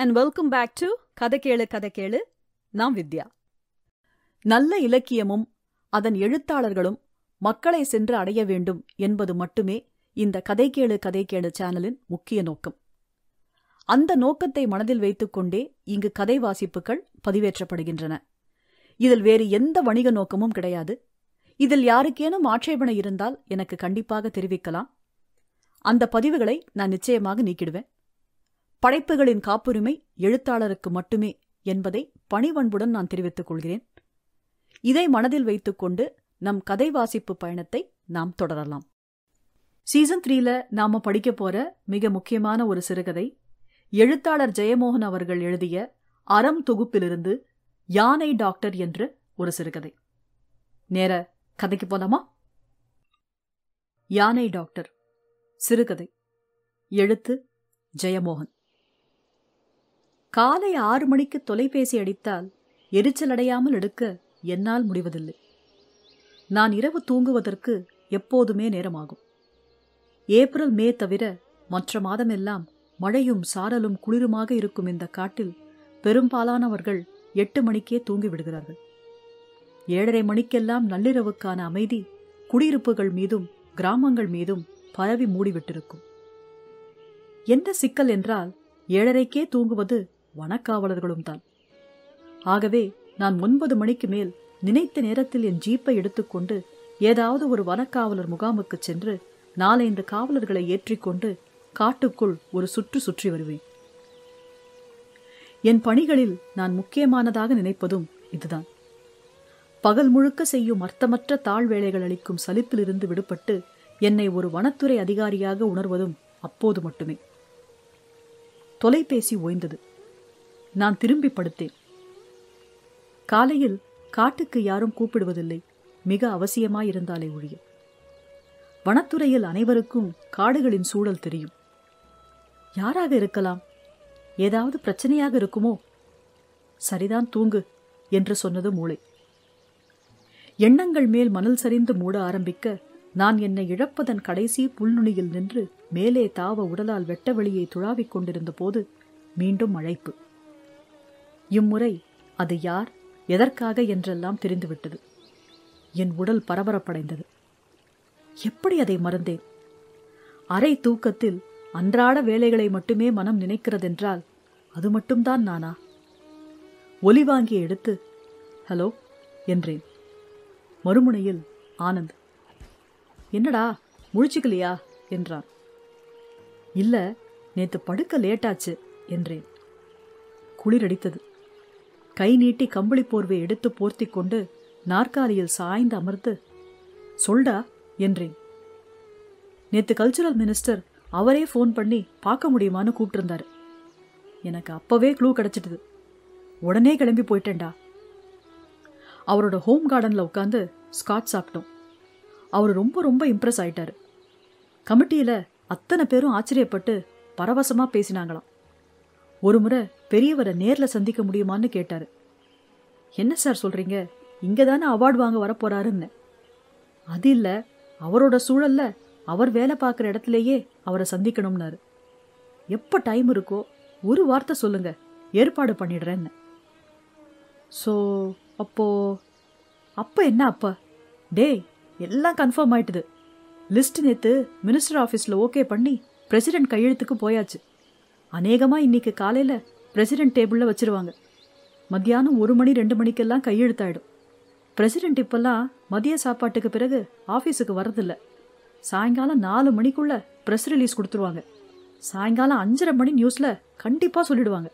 And welcome back to கதை கேளு கதை கேளு நான் வித்யா நல்ல இலக்கியமும் அதன் எழுத்தாளர்களும் மக்களை சென்று அடைய வேண்டும் என்பது மட்டுமே இந்த கதை கேளு கதை கேளு சேனலின் முக்கிய நோக்கம் அந்த நோக்கத்தை மனதில் வைத்துக்கொண்டே இங்கு கதை வாசிப்புகள் பதிவேற்றப்படுகின்றன இதில் வேறு எந்த வணிக நோக்கமும் கிடையாது இதில் யாருக்கேனும் ஆட்சேபனை இருந்தால் எனக்கு கண்டிப்பாக தெரிவிக்கலாம் அந்த பதிவுகளை நான் நிச்சயமாக நீக்கிடுவேன் படைப்புகளின் காப்புரிமை எழுத்தாளருக்கு மட்டுமே என்பதை பணிவன்புடன் நான் தெரிவித்துக் கொள்கிறேன் இதை மனதில் வைத்துக்கொண்டு நம் கதை வாசிப்பு பயணத்தை நாம் தொடரலாம் சீசன் த்ரீல நாம படிக்க போற மிக முக்கியமான ஒரு சிறுகதை எழுத்தாளர் ஜெயமோகன் அவர்கள் எழுதிய அறம் தொகுப்பிலிருந்து யானை டாக்டர் என்ற ஒரு சிறுகதை நேர கதைக்கு போலாமா யானை டாக்டர் சிறுகதை எழுத்து ஜெயமோகன் காலை ஆறு மணிக்கு தொலைபேசி அடித்தால் எரிச்சலடையாமல் எடுக்க என்னால் முடிவதில்லை நான் இரவு தூங்குவதற்கு எப்போதுமே நேரமாகும் ஏப்ரல் மே தவிர மற்ற மாதமெல்லாம் மழையும் சாரலும் குளிருமாக இருக்கும் இந்த காட்டில் பெரும்பாலானவர்கள் எட்டு மணிக்கே தூங்கி விடுகிறார்கள் ஏழரை மணிக்கெல்லாம் நள்ளிரவுக்கான அமைதி குடியிருப்புகள் மீதும் கிராமங்கள் மீதும் பரவி மூடிவிட்டிருக்கும் என்ன சிக்கல் என்றால் ஏழரைக்கே தூங்குவது வனக்காவலர்களும் தான் ஆகவே நான் ஒன்பது மணிக்கு மேல் நினைத்த நேரத்தில் என் ஜீப்பை எடுத்துக்கொண்டு ஏதாவது ஒரு வனக்காவலர் முகாமுக்கு சென்று நாலைந்து காவலர்களை ஏற்றிக்கொண்டு காட்டுக்குள் ஒரு சுற்று சுற்றி வருவேன் என் பணிகளில் நான் முக்கியமானதாக நினைப்பதும் இதுதான் பகல் முழுக்க செய்யும் அர்த்தமற்ற தாழ் வேலைகள் அளிக்கும் சலிப்பிலிருந்து விடுபட்டு என்னை ஒரு வனத்துறை அதிகாரியாக உணர்வதும் அப்போது மட்டுமே தொலைபேசி ஓய்ந்தது நான் திரும்பி படுத்தேன் காலையில் காட்டுக்கு யாரும் கூப்பிடுவதில்லை மிக அவசியமாயிருந்தாலே ஒழிய வனத்துறையில் அனைவருக்கும் காடுகளின் சூழல் தெரியும் யாராக இருக்கலாம் ஏதாவது பிரச்சனையாக இருக்குமோ சரிதான் தூங்கு என்று சொன்னது மூளை எண்ணங்கள் மேல் மணல் சரிந்து மூட ஆரம்பிக்க நான் என்னை இழப்பதன் கடைசி புல்நுனியில் நின்று மேலே தாவ உடலால் வெட்ட வெளியை துழாவிக் கொண்டிருந்த போது மீண்டும் அழைப்பு இம்முறை அது யார் எதற்காக என்றெல்லாம் தெரிந்துவிட்டது என் உடல் பரபரப்படைந்தது எப்படி அதை மறந்தேன் அரை தூக்கத்தில் அன்றாட வேலைகளை மட்டுமே மனம் நினைக்கிறதென்றால் அது மட்டும்தான் நானா ஒலி வாங்கி எடுத்து ஹலோ என்றேன் மறுமுனையில் ஆனந்த் என்னடா முழிச்சுக்கலையா என்றான் இல்ல நேத்து படுக்க லேட்டாச்சு என்றேன் குளிரடித்தது கை நீட்டி கம்பளி போர்வை எடுத்து போர்த்தி கொண்டு நாற்காலியில் சாய்ந்து அமர்ந்து சொல்டா என்றேன் நேத்து கல்ச்சுரல் மினிஸ்டர் அவரே ஃபோன் பண்ணி பார்க்க முடியுமான்னு கூப்பிட்டிருந்தாரு எனக்கு அப்பவே க்ளூ கிடைச்சிட்டுது உடனே கிளம்பி போயிட்டேன்டா அவரோட ஹோம் கார்டனில் உட்காந்து ஸ்காட் சாப்பிட்டோம் அவர் ரொம்ப ரொம்ப இம்ப்ரெஸ் ஆயிட்டாரு கமிட்டியில் அத்தனை பேரும் ஆச்சரியப்பட்டு பரவசமாக பேசினாங்களாம் ஒரு முறை பெரியவரை நேரில் சந்திக்க முடியுமான்னு கேட்டாரு என்ன சார் சொல்றீங்க இங்கே தானே அவார்டு வாங்க வரப்போறாருன்னு அது இல்லை அவரோட சூழல்ல அவர் வேலை பார்க்குற இடத்துலையே அவரை சந்திக்கணும்னாரு எப்போ டைம் இருக்கோ ஒரு வார்த்தை சொல்லுங்க ஏற்பாடு பண்ணிடுறேன்னு ஸோ அப்போ அப்போ என்ன அப்பா டேய் எல்லாம் கன்ஃபார்ம் ஆயிட்டுது லிஸ்ட் நேத்து மினிஸ்டர் ஆஃபீஸில் ஓகே பண்ணி பிரசிடென்ட் கையெழுத்துக்கு போயாச்சு அநேகமாக இன்னைக்கு காலையில் பிரசிடென்ட் டேபிளில் வச்சிருவாங்க மத்தியானம் ஒரு மணி ரெண்டு மணிக்கெல்லாம் கையெழுத்தாயிடும் பிரசிடென்ட் இப்பெல்லாம் மதிய சாப்பாட்டுக்கு பிறகு ஆஃபீஸுக்கு வரதில்ல சாயங்காலம் நாலு மணிக்குள்ள ப்ரெஸ் ரிலீஸ் கொடுத்துருவாங்க சாயங்காலம் அஞ்சரை மணி நியூஸில் கண்டிப்பாக சொல்லிடுவாங்க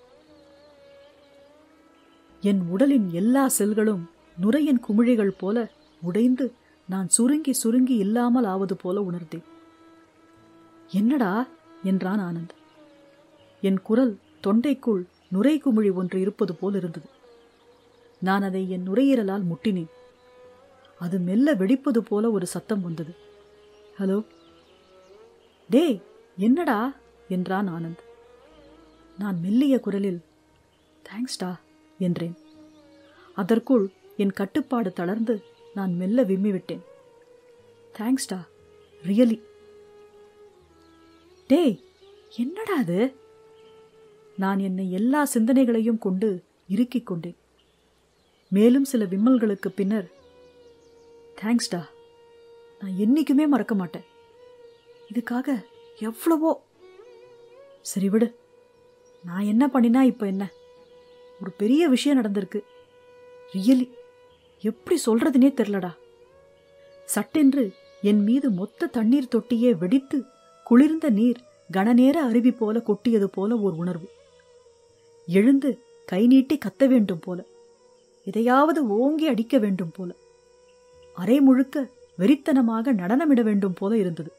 என் உடலின் எல்லா செல்களும் நுரையின் குமிழிகள் போல உடைந்து நான் சுருங்கி சுருங்கி இல்லாமல் ஆவது போல உணர்ந்தேன் என்னடா என்றான் ஆனந்த் என் குரல் தொண்டைக்குள் நுரை குமிழி ஒன்று இருப்பது போல் இருந்தது நான் அதை என் நுரையீரலால் முட்டினேன் அது மெல்ல வெடிப்பது போல ஒரு சத்தம் வந்தது ஹலோ டேய் என்னடா என்றான் ஆனந்த் நான் மெல்லிய குரலில் தேங்க்ஸ்டா என்றேன் அதற்குள் என் கட்டுப்பாடு தளர்ந்து நான் மெல்ல விம்மி விட்டேன் தேங்க்ஸ்டா ரியலி டேய் என்னடா அது நான் என்னை எல்லா சிந்தனைகளையும் கொண்டு இறுக்கிக் கொண்டேன் மேலும் சில விம்மல்களுக்கு பின்னர் தேங்க்ஸ்டா நான் என்னைக்குமே மறக்க மாட்டேன் இதுக்காக எவ்வளவோ சரி விடு நான் என்ன பண்ணினா இப்போ என்ன ஒரு பெரிய விஷயம் நடந்திருக்கு ரியலி எப்படி சொல்றதுனே தெரிலடா சட்டென்று என் மீது மொத்த தண்ணீர் தொட்டியே வெடித்து குளிர்ந்த நீர் கணநேர அருவி போல கொட்டியது போல ஓர் உணர்வு எழுந்து கை நீட்டி கத்த வேண்டும் போல எதையாவது ஓங்கி அடிக்க வேண்டும் போல அரை முழுக்க வெறித்தனமாக நடனமிட வேண்டும் போல இருந்தது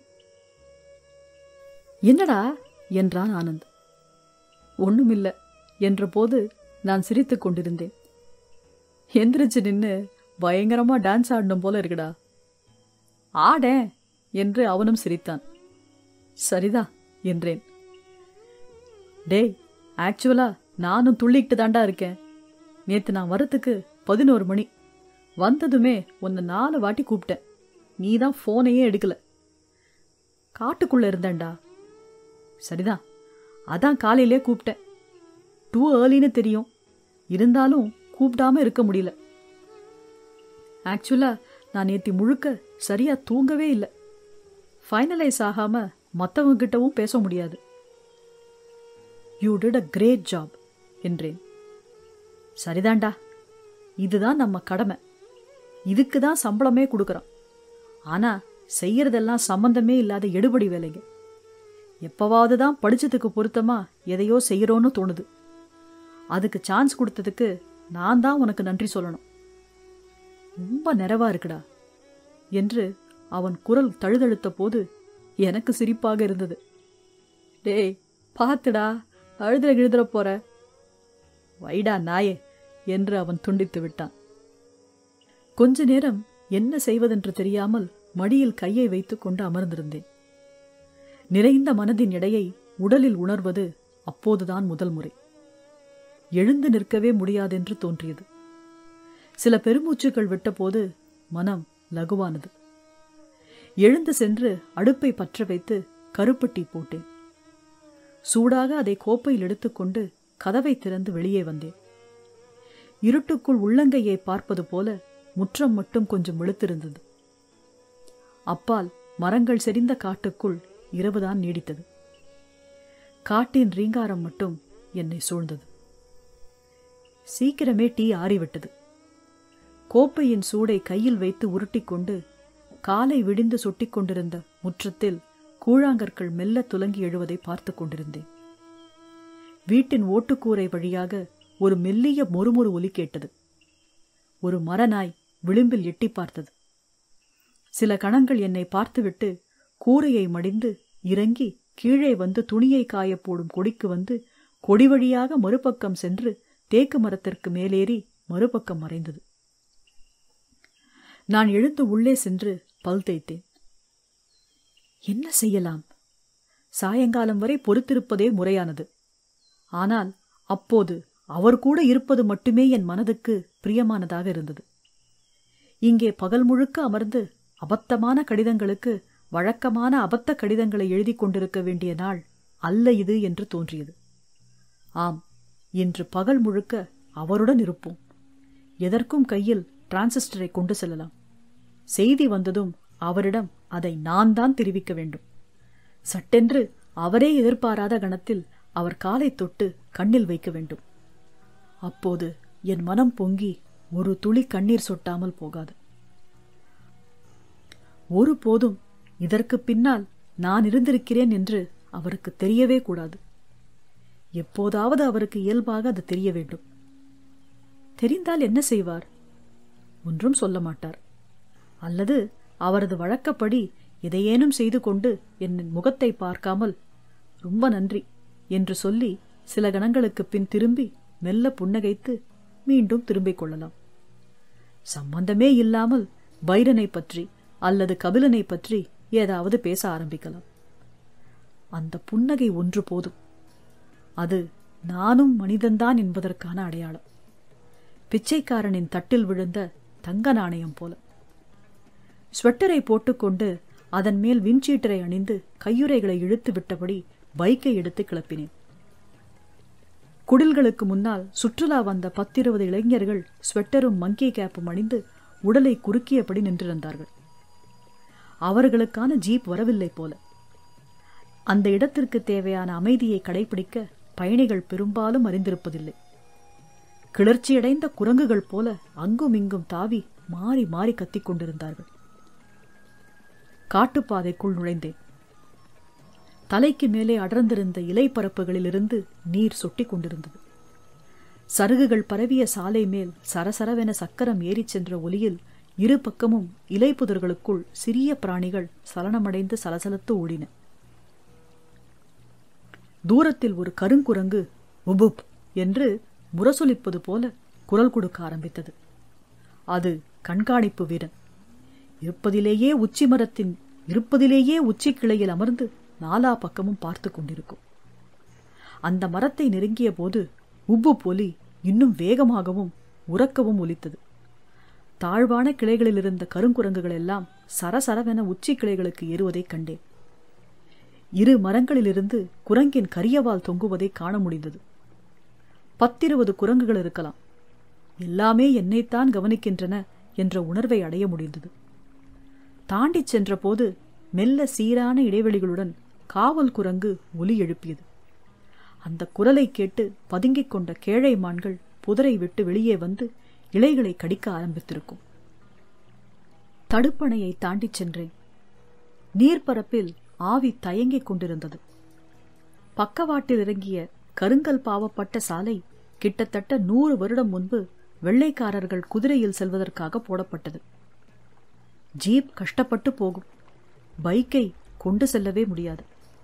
என்னடா என்றான் ஆனந்த் ஒண்ணுமில்ல என்ற போது நான் சிரித்துக் கொண்டிருந்தேன் எந்திரிச்சு நின்னு பயங்கரமா டான்ஸ் ஆடணும் போல இருக்குடா ஆடேன் என்று அவனும் சிரித்தான் சரிதா என்றேன் டேய் ஆக்சுவலா நானும் துள்ளிக்கிட்டு தாண்டா இருக்கேன் நேத்து நான் வரத்துக்கு பதினோரு மணி வந்ததுமே உன்னை நாலு வாட்டி கூப்பிட்டேன் நீ தான் ஃபோனையே எடுக்கல காட்டுக்குள்ள இருந்தேன்டா சரிதான் அதான் காலையிலே கூப்பிட்டேன் டூ ஏர்லின்னு தெரியும் இருந்தாலும் கூப்பிடாம இருக்க முடியல ஆக்சுவலா நான் நேத்தி முழுக்க சரியா தூங்கவே இல்லை ஃபைனலைஸ் ஆகாம மற்றவங்க கிட்டவும் பேச முடியாது you did a great job என்றேன் சரிதான்டா இதுதான் நம்ம கடமை இதுக்கு தான் சம்பளமே கொடுக்குறோம் ஆனா செய்யறதெல்லாம் சம்பந்தமே இல்லாத எடுபடி வேலைங்க எப்பவாவது தான் படிச்சதுக்கு பொருத்தமா எதையோ செய்யறோன்னு தோணுது அதுக்கு சான்ஸ் கொடுத்ததுக்கு நான் தான் உனக்கு நன்றி சொல்லணும் ரொம்ப நிறைவா இருக்குடா என்று அவன் குரல் தழுதழுத்த போது எனக்கு சிரிப்பாக இருந்தது டேய் பார்த்துடா அழுதுல எழுதுற போற வைடா நாயே என்று அவன் துண்டித்து விட்டான் கொஞ்ச நேரம் என்ன செய்வதென்று தெரியாமல் மடியில் கையை வைத்துக் கொண்டு அமர்ந்திருந்தேன் நிறைந்த மனதின் எடையை உடலில் உணர்வது அப்போதுதான் முதல் முறை எழுந்து நிற்கவே முடியாதென்று தோன்றியது சில பெருமூச்சுகள் விட்டபோது மனம் லகுவானது எழுந்து சென்று அடுப்பை பற்ற வைத்து கருப்பட்டி போட்டேன் சூடாக அதை கோப்பையில் எடுத்துக்கொண்டு கதவை திறந்து வெளியே வந்தேன் இருட்டுக்குள் உள்ளங்கையை பார்ப்பது போல முற்றம் மட்டும் கொஞ்சம் வெளுத்திருந்தது அப்பால் மரங்கள் செறிந்த காட்டுக்குள் இரவுதான் நீடித்தது காட்டின் ரீங்காரம் மட்டும் என்னை சூழ்ந்தது சீக்கிரமே டீ ஆறிவிட்டது கோப்பையின் சூடை கையில் வைத்து உருட்டிக்கொண்டு காலை விடிந்து சொட்டிக் கொண்டிருந்த முற்றத்தில் கூழாங்கற்கள் மெல்ல துலங்கி எழுவதை பார்த்து கொண்டிருந்தேன் வீட்டின் ஓட்டுக்கூரை வழியாக ஒரு மெல்லிய மொறுமொறு ஒலி கேட்டது ஒரு மரநாய் விளிம்பில் எட்டி பார்த்தது சில கணங்கள் என்னை பார்த்துவிட்டு கூரையை மடிந்து இறங்கி கீழே வந்து துணியை காய போடும் கொடிக்கு வந்து கொடி வழியாக மறுபக்கம் சென்று தேக்கு மரத்திற்கு மேலேறி மறுபக்கம் மறைந்தது நான் எழுந்து உள்ளே சென்று பல் தேய்த்தேன் என்ன செய்யலாம் சாயங்காலம் வரை பொறுத்திருப்பதே முறையானது ஆனால் அப்போது அவர் கூட இருப்பது மட்டுமே என் மனதுக்கு பிரியமானதாக இருந்தது இங்கே பகல் முழுக்க அமர்ந்து அபத்தமான கடிதங்களுக்கு வழக்கமான அபத்த கடிதங்களை எழுதி கொண்டிருக்க வேண்டிய நாள் அல்ல இது என்று தோன்றியது ஆம் இன்று பகல் முழுக்க அவருடன் இருப்போம் எதற்கும் கையில் டிரான்சிஸ்டரை கொண்டு செல்லலாம் செய்தி வந்ததும் அவரிடம் அதை நான் தான் தெரிவிக்க வேண்டும் சட்டென்று அவரே எதிர்பாராத கணத்தில் அவர் காலை தொட்டு கண்ணில் வைக்க வேண்டும் அப்போது என் மனம் பொங்கி ஒரு துளி கண்ணீர் சொட்டாமல் போகாது ஒருபோதும் இதற்கு பின்னால் நான் இருந்திருக்கிறேன் என்று அவருக்கு தெரியவே கூடாது எப்போதாவது அவருக்கு இயல்பாக அது தெரிய வேண்டும் தெரிந்தால் என்ன செய்வார் ஒன்றும் சொல்ல மாட்டார் அல்லது அவரது வழக்கப்படி எதையேனும் செய்து கொண்டு என் முகத்தை பார்க்காமல் ரொம்ப நன்றி என்று சொல்லி சில கணங்களுக்கு பின் திரும்பி மெல்ல புன்னகைத்து மீண்டும் திரும்பிக் கொள்ளலாம் சம்பந்தமே இல்லாமல் பைரனை பற்றி அல்லது கபிலனை பற்றி ஏதாவது பேச ஆரம்பிக்கலாம் அந்த புன்னகை ஒன்று போதும் அது நானும் மனிதன்தான் என்பதற்கான அடையாளம் பிச்சைக்காரனின் தட்டில் விழுந்த தங்க நாணயம் போல ஸ்வெட்டரை போட்டுக்கொண்டு அதன் மேல் விண்சீட்டரை அணிந்து கையுறைகளை இழுத்து விட்டபடி பைக்கை எடுத்து கிளப்பினேன் குடில்களுக்கு முன்னால் சுற்றுலா வந்த பத்திருபது இளைஞர்கள் ஸ்வெட்டரும் மங்கி கேப்பும் அணிந்து உடலை குறுக்கியபடி நின்றிருந்தார்கள் அவர்களுக்கான ஜீப் வரவில்லை போல அந்த இடத்திற்கு தேவையான அமைதியை கடைபிடிக்க பயணிகள் பெரும்பாலும் அறிந்திருப்பதில்லை கிளர்ச்சியடைந்த குரங்குகள் போல அங்கும் இங்கும் தாவி மாறி மாறி கத்திக் கொண்டிருந்தார்கள் காட்டுப்பாதைக்குள் நுழைந்தேன் தலைக்கு மேலே அடர்ந்திருந்த இலைப்பரப்புகளிலிருந்து நீர் சொட்டிக் கொண்டிருந்தது சருகுகள் பரவிய சாலை மேல் சரசரவென சக்கரம் ஏறிச் சென்ற ஒலியில் இரு பக்கமும் இலைப்புதர்களுக்குள் சிறிய பிராணிகள் சலனமடைந்து சலசலத்து ஓடின தூரத்தில் ஒரு கருங்குரங்கு உபுப் என்று முரசொலிப்பது போல குரல் கொடுக்க ஆரம்பித்தது அது கண்காணிப்பு வீரன் இருப்பதிலேயே உச்சி மரத்தின் இருப்பதிலேயே உச்சி கிளையில் அமர்ந்து நாலா பக்கமும் பார்த்து கொண்டிருக்கும் அந்த மரத்தை நெருங்கிய போது உப்பு பொலி இன்னும் வேகமாகவும் உறக்கவும் ஒலித்தது தாழ்வான கிளைகளில் இருந்த கருங்குரங்குகள் எல்லாம் சரசரவென உச்சி கிளைகளுக்கு ஏறுவதைக் கண்டேன் இரு மரங்களிலிருந்து குரங்கின் கரியவால் தொங்குவதை காண முடிந்தது பத்திருபது குரங்குகள் இருக்கலாம் எல்லாமே என்னைத்தான் கவனிக்கின்றன என்ற உணர்வை அடைய முடிந்தது தாண்டிச் சென்றபோது மெல்ல சீரான இடைவெளிகளுடன் காவல் குரங்கு ஒலி எழுப்பியது அந்த குரலை கேட்டு பதுங்கிக் கொண்ட கேழை மான்கள் புதரை விட்டு வெளியே வந்து இலைகளை கடிக்க ஆரம்பித்திருக்கும் தடுப்பணையை தாண்டிச் சென்றேன் நீர்ப்பரப்பில் ஆவி தயங்கிக் கொண்டிருந்தது பக்கவாட்டில் இறங்கிய கருங்கல் பாவப்பட்ட சாலை கிட்டத்தட்ட நூறு வருடம் முன்பு வெள்ளைக்காரர்கள் குதிரையில் செல்வதற்காக போடப்பட்டது ஜீப் கஷ்டப்பட்டு போகும் பைக்கை கொண்டு செல்லவே முடியாது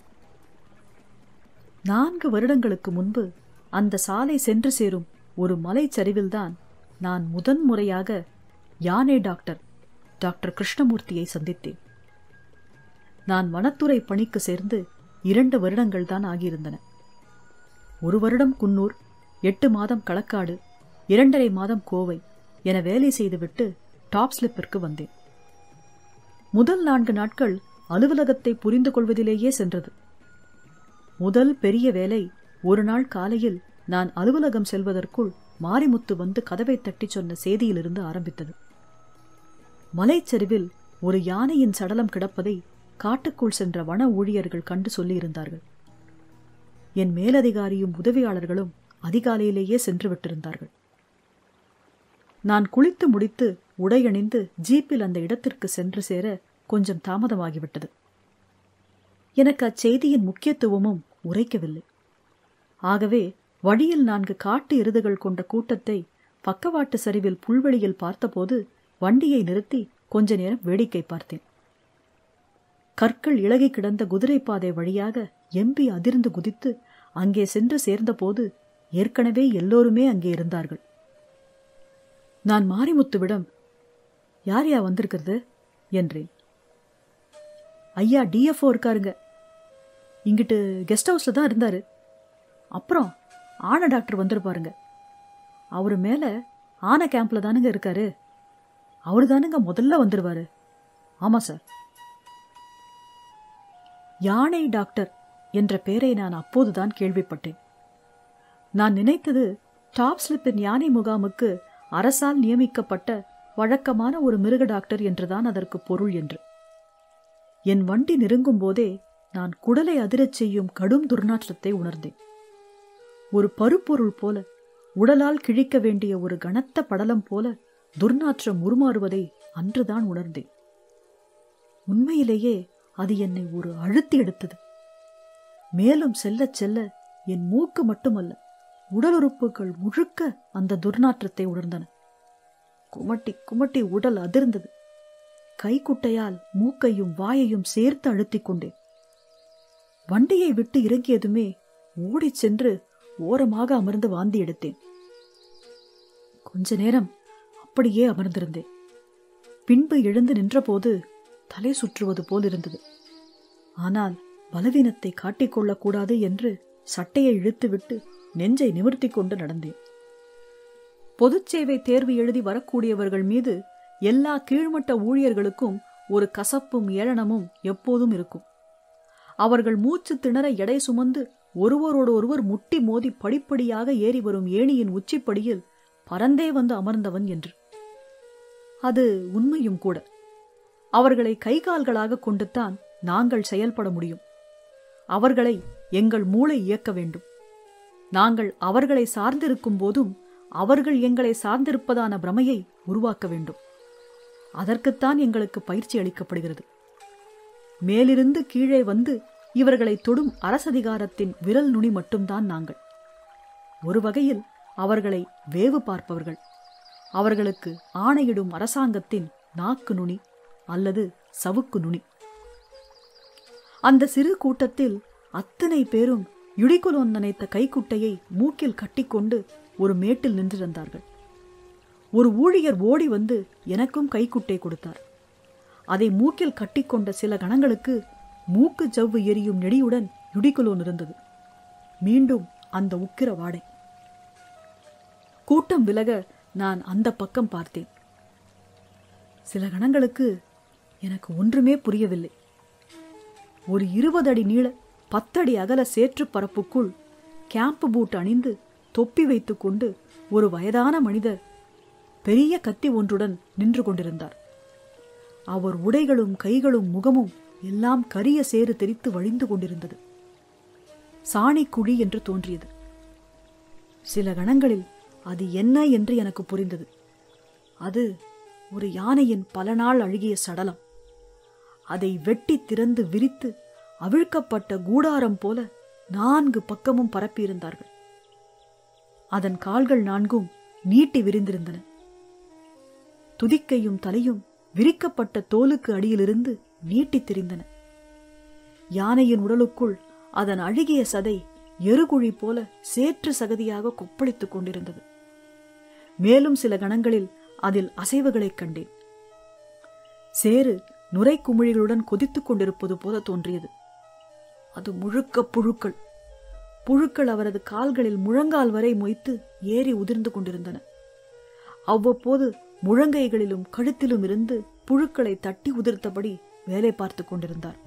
நான்கு வருடங்களுக்கு முன்பு அந்த சாலை சென்று சேரும் ஒரு மலைச்சரிவில்தான் நான் முதன் முறையாக யானை டாக்டர் டாக்டர் கிருஷ்ணமூர்த்தியை சந்தித்தேன் நான் வனத்துறை பணிக்கு சேர்ந்து இரண்டு வருடங்கள் தான் ஆகியிருந்தன ஒரு வருடம் குன்னூர் எட்டு மாதம் களக்காடு இரண்டரை மாதம் கோவை என வேலை செய்துவிட்டு டாப் ஸ்லிப்பிற்கு வந்தேன் முதல் நான்கு நாட்கள் அலுவலகத்தை புரிந்து கொள்வதிலேயே சென்றது முதல் பெரிய வேலை ஒரு நாள் காலையில் நான் அலுவலகம் செல்வதற்குள் மாரிமுத்து வந்து கதவை தட்டிச் சொன்ன செய்தியிலிருந்து ஆரம்பித்தது மலைச்சரிவில் ஒரு யானையின் சடலம் கிடப்பதை காட்டுக்குள் சென்ற வன ஊழியர்கள் கண்டு சொல்லியிருந்தார்கள் என் மேலதிகாரியும் உதவியாளர்களும் அதிகாலையிலேயே சென்று விட்டிருந்தார்கள் நான் குளித்து முடித்து உடையணிந்து ஜீப்பில் அந்த இடத்திற்கு சென்று சேர கொஞ்சம் தாமதமாகிவிட்டது எனக்கு அச்செய்தியின் முக்கியத்துவமும் உரைக்கவில்லை ஆகவே வழியில் நான்கு காட்டு எருதுகள் கொண்ட கூட்டத்தை பக்கவாட்டு சரிவில் புல்வெளியில் பார்த்தபோது வண்டியை நிறுத்தி கொஞ்ச நேரம் வேடிக்கை பார்த்தேன் கற்கள் இளகி கிடந்த குதிரைப்பாதை வழியாக எம்பி அதிர்ந்து குதித்து அங்கே சென்று சேர்ந்தபோது ஏற்கனவே எல்லோருமே அங்கே இருந்தார்கள் நான் மாரிமுத்துவிடம் யார் யா வந்திருக்கிறது என்றேன் ஐயா டிஎஃப்ஓ இருக்காருங்க இங்கிட்டு கெஸ்ட் ஹவுஸ்ல தான் இருந்தாரு அப்புறம் ஆன டாக்டர் வந்திருப்பாருங்க அவர் மேல ஆன கேம்ப்ல தானுங்க இருக்காரு அவரு தானுங்க முதல்ல வந்துருவாரு ஆமா சார் யானை டாக்டர் என்ற பெயரை நான் அப்போதுதான் கேள்விப்பட்டேன் நான் நினைத்தது டாப் ஸ்லிப்பின் யானை முகாமுக்கு அரசால் நியமிக்கப்பட்ட வழக்கமான ஒரு மிருக டாக்டர் என்றுதான் அதற்கு பொருள் என்று என் வண்டி நெருங்கும் போதே நான் குடலை அதிரச் செய்யும் கடும் துர்நாற்றத்தை உணர்ந்தேன் ஒரு பருப்பொருள் போல உடலால் கிழிக்க வேண்டிய ஒரு கனத்த படலம் போல துர்நாற்றம் உருமாறுவதை அன்றுதான் உணர்ந்தேன் உண்மையிலேயே அது என்னை ஒரு அழுத்தி எடுத்தது மேலும் செல்லச் செல்ல என் மூக்கு மட்டுமல்ல உடல் உறுப்புகள் முழுக்க அந்த துர்நாற்றத்தை உணர்ந்தன குமட்டி குமட்டி உடல் அதிர்ந்தது கைக்குட்டையால் மூக்கையும் வாயையும் சேர்த்து அழுத்திக் கொண்டேன் வண்டியை விட்டு இறங்கியதுமே ஓடிச் சென்று ஓரமாக அமர்ந்து வாந்தி எடுத்தேன் கொஞ்ச நேரம் அப்படியே அமர்ந்திருந்தேன் பின்பு எழுந்து நின்றபோது தலை சுற்றுவது போல் இருந்தது ஆனால் பலவீனத்தை காட்டிக்கொள்ளக்கூடாது என்று சட்டையை இழுத்துவிட்டு நெஞ்சை நிமிர்த்தி கொண்டு நடந்தேன் பொதுச் சேவை தேர்வு எழுதி வரக்கூடியவர்கள் மீது எல்லா கீழ்மட்ட ஊழியர்களுக்கும் ஒரு கசப்பும் ஏளனமும் எப்போதும் இருக்கும் அவர்கள் மூச்சு திணற எடை சுமந்து ஒருவரோடு ஒருவர் முட்டி மோதி படிப்படியாக ஏறி வரும் ஏணியின் உச்சிப்படியில் பறந்தே வந்து அமர்ந்தவன் என்று அது உண்மையும் கூட அவர்களை கை கால்களாக கொண்டுத்தான் நாங்கள் செயல்பட முடியும் அவர்களை எங்கள் மூளை இயக்க வேண்டும் நாங்கள் அவர்களை சார்ந்திருக்கும் போதும் அவர்கள் எங்களை சார்ந்திருப்பதான பிரமையை உருவாக்க வேண்டும் அதற்குத்தான் எங்களுக்கு பயிற்சி அளிக்கப்படுகிறது மேலிருந்து கீழே வந்து இவர்களை தொடும் அரசதிகாரத்தின் விரல் நுனி மட்டும்தான் நாங்கள் ஒரு வகையில் அவர்களை வேவு பார்ப்பவர்கள் அவர்களுக்கு ஆணையிடும் அரசாங்கத்தின் நாக்கு நுனி அல்லது சவுக்கு நுனி அந்த சிறு கூட்டத்தில் அத்தனை பேரும் யுடிகுலோன் நினைத்த கைக்குட்டையை மூக்கில் கட்டிக்கொண்டு ஒரு மேட்டில் நின்றிருந்தார்கள் ஒரு ஊழியர் ஓடி வந்து எனக்கும் கைக்குட்டை கொடுத்தார் அதை மூக்கில் கட்டிக்கொண்ட சில கணங்களுக்கு மூக்கு ஜவ்வு எரியும் நெடியுடன் யுடிகுலோன் இருந்தது மீண்டும் அந்த உக்கிர வாடை கூட்டம் விலக நான் அந்த பக்கம் பார்த்தேன் சில கணங்களுக்கு எனக்கு ஒன்றுமே புரியவில்லை ஒரு இருபது அடி நீள பத்தடி அகல சேற்று பரப்புக்குள் கேம்ப் பூட் அணிந்து தொப்பி வைத்துக்கொண்டு ஒரு வயதான மனிதர் பெரிய கத்தி ஒன்றுடன் நின்று கொண்டிருந்தார் அவர் உடைகளும் கைகளும் முகமும் எல்லாம் கரிய சேறு தெரித்து வழிந்து கொண்டிருந்தது சாணிக்குழி என்று தோன்றியது சில கணங்களில் அது என்ன என்று எனக்கு புரிந்தது அது ஒரு யானையின் பல நாள் அழுகிய சடலம் அதை வெட்டி திறந்து விரித்து அவிழ்க்கப்பட்ட கூடாரம் போல நான்கு பக்கமும் பரப்பியிருந்தார்கள் அதன் கால்கள் நான்கும் நீட்டி விரிந்திருந்தன துதிக்கையும் தலையும் விரிக்கப்பட்ட தோலுக்கு அடியிலிருந்து நீட்டித் தெரிந்தன யானையின் உடலுக்குள் அதன் அழுகிய சதை எருகுழி போல சேற்று சகதியாக கொப்பளித்துக் கொண்டிருந்தது மேலும் சில கணங்களில் அதில் அசைவுகளைக் கண்டேன் சேறு நுரை குமிழிகளுடன் கொதித்துக் கொண்டிருப்பது போல தோன்றியது அது முழுக்க புழுக்கள் புழுக்கள் அவரது கால்களில் முழங்கால் வரை மொய்த்து ஏறி உதிர்ந்து கொண்டிருந்தன அவ்வப்போது முழங்கைகளிலும் கழுத்திலும் இருந்து புழுக்களை தட்டி உதிர்த்தபடி வேலை பார்த்து கொண்டிருந்தார்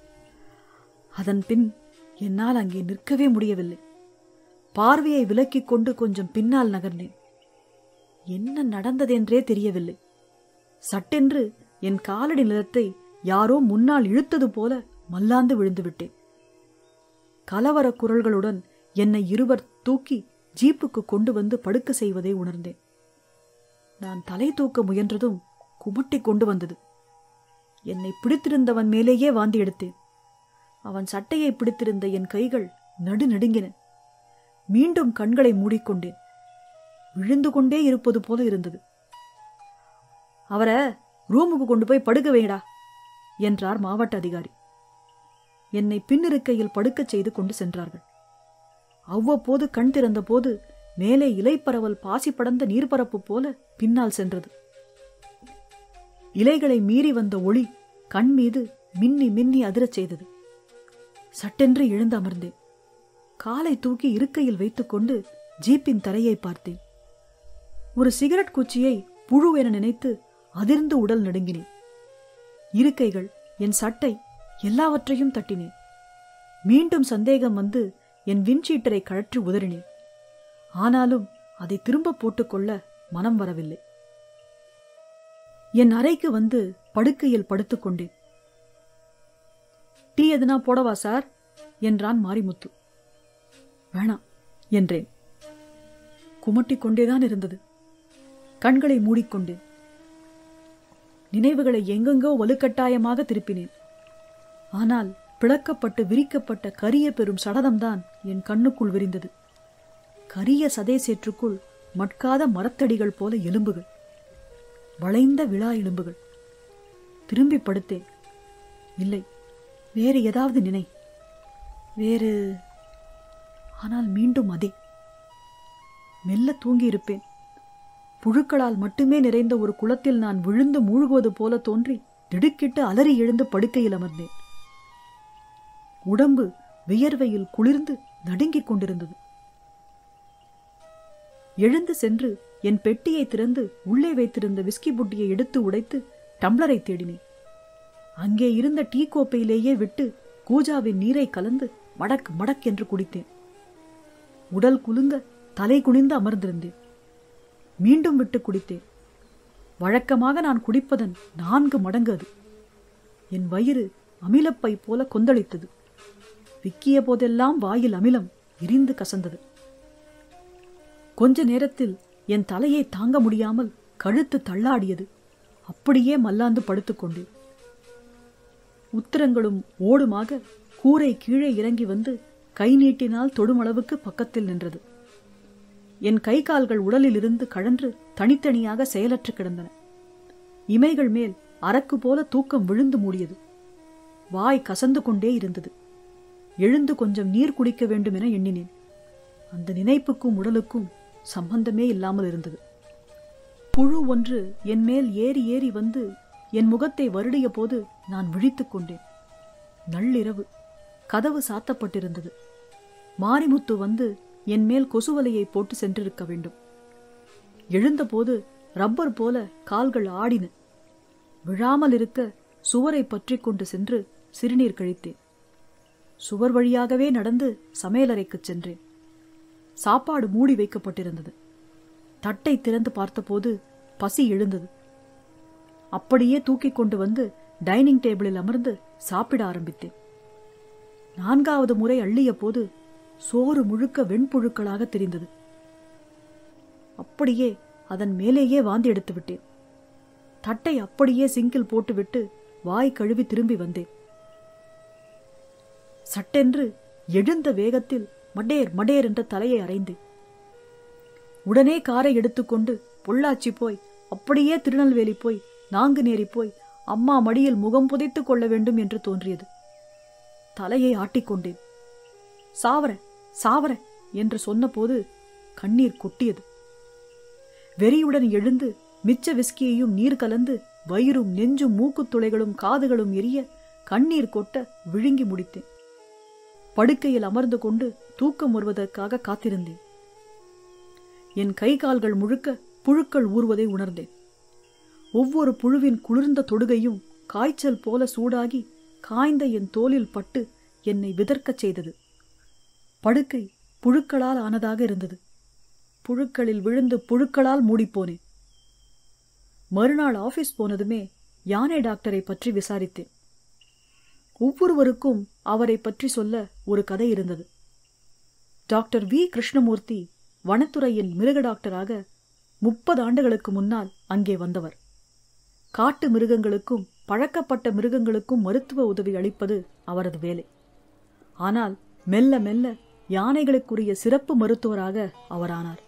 அதன் பின் என்னால் அங்கே நிற்கவே முடியவில்லை பார்வையை விலக்கிக் கொண்டு கொஞ்சம் பின்னால் நகர்ந்தேன் என்ன நடந்ததென்றே தெரியவில்லை சட்டென்று என் காலடி நிலத்தை யாரோ முன்னால் இழுத்தது போல மல்லாந்து விழுந்து விட்டேன் கலவர குரல்களுடன் என்னை இருவர் தூக்கி ஜீப்புக்கு கொண்டு வந்து படுக்க செய்வதை உணர்ந்தேன் நான் தலை தூக்க முயன்றதும் குமட்டி கொண்டு வந்தது என்னை பிடித்திருந்தவன் மேலேயே வாந்தி எடுத்தேன் அவன் சட்டையை பிடித்திருந்த என் கைகள் நடு நடுங்கின மீண்டும் கண்களை மூடிக்கொண்டேன் விழுந்து கொண்டே இருப்பது போல இருந்தது அவரை ரூமுக்கு கொண்டு போய் படுக்க வைடா என்றார் மாவட்ட அதிகாரி என்னை பின்னிருக்கையில் படுக்கச் செய்து கொண்டு சென்றார்கள் அவ்வப்போது கண் திறந்த போது மேலே இலைப்பரவல் பாசி படர்ந்த நீர்ப்பரப்பு போல பின்னால் சென்றது இலைகளை மீறி வந்த ஒளி கண் மீது மின்னி மின்னி அதிரச் செய்தது சட்டென்று எழுந்து அமர்ந்தேன் காலை தூக்கி இருக்கையில் வைத்துக்கொண்டு ஜீப்பின் தரையை பார்த்தேன் ஒரு சிகரெட் குச்சியை புழு என நினைத்து அதிர்ந்து உடல் நடுங்கினேன் இருக்கைகள் என் சட்டை எல்லாவற்றையும் தட்டினேன் மீண்டும் சந்தேகம் வந்து என் விண்சீட்டரை கழற்றி உதறினேன் ஆனாலும் அதை திரும்ப போட்டுக்கொள்ள மனம் வரவில்லை என் அறைக்கு வந்து படுக்கையில் படுத்துக்கொண்டேன் டீ எதுனா போடவா சார் என்றான் மாரிமுத்து வேணாம் என்றேன் குமட்டிக் கொண்டேதான் இருந்தது கண்களை மூடிக்கொண்டேன் நினைவுகளை எங்கெங்கோ வலுக்கட்டாயமாக திருப்பினேன் ஆனால் பிளக்கப்பட்டு விரிக்கப்பட்ட கரிய பெரும் சடலம்தான் என் கண்ணுக்குள் விரிந்தது கரிய சதை சேற்றுக்குள் மட்காத மரத்தடிகள் போல எலும்புகள் வளைந்த விழா எலும்புகள் திரும்பி படுத்தேன் இல்லை வேறு ஏதாவது நினை வேறு ஆனால் மீண்டும் அதே மெல்ல தூங்கியிருப்பேன் புழுக்களால் மட்டுமே நிறைந்த ஒரு குளத்தில் நான் விழுந்து மூழ்குவது போல தோன்றி திடுக்கிட்டு அலறி எழுந்து படுக்கையில் அமர்ந்தேன் உடம்பு வியர்வையில் குளிர்ந்து நடுங்கிக் கொண்டிருந்தது எழுந்து சென்று என் பெட்டியை திறந்து உள்ளே வைத்திருந்த விஸ்கி புட்டியை எடுத்து உடைத்து டம்ளரை தேடினேன் அங்கே இருந்த டீ கோப்பையிலேயே விட்டு கூஜாவின் நீரை கலந்து மடக் மடக் என்று குடித்தேன் உடல் குலுங்க தலை குனிந்து அமர்ந்திருந்தேன் மீண்டும் விட்டு குடித்தேன் வழக்கமாக நான் குடிப்பதன் நான்கு மடங்கு அது என் வயிறு அமிலப்பை போல கொந்தளித்தது விக்கிய போதெல்லாம் வாயில் அமிலம் எரிந்து கசந்தது கொஞ்ச நேரத்தில் என் தலையை தாங்க முடியாமல் கழுத்து தள்ளாடியது அப்படியே மல்லாந்து படுத்துக்கொண்டேன் உத்திரங்களும் ஓடுமாக கூரை கீழே இறங்கி வந்து கை நீட்டினால் தொடுமளவுக்கு பக்கத்தில் நின்றது என் கை கால்கள் உடலிலிருந்து கழன்று தனித்தனியாக செயலற்று கிடந்தன இமைகள் மேல் அரக்கு போல தூக்கம் விழுந்து மூடியது வாய் கசந்து கொண்டே இருந்தது எழுந்து கொஞ்சம் நீர் குடிக்க வேண்டும் என எண்ணினேன் அந்த நினைப்புக்கும் உடலுக்கும் சம்பந்தமே இல்லாமல் இருந்தது புழு ஒன்று என் மேல் ஏறி ஏறி வந்து என் முகத்தை வருடிய போது நான் விழித்துக் கொண்டேன் நள்ளிரவு கதவு சாத்தப்பட்டிருந்தது மாரிமுத்து வந்து என் மேல் கொசுவலையை போட்டு சென்றிருக்க வேண்டும் எழுந்தபோது ரப்பர் போல கால்கள் ஆடின விழாமல் இருக்க சுவரை பற்றி கொண்டு சென்று சிறுநீர் கழித்தேன் சுவர் வழியாகவே நடந்து சமையலறைக்குச் சென்றேன் சாப்பாடு மூடி வைக்கப்பட்டிருந்தது தட்டை திறந்து பார்த்தபோது பசி எழுந்தது அப்படியே தூக்கிக் கொண்டு வந்து டைனிங் டேபிளில் அமர்ந்து சாப்பிட ஆரம்பித்தேன் நான்காவது முறை அள்ளிய போது சோறு முழுக்க வெண்புழுக்களாக தெரிந்தது அப்படியே அதன் மேலேயே வாந்தி எடுத்து விட்டேன் தட்டை அப்படியே சிங்கில் போட்டுவிட்டு வாய் கழுவி திரும்பி வந்தேன் சட்டென்று எழுந்த வேகத்தில் மடேர் மடேர் என்ற தலையை அறைந்தேன் உடனே காரை எடுத்துக்கொண்டு பொள்ளாச்சி போய் அப்படியே திருநெல்வேலி போய் நாங்குநேரி போய் அம்மா மடியில் முகம் புதைத்துக் கொள்ள வேண்டும் என்று தோன்றியது தலையை ஆட்டிக்கொண்டேன் சாவர சாவர என்று சொன்னபோது கண்ணீர் கொட்டியது வெறியுடன் எழுந்து மிச்ச விஸ்கியையும் நீர் கலந்து வயிறும் நெஞ்சும் மூக்குத் துளைகளும் காதுகளும் எரிய கண்ணீர் கொட்ட விழுங்கி முடித்தேன் படுக்கையில் அமர்ந்து கொண்டு தூக்கம் வருவதற்காக காத்திருந்தேன் என் கை கால்கள் முழுக்க புழுக்கள் ஊறுவதை உணர்ந்தேன் ஒவ்வொரு புழுவின் குளிர்ந்த தொடுகையும் காய்ச்சல் போல சூடாகி காய்ந்த என் தோலில் பட்டு என்னை விதர்க்கச் செய்தது படுக்கை புழுக்களால் ஆனதாக இருந்தது புழுக்களில் விழுந்து புழுக்களால் மூடிப்போனேன் மறுநாள் ஆபீஸ் போனதுமே யானை டாக்டரை பற்றி விசாரித்தேன் ஒவ்வொருவருக்கும் அவரை பற்றி சொல்ல ஒரு கதை இருந்தது டாக்டர் வி கிருஷ்ணமூர்த்தி வனத்துறையின் மிருக டாக்டராக முப்பது ஆண்டுகளுக்கு முன்னால் அங்கே வந்தவர் காட்டு மிருகங்களுக்கும் பழக்கப்பட்ட மிருகங்களுக்கும் மருத்துவ உதவி அளிப்பது அவரது வேலை ஆனால் மெல்ல மெல்ல யானைகளுக்குரிய சிறப்பு மருத்துவராக அவரானார்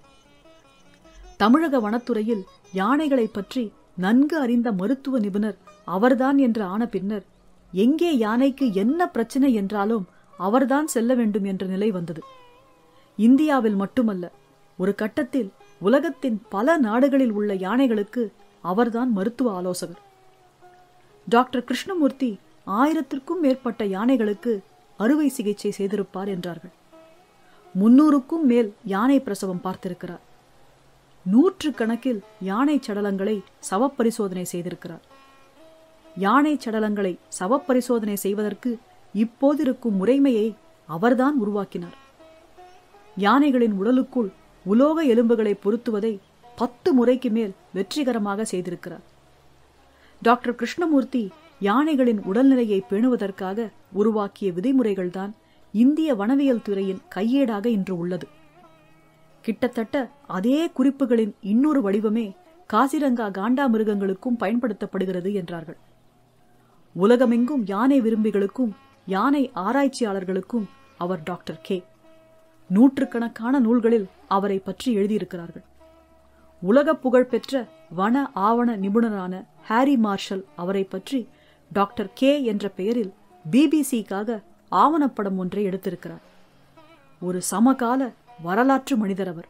தமிழக வனத்துறையில் யானைகளை பற்றி நன்கு அறிந்த மருத்துவ நிபுணர் அவர்தான் என்று ஆன பின்னர் எங்கே யானைக்கு என்ன பிரச்சனை என்றாலும் அவர்தான் செல்ல வேண்டும் என்ற நிலை வந்தது இந்தியாவில் மட்டுமல்ல ஒரு கட்டத்தில் உலகத்தின் பல நாடுகளில் உள்ள யானைகளுக்கு அவர்தான் மருத்துவ ஆலோசகர் டாக்டர் கிருஷ்ணமூர்த்தி ஆயிரத்திற்கும் மேற்பட்ட யானைகளுக்கு அறுவை சிகிச்சை செய்திருப்பார் என்றார்கள் முன்னூறுக்கும் மேல் யானை பிரசவம் பார்த்திருக்கிறார் நூற்று கணக்கில் யானை சடலங்களை சவப்பரிசோதனை செய்திருக்கிறார் யானை சடலங்களை சவப்பரிசோதனை செய்வதற்கு இப்போதிருக்கும் முறைமையை அவர்தான் உருவாக்கினார் யானைகளின் உடலுக்குள் உலோக எலும்புகளை பொருத்துவதை பத்து முறைக்கு மேல் வெற்றிகரமாக செய்திருக்கிறார் டாக்டர் கிருஷ்ணமூர்த்தி யானைகளின் உடல்நிலையை பேணுவதற்காக உருவாக்கிய விதிமுறைகள்தான் இந்திய வனவியல் துறையின் கையேடாக இன்று உள்ளது கிட்டத்தட்ட அதே குறிப்புகளின் இன்னொரு வடிவமே காசிரங்கா காண்டா மிருகங்களுக்கும் பயன்படுத்தப்படுகிறது என்றார்கள் உலகமெங்கும் யானை விரும்பிகளுக்கும் யானை ஆராய்ச்சியாளர்களுக்கும் அவர் டாக்டர் கே நூற்றுக்கணக்கான நூல்களில் அவரை பற்றி எழுதியிருக்கிறார்கள் உலக புகழ்பெற்ற வன ஆவண நிபுணரான ஹாரி மார்ஷல் அவரை பற்றி டாக்டர் கே என்ற பெயரில் பிபிசிக்காக ஆவணப்படம் ஒன்றை எடுத்திருக்கிறார் ஒரு சமகால வரலாற்று மனிதர் அவர்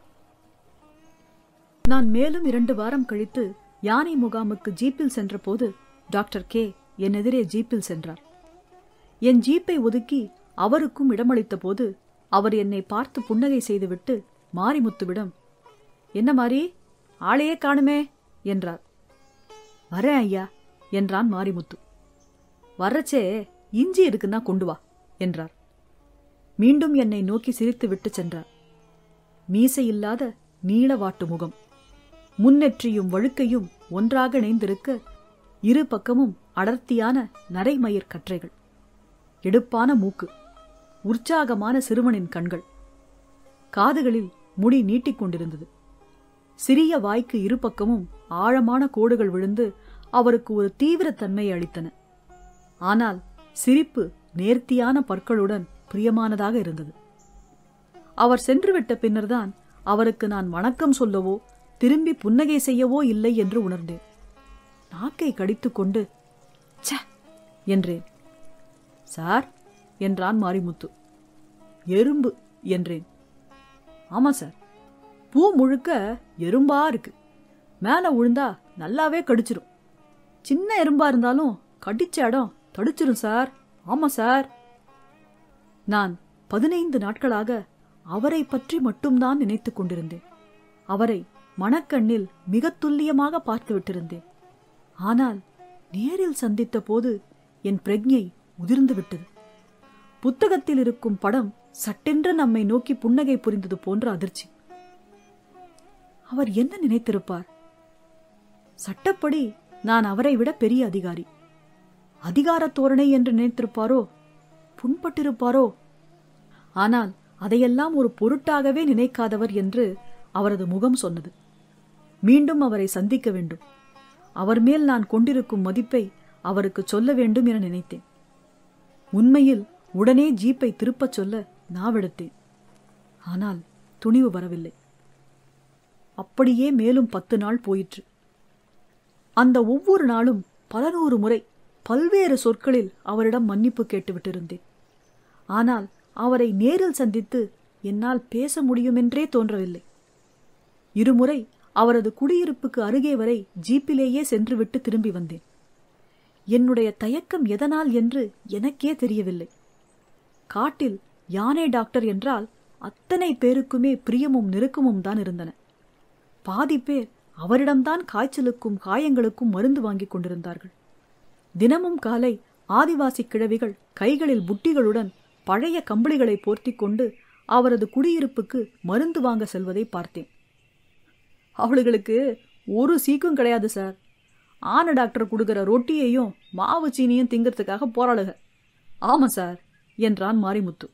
நான் மேலும் இரண்டு வாரம் கழித்து யானை முகாமுக்கு ஜீப்பில் சென்றபோது டாக்டர் கே என் எதிரே ஜீப்பில் சென்றார் என் ஜீப்பை ஒதுக்கி அவருக்கும் இடமளித்த போது அவர் என்னை பார்த்து புன்னகை செய்துவிட்டு மாரிமுத்துவிடம் என்ன மாறி ஆளையே காணுமே என்றார் வரேன் ஐயா என்றான் மாரிமுத்து வரச்சே இஞ்சி இருக்குன்னா கொண்டு வா என்றார் மீண்டும் என்னை நோக்கி சிரித்து விட்டு சென்றார் மீசை இல்லாத நீளவாட்டு முகம் முன்னெற்றியும் வழுக்கையும் ஒன்றாக இணைந்திருக்க இரு பக்கமும் அடர்த்தியான நரைமயிர் கற்றைகள் எடுப்பான மூக்கு உற்சாகமான சிறுவனின் கண்கள் காதுகளில் முடி நீட்டிக்கொண்டிருந்தது சிறிய வாய்க்கு இரு பக்கமும் ஆழமான கோடுகள் விழுந்து அவருக்கு ஒரு தீவிரத்தன்மையை அளித்தன ஆனால் சிரிப்பு நேர்த்தியான பற்களுடன் பிரியமானதாக இருந்தது அவர் சென்றுவிட்ட பின்னர்தான் அவருக்கு நான் வணக்கம் சொல்லவோ திரும்பி புன்னகை செய்யவோ இல்லை என்று உணர்ந்தேன் நாக்கை கடித்துக்கொண்டு ச்ச என்றேன் சார் என்றான் மாரிமுத்து எறும்பு என்றேன் ஆமா சார் பூ முழுக்க எறும்பா இருக்கு மேலே விழுந்தா நல்லாவே கடிச்சிரும் சின்ன எறும்பா இருந்தாலும் கடிச்ச இடம் தடிச்சிரும் சார் ஆமா சார் நான் பதினைந்து நாட்களாக அவரை பற்றி மட்டும்தான் நினைத்துக் கொண்டிருந்தேன் அவரை மணக்கண்ணில் மிக துல்லியமாக பார்த்து விட்டிருந்தேன் ஆனால் நேரில் சந்தித்த போது என் பிரஜை உதிர்ந்து விட்டது புத்தகத்தில் இருக்கும் படம் சட்டென்று நம்மை நோக்கி புன்னகை புரிந்தது போன்ற அதிர்ச்சி அவர் என்ன நினைத்திருப்பார் சட்டப்படி நான் அவரை விட பெரிய அதிகாரி அதிகார தோரணை என்று நினைத்திருப்பாரோ புண்பட்டிருப்பாரோ ஆனால் அதையெல்லாம் ஒரு பொருட்டாகவே நினைக்காதவர் என்று அவரது முகம் சொன்னது மீண்டும் அவரை சந்திக்க வேண்டும் அவர் மேல் நான் கொண்டிருக்கும் மதிப்பை அவருக்கு சொல்ல வேண்டும் என நினைத்தேன் உண்மையில் உடனே ஜீப்பை திருப்பச் சொல்ல நாவெடுத்தேன் ஆனால் துணிவு வரவில்லை அப்படியே மேலும் பத்து நாள் போயிற்று அந்த ஒவ்வொரு நாளும் பல நூறு முறை பல்வேறு சொற்களில் அவரிடம் மன்னிப்பு கேட்டுவிட்டிருந்தேன் ஆனால் அவரை நேரில் சந்தித்து என்னால் பேச முடியுமென்றே தோன்றவில்லை இருமுறை அவரது குடியிருப்புக்கு அருகே வரை ஜீப்பிலேயே சென்றுவிட்டு திரும்பி வந்தேன் என்னுடைய தயக்கம் எதனால் என்று எனக்கே தெரியவில்லை காட்டில் யானை டாக்டர் என்றால் அத்தனை பேருக்குமே பிரியமும் நெருக்கமும் தான் இருந்தன பாதி பேர் அவரிடம்தான் காய்ச்சலுக்கும் காயங்களுக்கும் மருந்து வாங்கிக் கொண்டிருந்தார்கள் தினமும் காலை ஆதிவாசி கிழவிகள் கைகளில் புட்டிகளுடன் பழைய கம்பளிகளை போர்த்திக் கொண்டு அவரது குடியிருப்புக்கு மருந்து வாங்க செல்வதை பார்த்தேன் அவளுகளுக்கு ஒரு சீக்கும் கிடையாது சார் ஆன டாக்டர் கொடுக்கிற ரொட்டியையும் மாவு சீனியும் திங்கிறதுக்காக போராளுக ஆமா சார் என்றான் மாரிமுத்து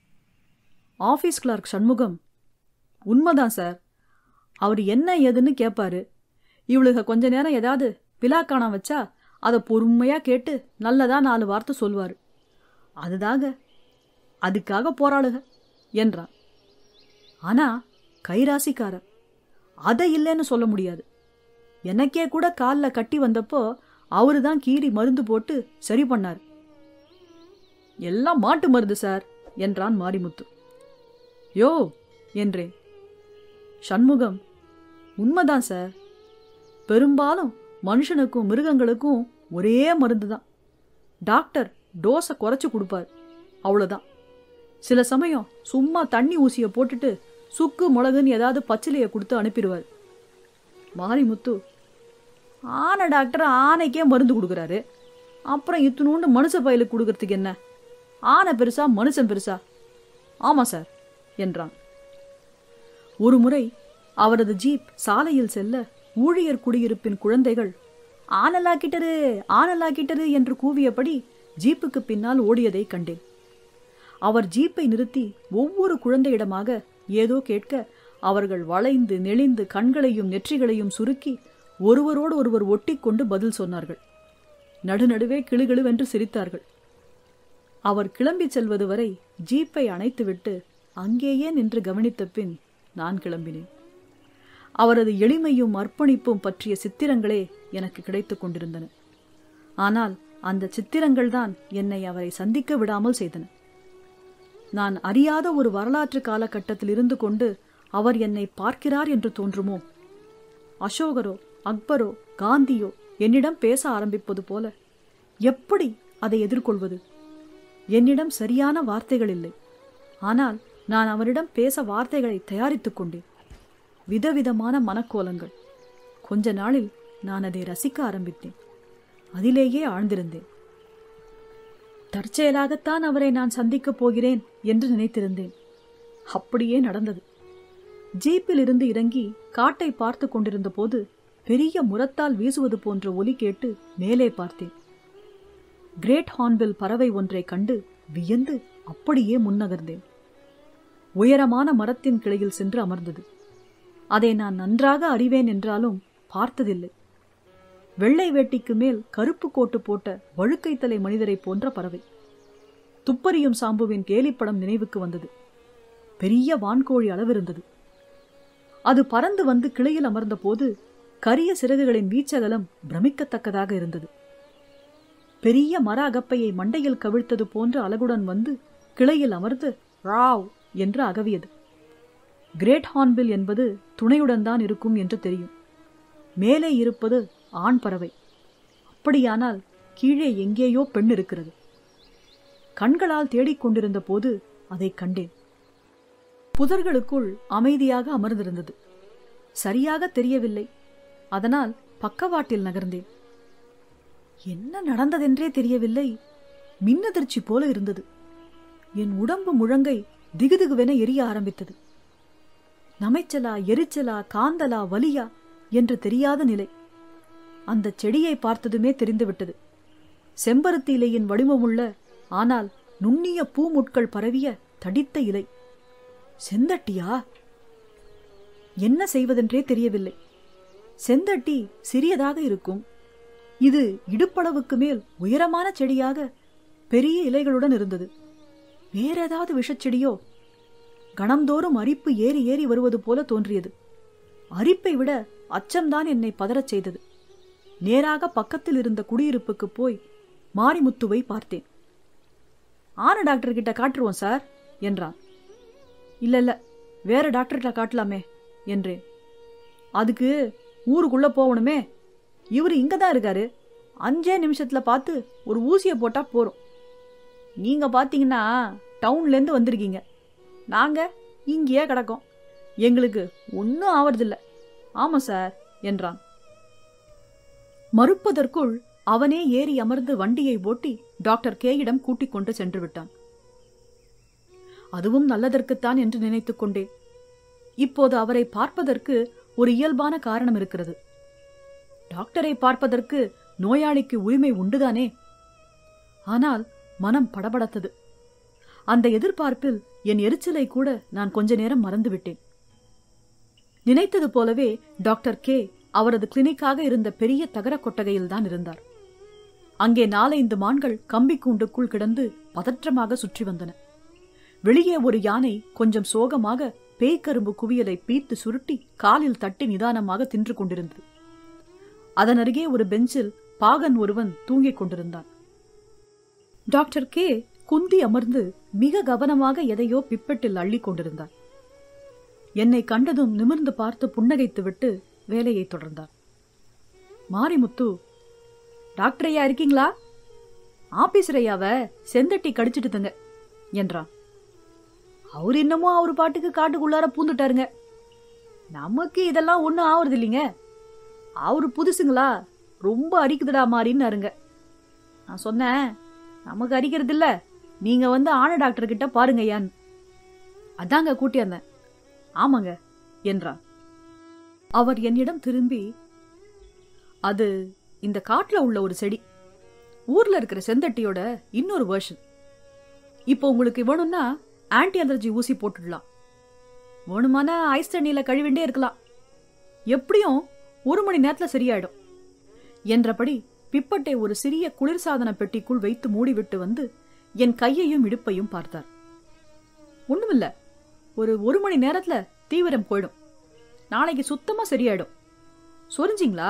ஆபீஸ் கிளார்க் சண்முகம் உண்மைதான் சார் அவர் என்ன ஏதுன்னு கேட்பாரு இவளுக கொஞ்ச நேரம் ஏதாவது பிலாக்கானா வச்சா அதை பொறுமையா கேட்டு நல்லதா நாலு வார்த்தை சொல்வாரு அதுதாங்க அதுக்காக போராளுக என்றான் ஆனா கைராசிக்காரர் அதை இல்லைன்னு சொல்ல முடியாது எனக்கே கூட காலில் கட்டி வந்தப்போ அவரு தான் கீறி மருந்து போட்டு சரி பண்ணார் எல்லாம் மாட்டு மருந்து சார் என்றான் மாரிமுத்து யோ என்றேன் சண்முகம் உண்மைதான் சார் பெரும்பாலும் மனுஷனுக்கும் மிருகங்களுக்கும் ஒரே மருந்து தான் டாக்டர் டோஸை குறைச்சி கொடுப்பார் அவ்வளோதான் சில சமயம் சும்மா தண்ணி ஊசியை போட்டுட்டு சுக்கு மிளகுன்னு ஏதாவது பச்சிலையை கொடுத்து அனுப்பிடுவார் மாரிமுத்து ஆனை டாக்டர் ஆனைக்கே மருந்து கொடுக்குறாரு அப்புறம் இத்தினூண்டு மனுஷ பயலுக்கு கொடுக்கறதுக்கு என்ன ஆனை பெருசா மனுஷன் பெருசா ஆமாம் சார் என்றான் ஒரு முறை அவரது ஜீப் சாலையில் செல்ல ஊழியர் குடியிருப்பின் குழந்தைகள் ஆனலாக்கிட்டரு ஆனலாக்கிட்டரு என்று கூவியபடி ஜீப்புக்கு பின்னால் ஓடியதை கண்டேன் அவர் ஜீப்பை நிறுத்தி ஒவ்வொரு குழந்தையிடமாக ஏதோ கேட்க அவர்கள் வளைந்து நெளிந்து கண்களையும் நெற்றிகளையும் சுருக்கி ஒருவரோடு ஒருவர் ஒட்டிக்கொண்டு பதில் சொன்னார்கள் நடுநடுவே கிளுகிளுவென்று சிரித்தார்கள் அவர் கிளம்பிச் செல்வது வரை ஜீப்பை அணைத்துவிட்டு அங்கேயே நின்று கவனித்த பின் நான் கிளம்பினேன் அவரது எளிமையும் அர்ப்பணிப்பும் பற்றிய சித்திரங்களே எனக்கு கிடைத்துக் கொண்டிருந்தன ஆனால் அந்த சித்திரங்கள்தான் என்னை அவரை சந்திக்க விடாமல் செய்தன நான் அறியாத ஒரு வரலாற்று காலகட்டத்தில் இருந்து கொண்டு அவர் என்னை பார்க்கிறார் என்று தோன்றுமோ அசோகரோ அக்பரோ காந்தியோ என்னிடம் பேச ஆரம்பிப்பது போல எப்படி அதை எதிர்கொள்வது என்னிடம் சரியான வார்த்தைகள் இல்லை ஆனால் நான் அவரிடம் பேச வார்த்தைகளை தயாரித்துக் கொண்டேன் விதவிதமான மனக்கோலங்கள் கொஞ்ச நாளில் நான் அதை ரசிக்க ஆரம்பித்தேன் அதிலேயே ஆழ்ந்திருந்தேன் தற்செயலாகத்தான் அவரை நான் சந்திக்கப் போகிறேன் என்று நினைத்திருந்தேன் அப்படியே நடந்தது ஜீப்பில் இருந்து இறங்கி காட்டை பார்த்து கொண்டிருந்த போது பெரிய முரத்தால் வீசுவது போன்ற ஒலி கேட்டு மேலே பார்த்தேன் கிரேட் ஹார்ன்பில் பறவை ஒன்றை கண்டு வியந்து அப்படியே முன்னகர்ந்தேன் உயரமான மரத்தின் கிளையில் சென்று அமர்ந்தது அதை நான் நன்றாக அறிவேன் என்றாலும் பார்த்ததில்லை வெள்ளை வேட்டிக்கு மேல் கருப்பு கோட்டு போட்ட வழுக்கை தலை மனிதரைப் போன்ற பறவை துப்பறியும் சாம்புவின் கேலிப்படம் நினைவுக்கு வந்தது பெரிய வான்கோழி அளவிருந்தது அது பறந்து வந்து கிளையில் அமர்ந்தபோது கரிய சிறகுகளின் வீச்சகலம் பிரமிக்கத்தக்கதாக இருந்தது பெரிய மர அகப்பையை மண்டையில் கவிழ்த்தது போன்ற அழகுடன் வந்து கிளையில் அமர்ந்து ராவ் என்று அகவியது கிரேட் ஹார்ன்பில் என்பது துணையுடன் தான் இருக்கும் என்று தெரியும் மேலே இருப்பது ஆண் பறவை அப்படியானால் கீழே எங்கேயோ பெண் இருக்கிறது கண்களால் தேடிக்கொண்டிருந்த போது அதை கண்டேன் புதர்களுக்குள் அமைதியாக அமர்ந்திருந்தது சரியாக தெரியவில்லை அதனால் பக்கவாட்டில் நகர்ந்தேன் என்ன நடந்ததென்றே தெரியவில்லை மின்னதிர்ச்சி போல இருந்தது என் உடம்பு முழங்கை திகுதிகுவென எரிய ஆரம்பித்தது நமைச்சலா எரிச்சலா காந்தலா வலியா என்று தெரியாத நிலை அந்த செடியை பார்த்ததுமே தெரிந்துவிட்டது செம்பருத்தி இலையின் வடிவமுள்ள ஆனால் நுண்ணிய பூமுட்கள் பரவிய தடித்த இலை செந்தட்டியா என்ன செய்வதென்றே தெரியவில்லை செந்தட்டி சிறியதாக இருக்கும் இது இடுப்பளவுக்கு மேல் உயரமான செடியாக பெரிய இலைகளுடன் இருந்தது வேற ஏதாவது விஷச்செடியோ கணம்தோறும் அரிப்பு ஏறி ஏறி வருவது போல தோன்றியது அரிப்பை விட அச்சம்தான் என்னை பதறச் செய்தது நேராக பக்கத்தில் இருந்த குடியிருப்புக்கு போய் மாரிமுத்துவை பார்த்தேன் ஆன டாக்டர் கிட்ட காட்டுருவோம் சார் என்றான் இல்ல இல்ல வேற டாக்டர்கிட்ட காட்டலாமே என்றேன் அதுக்கு ஊருக்குள்ள போகணுமே இவர் இங்க தான் இருக்காரு அஞ்சே நிமிஷத்துல பார்த்து ஒரு ஊசியை போட்டா போறோம் நீங்க பாத்தீங்கன்னா டவுன்ல இருந்து வந்திருக்கீங்க நாங்க இங்கேயே கிடக்கோம் எங்களுக்கு ஒன்றும் ஆவறதில்ல ஆமா சார் என்றான் மறுப்பதற்குள் அவனே ஏறி அமர்ந்து வண்டியை ஓட்டி டாக்டர் கேயிடம் கூட்டிக் கொண்டு சென்று விட்டான் அதுவும் நல்லதற்குத்தான் என்று நினைத்துக் கொண்டேன் இப்போது அவரை பார்ப்பதற்கு ஒரு இயல்பான காரணம் இருக்கிறது டாக்டரை பார்ப்பதற்கு நோயாளிக்கு உரிமை உண்டுதானே ஆனால் மனம் படபடத்தது அந்த எதிர்பார்ப்பில் என் எரிச்சலை கூட நான் கொஞ்ச நேரம் மறந்துவிட்டேன் நினைத்தது போலவே டாக்டர் கே அவரது கிளினிக்காக இருந்த பெரிய தகர கொட்டகையில்தான் இருந்தார் அங்கே நாலைந்து மான்கள் கம்பி கூண்டுக்குள் கிடந்து பதற்றமாக சுற்றி வந்தன வெளியே ஒரு யானை கொஞ்சம் சோகமாக பேய்க்கரும்பு குவியலை பீத்து சுருட்டி காலில் தட்டி நிதானமாக தின்று கொண்டிருந்தது அதன் அருகே ஒரு பெஞ்சில் பாகன் ஒருவன் தூங்கிக் கொண்டிருந்தான் டாக்டர் கே குந்தி அமர்ந்து மிக கவனமாக எதையோ பிப்பெட்டில் அள்ளிக் கொண்டிருந்தார் என்னை கண்டதும் நிமிர்ந்து பார்த்து புன்னகைத்துவிட்டு வேலையை தொடர்ந்தார் மாரிமுத்து டாக்டர் ஐயா இருக்கீங்களா ஆபீசர் ஐயாவ செந்தட்டி கடிச்சிட்டுதுங்க என்றான் அவர் இன்னமும் அவர் பாட்டுக்கு காட்டுக்குள்ளார பூந்துட்டாருங்க நமக்கு இதெல்லாம் ஒண்ணும் ஆவறது இல்லைங்க அவரு புதுசுங்களா ரொம்ப அரிக்குதுடா மாறின்னாருங்க நான் சொன்னேன் நமக்கு அரிக்கிறது இல்ல நீங்க வந்து ஆன டாக்டர் கிட்ட பாருங்க ஐயான்னு அதாங்க கூட்டி வந்தேன் ஆமாங்க என்றான் அவர் என்னிடம் திரும்பி அது இந்த காட்டுல உள்ள ஒரு செடி ஊர்ல இருக்கிற செந்தட்டியோட இன்னொரு வேர்ஷன் இப்போ உங்களுக்கு வேணும்னா ஆன்டி அலர்ஜி ஊசி போட்டுடலாம் வேணுமானா ஐஸ் தண்ணியில கழுவிண்டே இருக்கலாம் எப்படியும் ஒரு மணி நேரத்துல சரியாயிடும் என்றபடி பிப்பட்டை ஒரு சிறிய குளிர்சாதன பெட்டிக்குள் வைத்து மூடிவிட்டு வந்து என் கையையும் இடுப்பையும் பார்த்தார் ஒண்ணுமில்ல ஒரு ஒரு மணி நேரத்துல தீவிரம் போயிடும் நாளைக்கு சுத்தமா சரியாயிடும் சொரிஞ்சிங்களா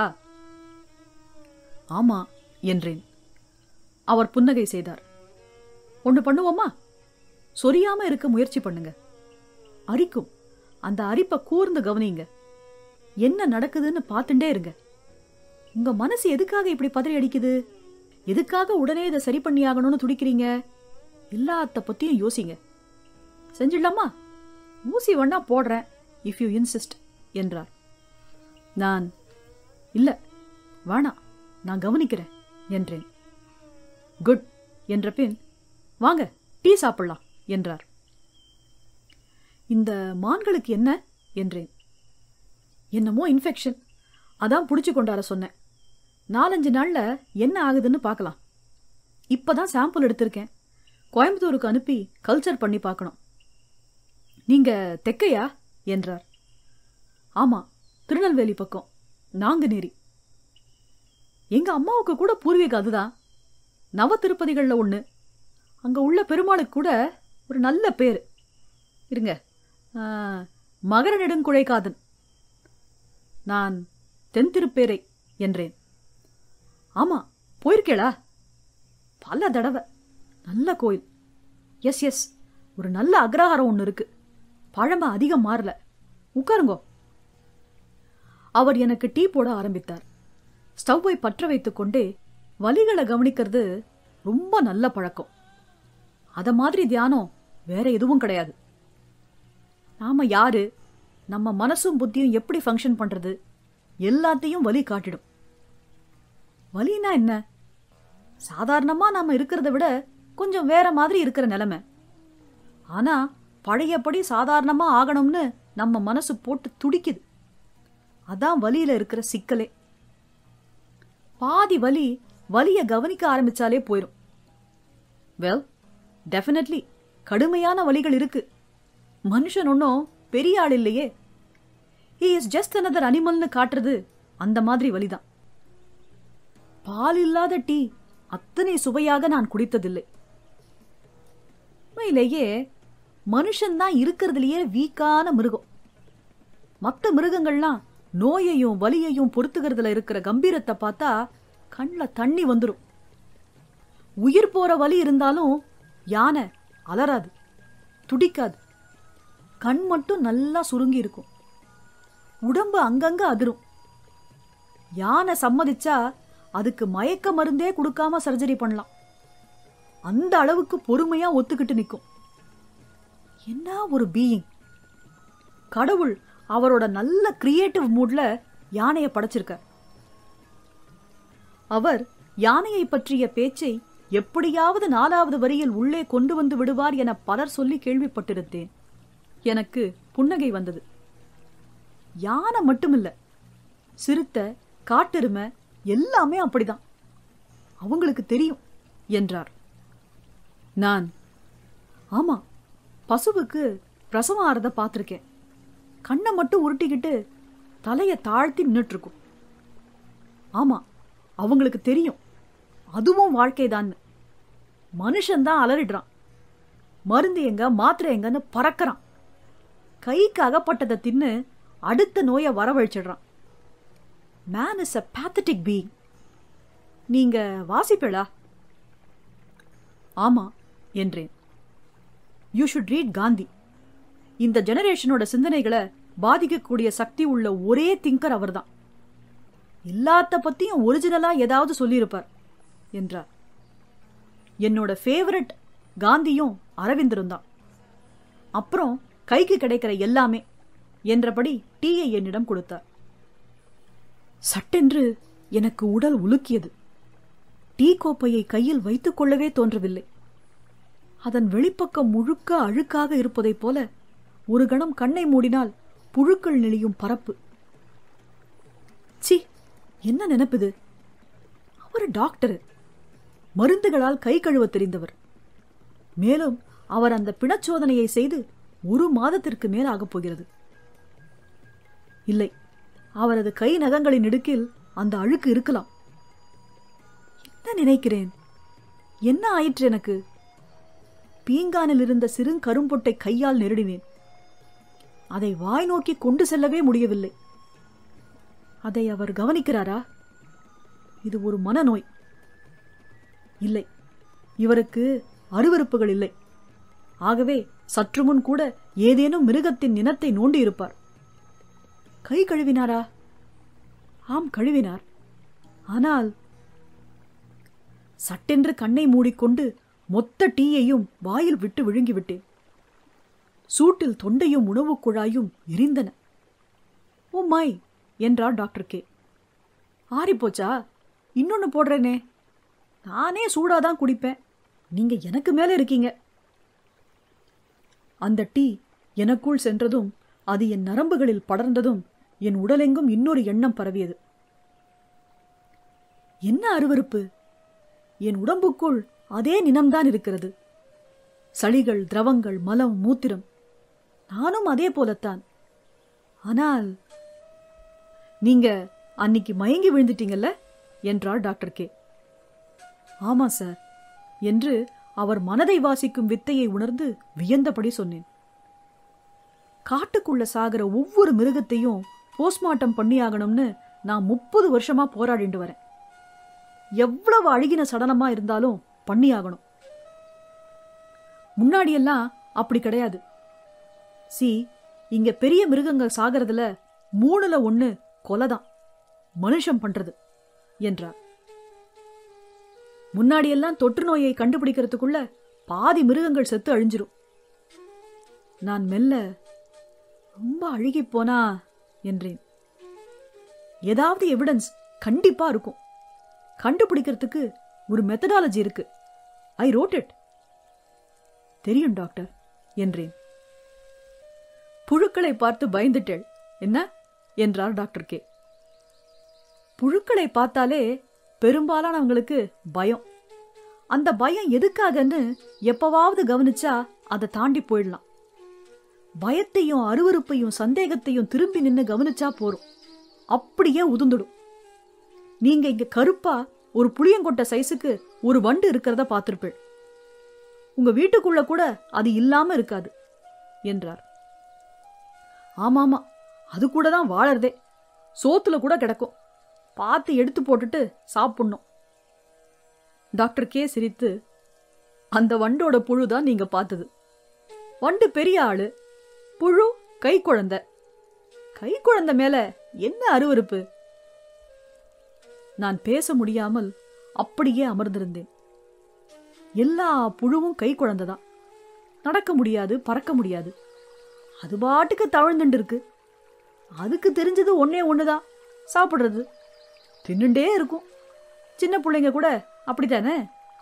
ஆமா என்றேன் அவர் புன்னகை செய்தார் ஒண்ணு பண்ணுவோமா சொரியாம இருக்க முயற்சி பண்ணுங்க அரிக்கும் அந்த அரிப்பை கூர்ந்து கவனிங்க என்ன நடக்குதுன்னு பார்த்துட்டே இருங்க உங்க மனசு எதுக்காக இப்படி பதறி அடிக்குது எதுக்காக உடனே இதை சரி பண்ணி ஆகணும்னு துடிக்கிறீங்க எல்லாத்த பத்தியும் யோசிங்க செஞ்சிடலாமா ஊசி வேணா போடுறேன் இஃப் யூ இன்சிஸ்ட் என்றார் நான் இல்ல வேணாம் நான் கவனிக்கிறேன் என்றேன் குட் என்ற பின் வாங்க டீ சாப்பிடலாம் என்றார் இந்த மான்களுக்கு என்ன என்றேன் என்னமோ இன்ஃபெக்ஷன் அதான் பிடிச்சு கொண்டார சொன்னேன் நாலஞ்சு நாள்ல என்ன ஆகுதுன்னு பார்க்கலாம் இப்பதான் சாம்பிள் எடுத்திருக்கேன் கோயம்புத்தூருக்கு அனுப்பி கல்ச்சர் பண்ணி பார்க்கணும் நீங்க தெக்கையா என்றார் ஆமா திருநெல்வேலி பக்கம் நாங்குநேரி எங்க அம்மாவுக்கு கூட பூர்வீகம் அதுதான் நவ திருப்பதிகள்ல ஒண்ணு அங்க உள்ள பெருமாளுக்கு கூட ஒரு நல்ல பேர் இருங்க ஆ, மகர நெடுங்குழைக்காதன் நான் தென் திருப்பேரை என்றேன் ஆமா போயிருக்கேளா பல தடவை நல்ல கோயில் எஸ் எஸ் ஒரு நல்ல அக்ரஹாரம் ஒன்று இருக்கு பழமை அதிகம் மாறல உட்காருங்கோ அவர் எனக்கு டீ போட ஆரம்பித்தார் ஸ்டவ்வை பற்ற வைத்துக்கொண்டே வலிகளை கவனிக்கிறது ரொம்ப நல்ல பழக்கம் அத மாதிரி தியானம் வேற எதுவும் கிடையாது நாம யாரு நம்ம மனசும் புத்தியும் எப்படி ஃபங்க்ஷன் பண்றது எல்லாத்தையும் வலி காட்டிடும் வலினா என்ன சாதாரணமா நாம இருக்கிறத விட கொஞ்சம் வேற மாதிரி இருக்கிற நிலைமை ஆனா பழையபடி சாதாரணமா ஆகணும்னு நம்ம மனசு போட்டு துடிக்குது அதான் வலியில இருக்கிற சிக்கலே பாதி வலி வலிய கவனிக்க ஆரம்பிச்சாலே போயிரும் வெல் டெஃபினெட்லி கடுமையான வலிகள் இருக்கு மனுஷன் ஒன்றும் பெரிய ஆள் இல்லையே ஹி இஸ் ஜஸ்ட் another அனிமல்னு காட்டுறது அந்த மாதிரி வலிதான் பால் இல்லாத டீ அத்தனை சுவையாக நான் குடித்ததில்லை உண்மையிலேயே மனுஷன்தான் இருக்கிறதுலயே வீக்கான மிருகம் மற்ற மிருகங்கள்லாம் நோயையும் வலியையும் பொறுத்துக்கிறதுல இருக்கிற கம்பீரத்தை பார்த்தா கண்ணில் தண்ணி வந்துடும் உயிர் போற வலி இருந்தாலும் யானை அலறாது துடிக்காது கண் மட்டும் நல்லா சுருங்கி இருக்கும் உடம்பு அங்கங்க அதிரும் யானை சம்மதிச்சா அதுக்கு மயக்க மருந்தே கொடுக்காம சர்ஜரி பண்ணலாம் அந்த அளவுக்கு பொறுமையா ஒத்துக்கிட்டு நிற்கும் என்ன ஒரு பீயிங் கடவுள் அவரோட நல்ல கிரியேட்டிவ் மூட்ல யானையை படைச்சிருக்கார் அவர் யானையை பற்றிய பேச்சை எப்படியாவது நாலாவது வரியில் உள்ளே கொண்டு வந்து விடுவார் என பலர் சொல்லி கேள்விப்பட்டிருந்தேன் எனக்கு புன்னகை வந்தது யானை மட்டுமில்ல சிறுத்தை காட்டெருமை எல்லாமே அப்படிதான் அவங்களுக்கு தெரியும் என்றார் நான் ஆமா பசுவுக்கு பிரசவம் ஆறத பார்த்துருக்கேன் கண்ணை மட்டும் உருட்டிக்கிட்டு தலையை தாழ்த்தி நின்னுட்டு இருக்கும் ஆமா அவங்களுக்கு தெரியும் அதுவும் வாழ்க்கைதான்னு மனுஷன்தான் அலறிடுறான் மருந்து எங்க மாத்திரை எங்கன்னு பறக்கறான் கைக்கு அகப்பட்டதை தின்னு அடுத்த நோயை வரவழைச்சிடுறான் man is a pathetic being நீங்க வாசிப்பேளா ஆமா என்றேன் யூ ஷுட் ரீட் காந்தி இந்த ஜெனரேஷனோட சிந்தனைகளை பாதிக்கக்கூடிய சக்தி உள்ள ஒரே திங்கர் அவர்தான் எல்லாத்த பத்தியும் ஒரிஜினலா ஏதாவது சொல்லியிருப்பார் என்றார் என்னோட ஃபேவரட் காந்தியும் அரவிந்தரும் தான் அப்புறம் கைக்கு கிடைக்கிற எல்லாமே என்றபடி டீயை என்னிடம் கொடுத்தார் சட்டென்று எனக்கு உடல் உலுக்கியது டீ கோப்பையை கையில் வைத்துக் கொள்ளவே தோன்றவில்லை அதன் வெளிப்பக்கம் முழுக்க அழுக்காக இருப்பதைப் போல ஒரு கணம் கண்ணை மூடினால் புழுக்கள் நெளியும் பரப்பு சி என்ன நினைப்புது அவர் டாக்டர் மருந்துகளால் கை கழுவ தெரிந்தவர் மேலும் அவர் அந்த பிணச்சோதனையை செய்து ஒரு மாதத்திற்கு மேல் ஆகப் போகிறது இல்லை அவரது கை நகங்களின் இடுக்கில் அந்த அழுக்கு இருக்கலாம் என்ன நினைக்கிறேன் என்ன ஆயிற்று எனக்கு பீங்கானில் இருந்த சிறு கரும்பொட்டை கையால் நெருடினேன் அதை வாய் நோக்கி கொண்டு செல்லவே முடியவில்லை அதை அவர் கவனிக்கிறாரா இது ஒரு மனநோய் இல்லை இவருக்கு அருவருப்புகள் இல்லை ஆகவே சற்று முன் கூட ஏதேனும் மிருகத்தின் இனத்தை நோண்டி இருப்பார் கை கழுவினாரா ஆம் கழுவினார் ஆனால் சட்டென்று கண்ணை மூடிக்கொண்டு மொத்த டீயையும் வாயில் விட்டு விழுங்கிவிட்டேன் சூட்டில் தொண்டையும் உணவுக் குழாயும் எரிந்தன ஓ மை என்றார் டாக்டர் கே ஆறிப்போச்சா இன்னொன்னு போடுறேனே நானே சூடாதான் குடிப்பேன் நீங்க எனக்கு மேல இருக்கீங்க அந்த டீ எனக்குள் சென்றதும் அது என் நரம்புகளில் படர்ந்ததும் என் உடலெங்கும் இன்னொரு எண்ணம் பரவியது என்ன அருவருப்பு என் உடம்புக்குள் அதே நினம்தான் இருக்கிறது சளிகள் திரவங்கள் மலம் மூத்திரம் நானும் அதே போலத்தான் ஆனால் நீங்க அன்னிக்கு மயங்கி விழுந்துட்டீங்கல்ல என்றார் டாக்டர் கே ஆமா சார் என்று அவர் மனதை வாசிக்கும் வித்தையை உணர்ந்து வியந்தபடி சொன்னேன் காட்டுக்குள்ள சாகிற ஒவ்வொரு மிருகத்தையும் போஸ்ட்மார்ட்டம் பண்ணியாகணும்னு நான் முப்பது வருஷமா போராடிட்டு வரேன் எவ்வளவு அழுகின சடலமா இருந்தாலும் பண்ணியாகணும் முன்னாடியெல்லாம் அப்படி கிடையாது சி இங்க பெரிய மிருகங்கள் சாகிறதுல மூணுல ஒண்ணு கொலைதான் மனுஷன் பண்றது என்றார் முன்னாடியெல்லாம் தொற்று நோயை கண்டுபிடிக்கிறதுக்குள்ள பாதி மிருகங்கள் செத்து அழிஞ்சிரும் நான் மெல்ல ரொம்ப அழுகி போனா என்றேன் ஏதாவது எவிடன்ஸ் கண்டிப்பா இருக்கும் கண்டுபிடிக்கிறதுக்கு ஒரு மெத்தடாலஜி இருக்கு ஐ ரோட் இட் தெரியும் டாக்டர் என்றேன் புழுக்களை பார்த்து பயந்துட்டேள் என்ன என்றார் டாக்டர் கே புழுக்களை பார்த்தாலே பெரும்பாலானவங்களுக்கு பயம் அந்த பயம் எதுக்காகன்னு எப்பவாவது கவனிச்சா அதை தாண்டி போயிடலாம் பயத்தையும் அருவருப்பையும் சந்தேகத்தையும் திரும்பி நின்னு கவனிச்சா போறோம் அப்படியே உதுந்துடும் நீங்க இங்க கருப்பா ஒரு புளியங்கொட்டை சைஸுக்கு ஒரு வண்டு இருக்கிறத பார்த்திருப்பேள் உங்க வீட்டுக்குள்ள கூட அது இல்லாம இருக்காது என்றார் ஆமாமா அது கூட தான் வாழறதே சோத்துல கூட கிடக்கும் பார்த்து எடுத்து போட்டுட்டு சாப்பிடணும் டாக்டர் கே சிரித்து அந்த வண்டோட புழு தான் நீங்க பார்த்தது வண்டு பெரிய ஆளு புழு கை குழந்தை கை குழந்தை மேல என்ன அருவருப்பு நான் பேச முடியாமல் அப்படியே அமர்ந்திருந்தேன் எல்லா புழுவும் கை குழந்தைதான் நடக்க முடியாது பறக்க முடியாது அது பாட்டுக்கு தவழ்ந்துட்டு இருக்கு அதுக்கு தெரிஞ்சது ஒன்னே ஒண்ணுதான் சாப்பிடுறது தின்னுண்டே இருக்கும் சின்ன பிள்ளைங்க கூட அப்படித்தானே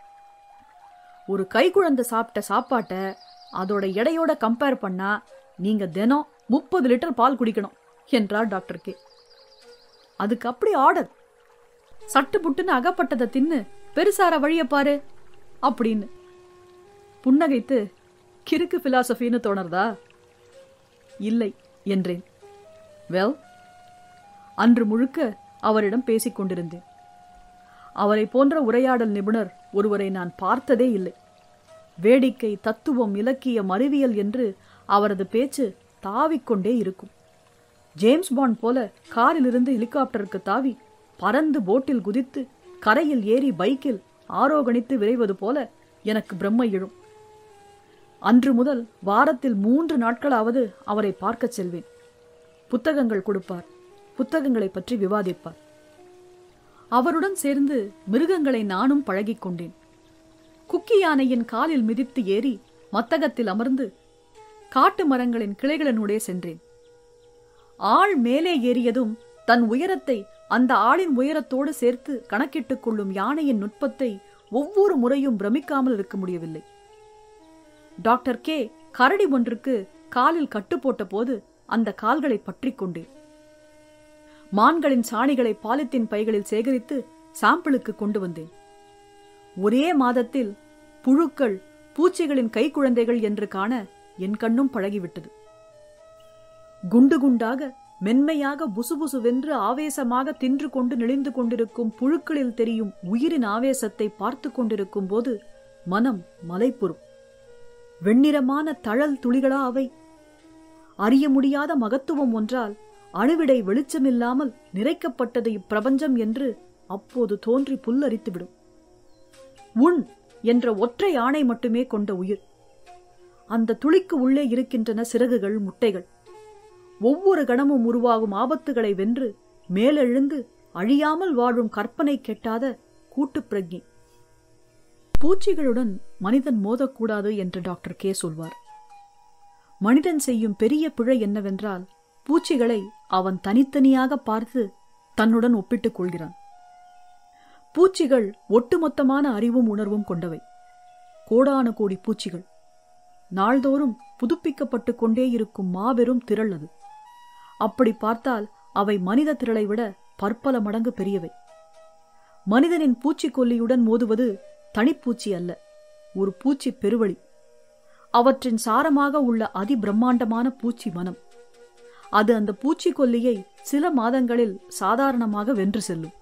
ஒரு கை குழந்தை சாப்பிட்ட சாப்பாட்டை அதோட எடையோட கம்பேர் பண்ணா நீங்க தினம் முப்பது லிட்டர் பால் குடிக்கணும் என்றார் டாக்டர் கே அதுக்கு அப்படி ஆர்டர் சட்டு புட்டுன்னு அகப்பட்டதை தின்னு பெருசார வழிய பாரு அப்படின்னு புன்னகைத்து கிறுக்கு பிலாசபின்னு தோணறதா இல்லை என்றேன் வெல் அன்று முழுக்க அவரிடம் பேசிக் கொண்டிருந்தேன் அவரை போன்ற உரையாடல் நிபுணர் ஒருவரை நான் பார்த்ததே இல்லை வேடிக்கை தத்துவம் இலக்கியம் அறிவியல் என்று அவரது பேச்சு தாவிக்கொண்டே இருக்கும் ஜேம்ஸ் பாண்ட் போல காரிலிருந்து ஹெலிகாப்டருக்கு தாவி பறந்து போட்டில் குதித்து கரையில் ஏறி பைக்கில் ஆரோகணித்து விரைவது போல எனக்கு பிரம்மை எழும் அன்று முதல் வாரத்தில் மூன்று நாட்களாவது அவரை பார்க்கச் செல்வேன் புத்தகங்கள் கொடுப்பார் புத்தகங்களை பற்றி விவாதிப்பார் அவருடன் சேர்ந்து மிருகங்களை நானும் பழகிக் கொண்டேன் குக்கி யானையின் காலில் மிதித்து ஏறி மத்தகத்தில் அமர்ந்து காட்டு மரங்களின் கிளைகளினுடைய சென்றேன் ஆள் மேலே ஏறியதும் தன் உயரத்தை அந்த ஆளின் உயரத்தோடு சேர்த்து கணக்கிட்டுக் கொள்ளும் யானையின் நுட்பத்தை ஒவ்வொரு முறையும் பிரமிக்காமல் இருக்க முடியவில்லை டாக்டர் கே கரடி ஒன்றுக்கு காலில் கட்டு போட்ட போது அந்த கால்களை பற்றிக் கொண்டேன் மான்களின் சாணிகளை பாலித்தீன் பைகளில் சேகரித்து சாம்பிளுக்கு கொண்டு வந்தேன் ஒரே மாதத்தில் புழுக்கள் பூச்சிகளின் கைக்குழந்தைகள் என்று காண என் கண்ணும் பழகிவிட்டது குண்டு குண்டாக மென்மையாக புசுபுசுவென்று ஆவேசமாக தின்று கொண்டு நெளிந்து கொண்டிருக்கும் புழுக்களில் தெரியும் உயிரின் ஆவேசத்தை பார்த்து கொண்டிருக்கும் போது மனம் மலைப்புறும் வெண்ணிறமான தழல் துளிகளா அவை அறிய முடியாத மகத்துவம் ஒன்றால் அணுவிடை வெளிச்சமில்லாமல் நிறைக்கப்பட்டது இப்பிரபஞ்சம் என்று அப்போது தோன்றி புல்லரித்துவிடும் உண் என்ற ஒற்றை ஆணை மட்டுமே கொண்ட உயிர் அந்த துளிக்கு உள்ளே இருக்கின்றன சிறகுகள் முட்டைகள் ஒவ்வொரு கணமும் உருவாகும் ஆபத்துகளை வென்று மேலெழுந்து அழியாமல் வாழும் கற்பனை கெட்டாத கூட்டுப் பிரஜை பூச்சிகளுடன் மனிதன் மோதக்கூடாது என்று டாக்டர் கே சொல்வார் மனிதன் செய்யும் பெரிய பிழை என்னவென்றால் பூச்சிகளை அவன் தனித்தனியாக பார்த்து தன்னுடன் ஒப்பிட்டுக் கொள்கிறான் பூச்சிகள் ஒட்டுமொத்தமான அறிவும் உணர்வும் கொண்டவை கோடான கோடி பூச்சிகள் நாள்தோறும் புதுப்பிக்கப்பட்டு கொண்டே இருக்கும் மாபெரும் திரள் அது அப்படி பார்த்தால் அவை மனித திரளை விட பற்பல மடங்கு பெரியவை மனிதனின் பூச்சிக்கொல்லியுடன் மோதுவது தனிப்பூச்சி அல்ல ஒரு பூச்சி பெருவழி அவற்றின் சாரமாக உள்ள அதி பிரம்மாண்டமான பூச்சி மனம் அது அந்த பூச்சிக்கொல்லியை சில மாதங்களில் சாதாரணமாக வென்று செல்லும்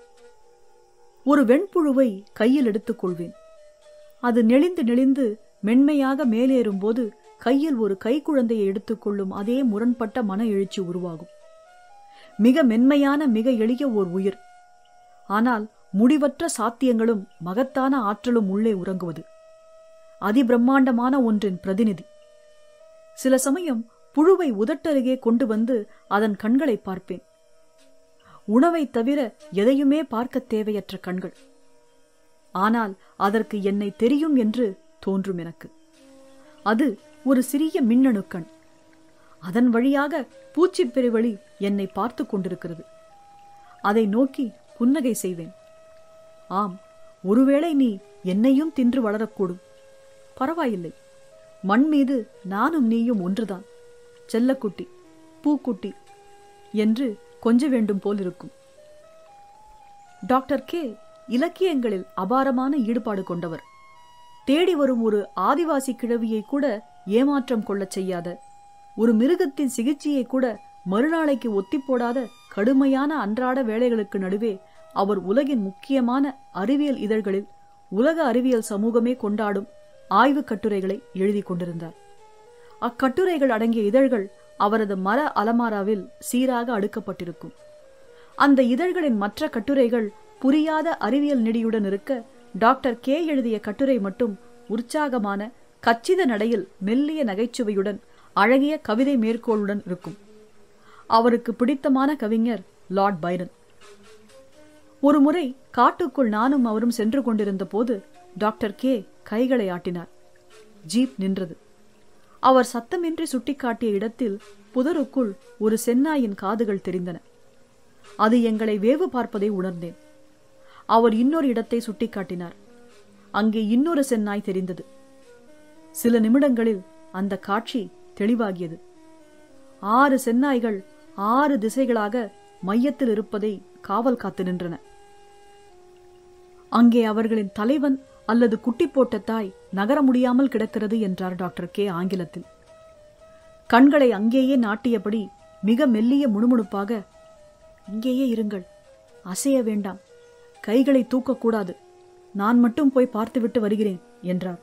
ஒரு வெண்புழுவை கையில் எடுத்துக் கொள்வேன் அது நெளிந்து நெளிந்து மென்மையாக மேலேறும்போது கையில் ஒரு கைக்குழந்தையை எடுத்துக்கொள்ளும் அதே முரண்பட்ட மன எழுச்சி உருவாகும் மிக மென்மையான மிக எளிய ஓர் உயிர் ஆனால் முடிவற்ற சாத்தியங்களும் மகத்தான ஆற்றலும் உள்ளே உறங்குவது அதிபிரம்மாண்டமான ஒன்றின் பிரதிநிதி சில சமயம் புழுவை உதட்டருகே கொண்டு வந்து அதன் கண்களை பார்ப்பேன் உணவைத் தவிர எதையுமே பார்க்கத் தேவையற்ற கண்கள் ஆனால் அதற்கு என்னை தெரியும் என்று தோன்றும் எனக்கு அது ஒரு சிறிய மின்னணு கண் அதன் வழியாக பூச்சிப் பெருவழி என்னை பார்த்து கொண்டிருக்கிறது அதை நோக்கி புன்னகை செய்வேன் ஆம் ஒருவேளை நீ என்னையும் தின்று வளரக்கூடும் பரவாயில்லை மண் மீது நானும் நீயும் ஒன்றுதான் செல்லக்குட்டி பூக்குட்டி என்று கொஞ்ச வேண்டும் போல் இருக்கும் டாக்டர் கே இலக்கியங்களில் அபாரமான ஈடுபாடு கொண்டவர் தேடி வரும் ஒரு ஆதிவாசி கிழவியை கூட ஏமாற்றம் கொள்ளச் செய்யாத ஒரு மிருகத்தின் சிகிச்சையை கூட மறுநாளைக்கு ஒத்தி போடாத கடுமையான அன்றாட வேலைகளுக்கு நடுவே அவர் உலகின் முக்கியமான அறிவியல் இதழ்களில் உலக அறிவியல் சமூகமே கொண்டாடும் ஆய்வுக் கட்டுரைகளை எழுதி கொண்டிருந்தார் அக்கட்டுரைகள் அடங்கிய இதழ்கள் அவரது மர அலமாராவில் சீராக அடுக்கப்பட்டிருக்கும் அந்த இதழ்களின் மற்ற கட்டுரைகள் புரியாத அறிவியல் நெடியுடன் இருக்க டாக்டர் கே எழுதிய கட்டுரை மட்டும் உற்சாகமான கச்சித நடையில் மெல்லிய நகைச்சுவையுடன் அழகிய கவிதை மேற்கோளுடன் இருக்கும் அவருக்கு பிடித்தமான கவிஞர் லார்ட் பைரன் ஒருமுறை காட்டுக்குள் நானும் அவரும் சென்று கொண்டிருந்த போது டாக்டர் கே கைகளை ஆட்டினார் ஜீப் நின்றது அவர் சத்தமின்றி சுட்டிக்காட்டிய இடத்தில் புதருக்குள் ஒரு சென்னாயின் காதுகள் தெரிந்தன அது எங்களை வேவு பார்ப்பதை உணர்ந்தேன் அவர் இன்னொரு இடத்தை சுட்டிக்காட்டினார் அங்கே இன்னொரு சென்னாய் தெரிந்தது சில நிமிடங்களில் அந்த காட்சி தெளிவாகியது ஆறு சென்னாய்கள் ஆறு திசைகளாக மையத்தில் இருப்பதை காவல் காத்து நின்றன அங்கே அவர்களின் தலைவன் அல்லது குட்டி போட்ட தாய் நகர முடியாமல் கிடக்கிறது என்றார் டாக்டர் கே ஆங்கிலத்தில் கண்களை அங்கேயே நாட்டியபடி மிக மெல்லிய முணுமுணுப்பாக இங்கேயே இருங்கள் அசைய வேண்டாம் கைகளை தூக்கக்கூடாது நான் மட்டும் போய் பார்த்துவிட்டு வருகிறேன் என்றார்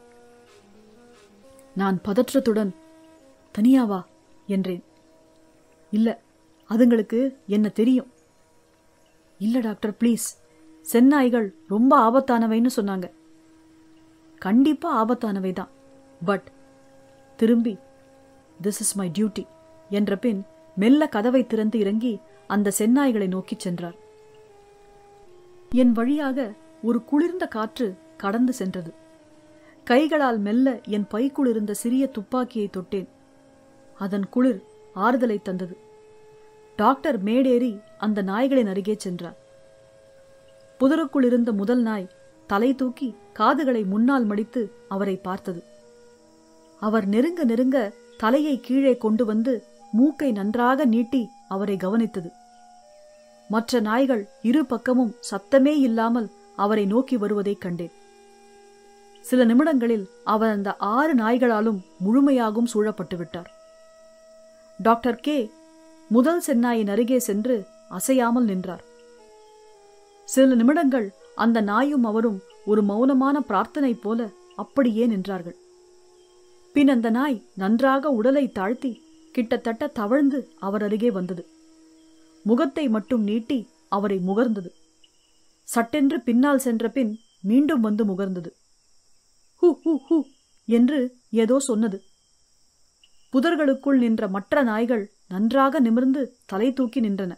நான் பதற்றத்துடன் தனியாவா என்றேன் இல்ல அதுங்களுக்கு என்ன தெரியும் இல்ல டாக்டர் ப்ளீஸ் சென்னாய்கள் ரொம்ப ஆபத்தானவைன்னு சொன்னாங்க கண்டிப்பா ஆபத்தானவை தான் பட் திரும்பி திஸ் இஸ் மை டியூட்டி என்ற பின் மெல்ல கதவை திறந்து இறங்கி அந்த சென்னாய்களை நோக்கிச் சென்றார் என் வழியாக ஒரு குளிர்ந்த காற்று கடந்து சென்றது கைகளால் மெல்ல என் பைக்குள் இருந்த சிறிய துப்பாக்கியை தொட்டேன் அதன் குளிர் ஆறுதலை தந்தது டாக்டர் மேடேறி அந்த நாய்களின் அருகே சென்றார் புதருக்குள் இருந்த முதல் நாய் தலை தூக்கி காதுகளை முன்னால் மடித்து அவரை பார்த்தது அவர் நெருங்க நெருங்க தலையை கீழே கொண்டு வந்து மூக்கை நன்றாக நீட்டி அவரை கவனித்தது மற்ற நாய்கள் இரு பக்கமும் சத்தமே இல்லாமல் அவரை நோக்கி வருவதைக் கண்டேன் சில நிமிடங்களில் அவர் அந்த ஆறு நாய்களாலும் முழுமையாகவும் சூழப்பட்டு விட்டார் டாக்டர் கே முதல் சென்னாயின் அருகே சென்று அசையாமல் நின்றார் சில நிமிடங்கள் அந்த நாயும் அவரும் ஒரு மௌனமான பிரார்த்தனை போல அப்படியே நின்றார்கள் பின் அந்த நாய் நன்றாக உடலை தாழ்த்தி கிட்டத்தட்ட தவழ்ந்து அவர் அருகே வந்தது முகத்தை மட்டும் நீட்டி அவரை முகர்ந்தது சட்டென்று பின்னால் சென்ற பின் மீண்டும் வந்து முகர்ந்தது ஹூ ஹூ ஹூ என்று ஏதோ சொன்னது புதர்களுக்குள் நின்ற மற்ற நாய்கள் நன்றாக நிமிர்ந்து தலை தூக்கி நின்றன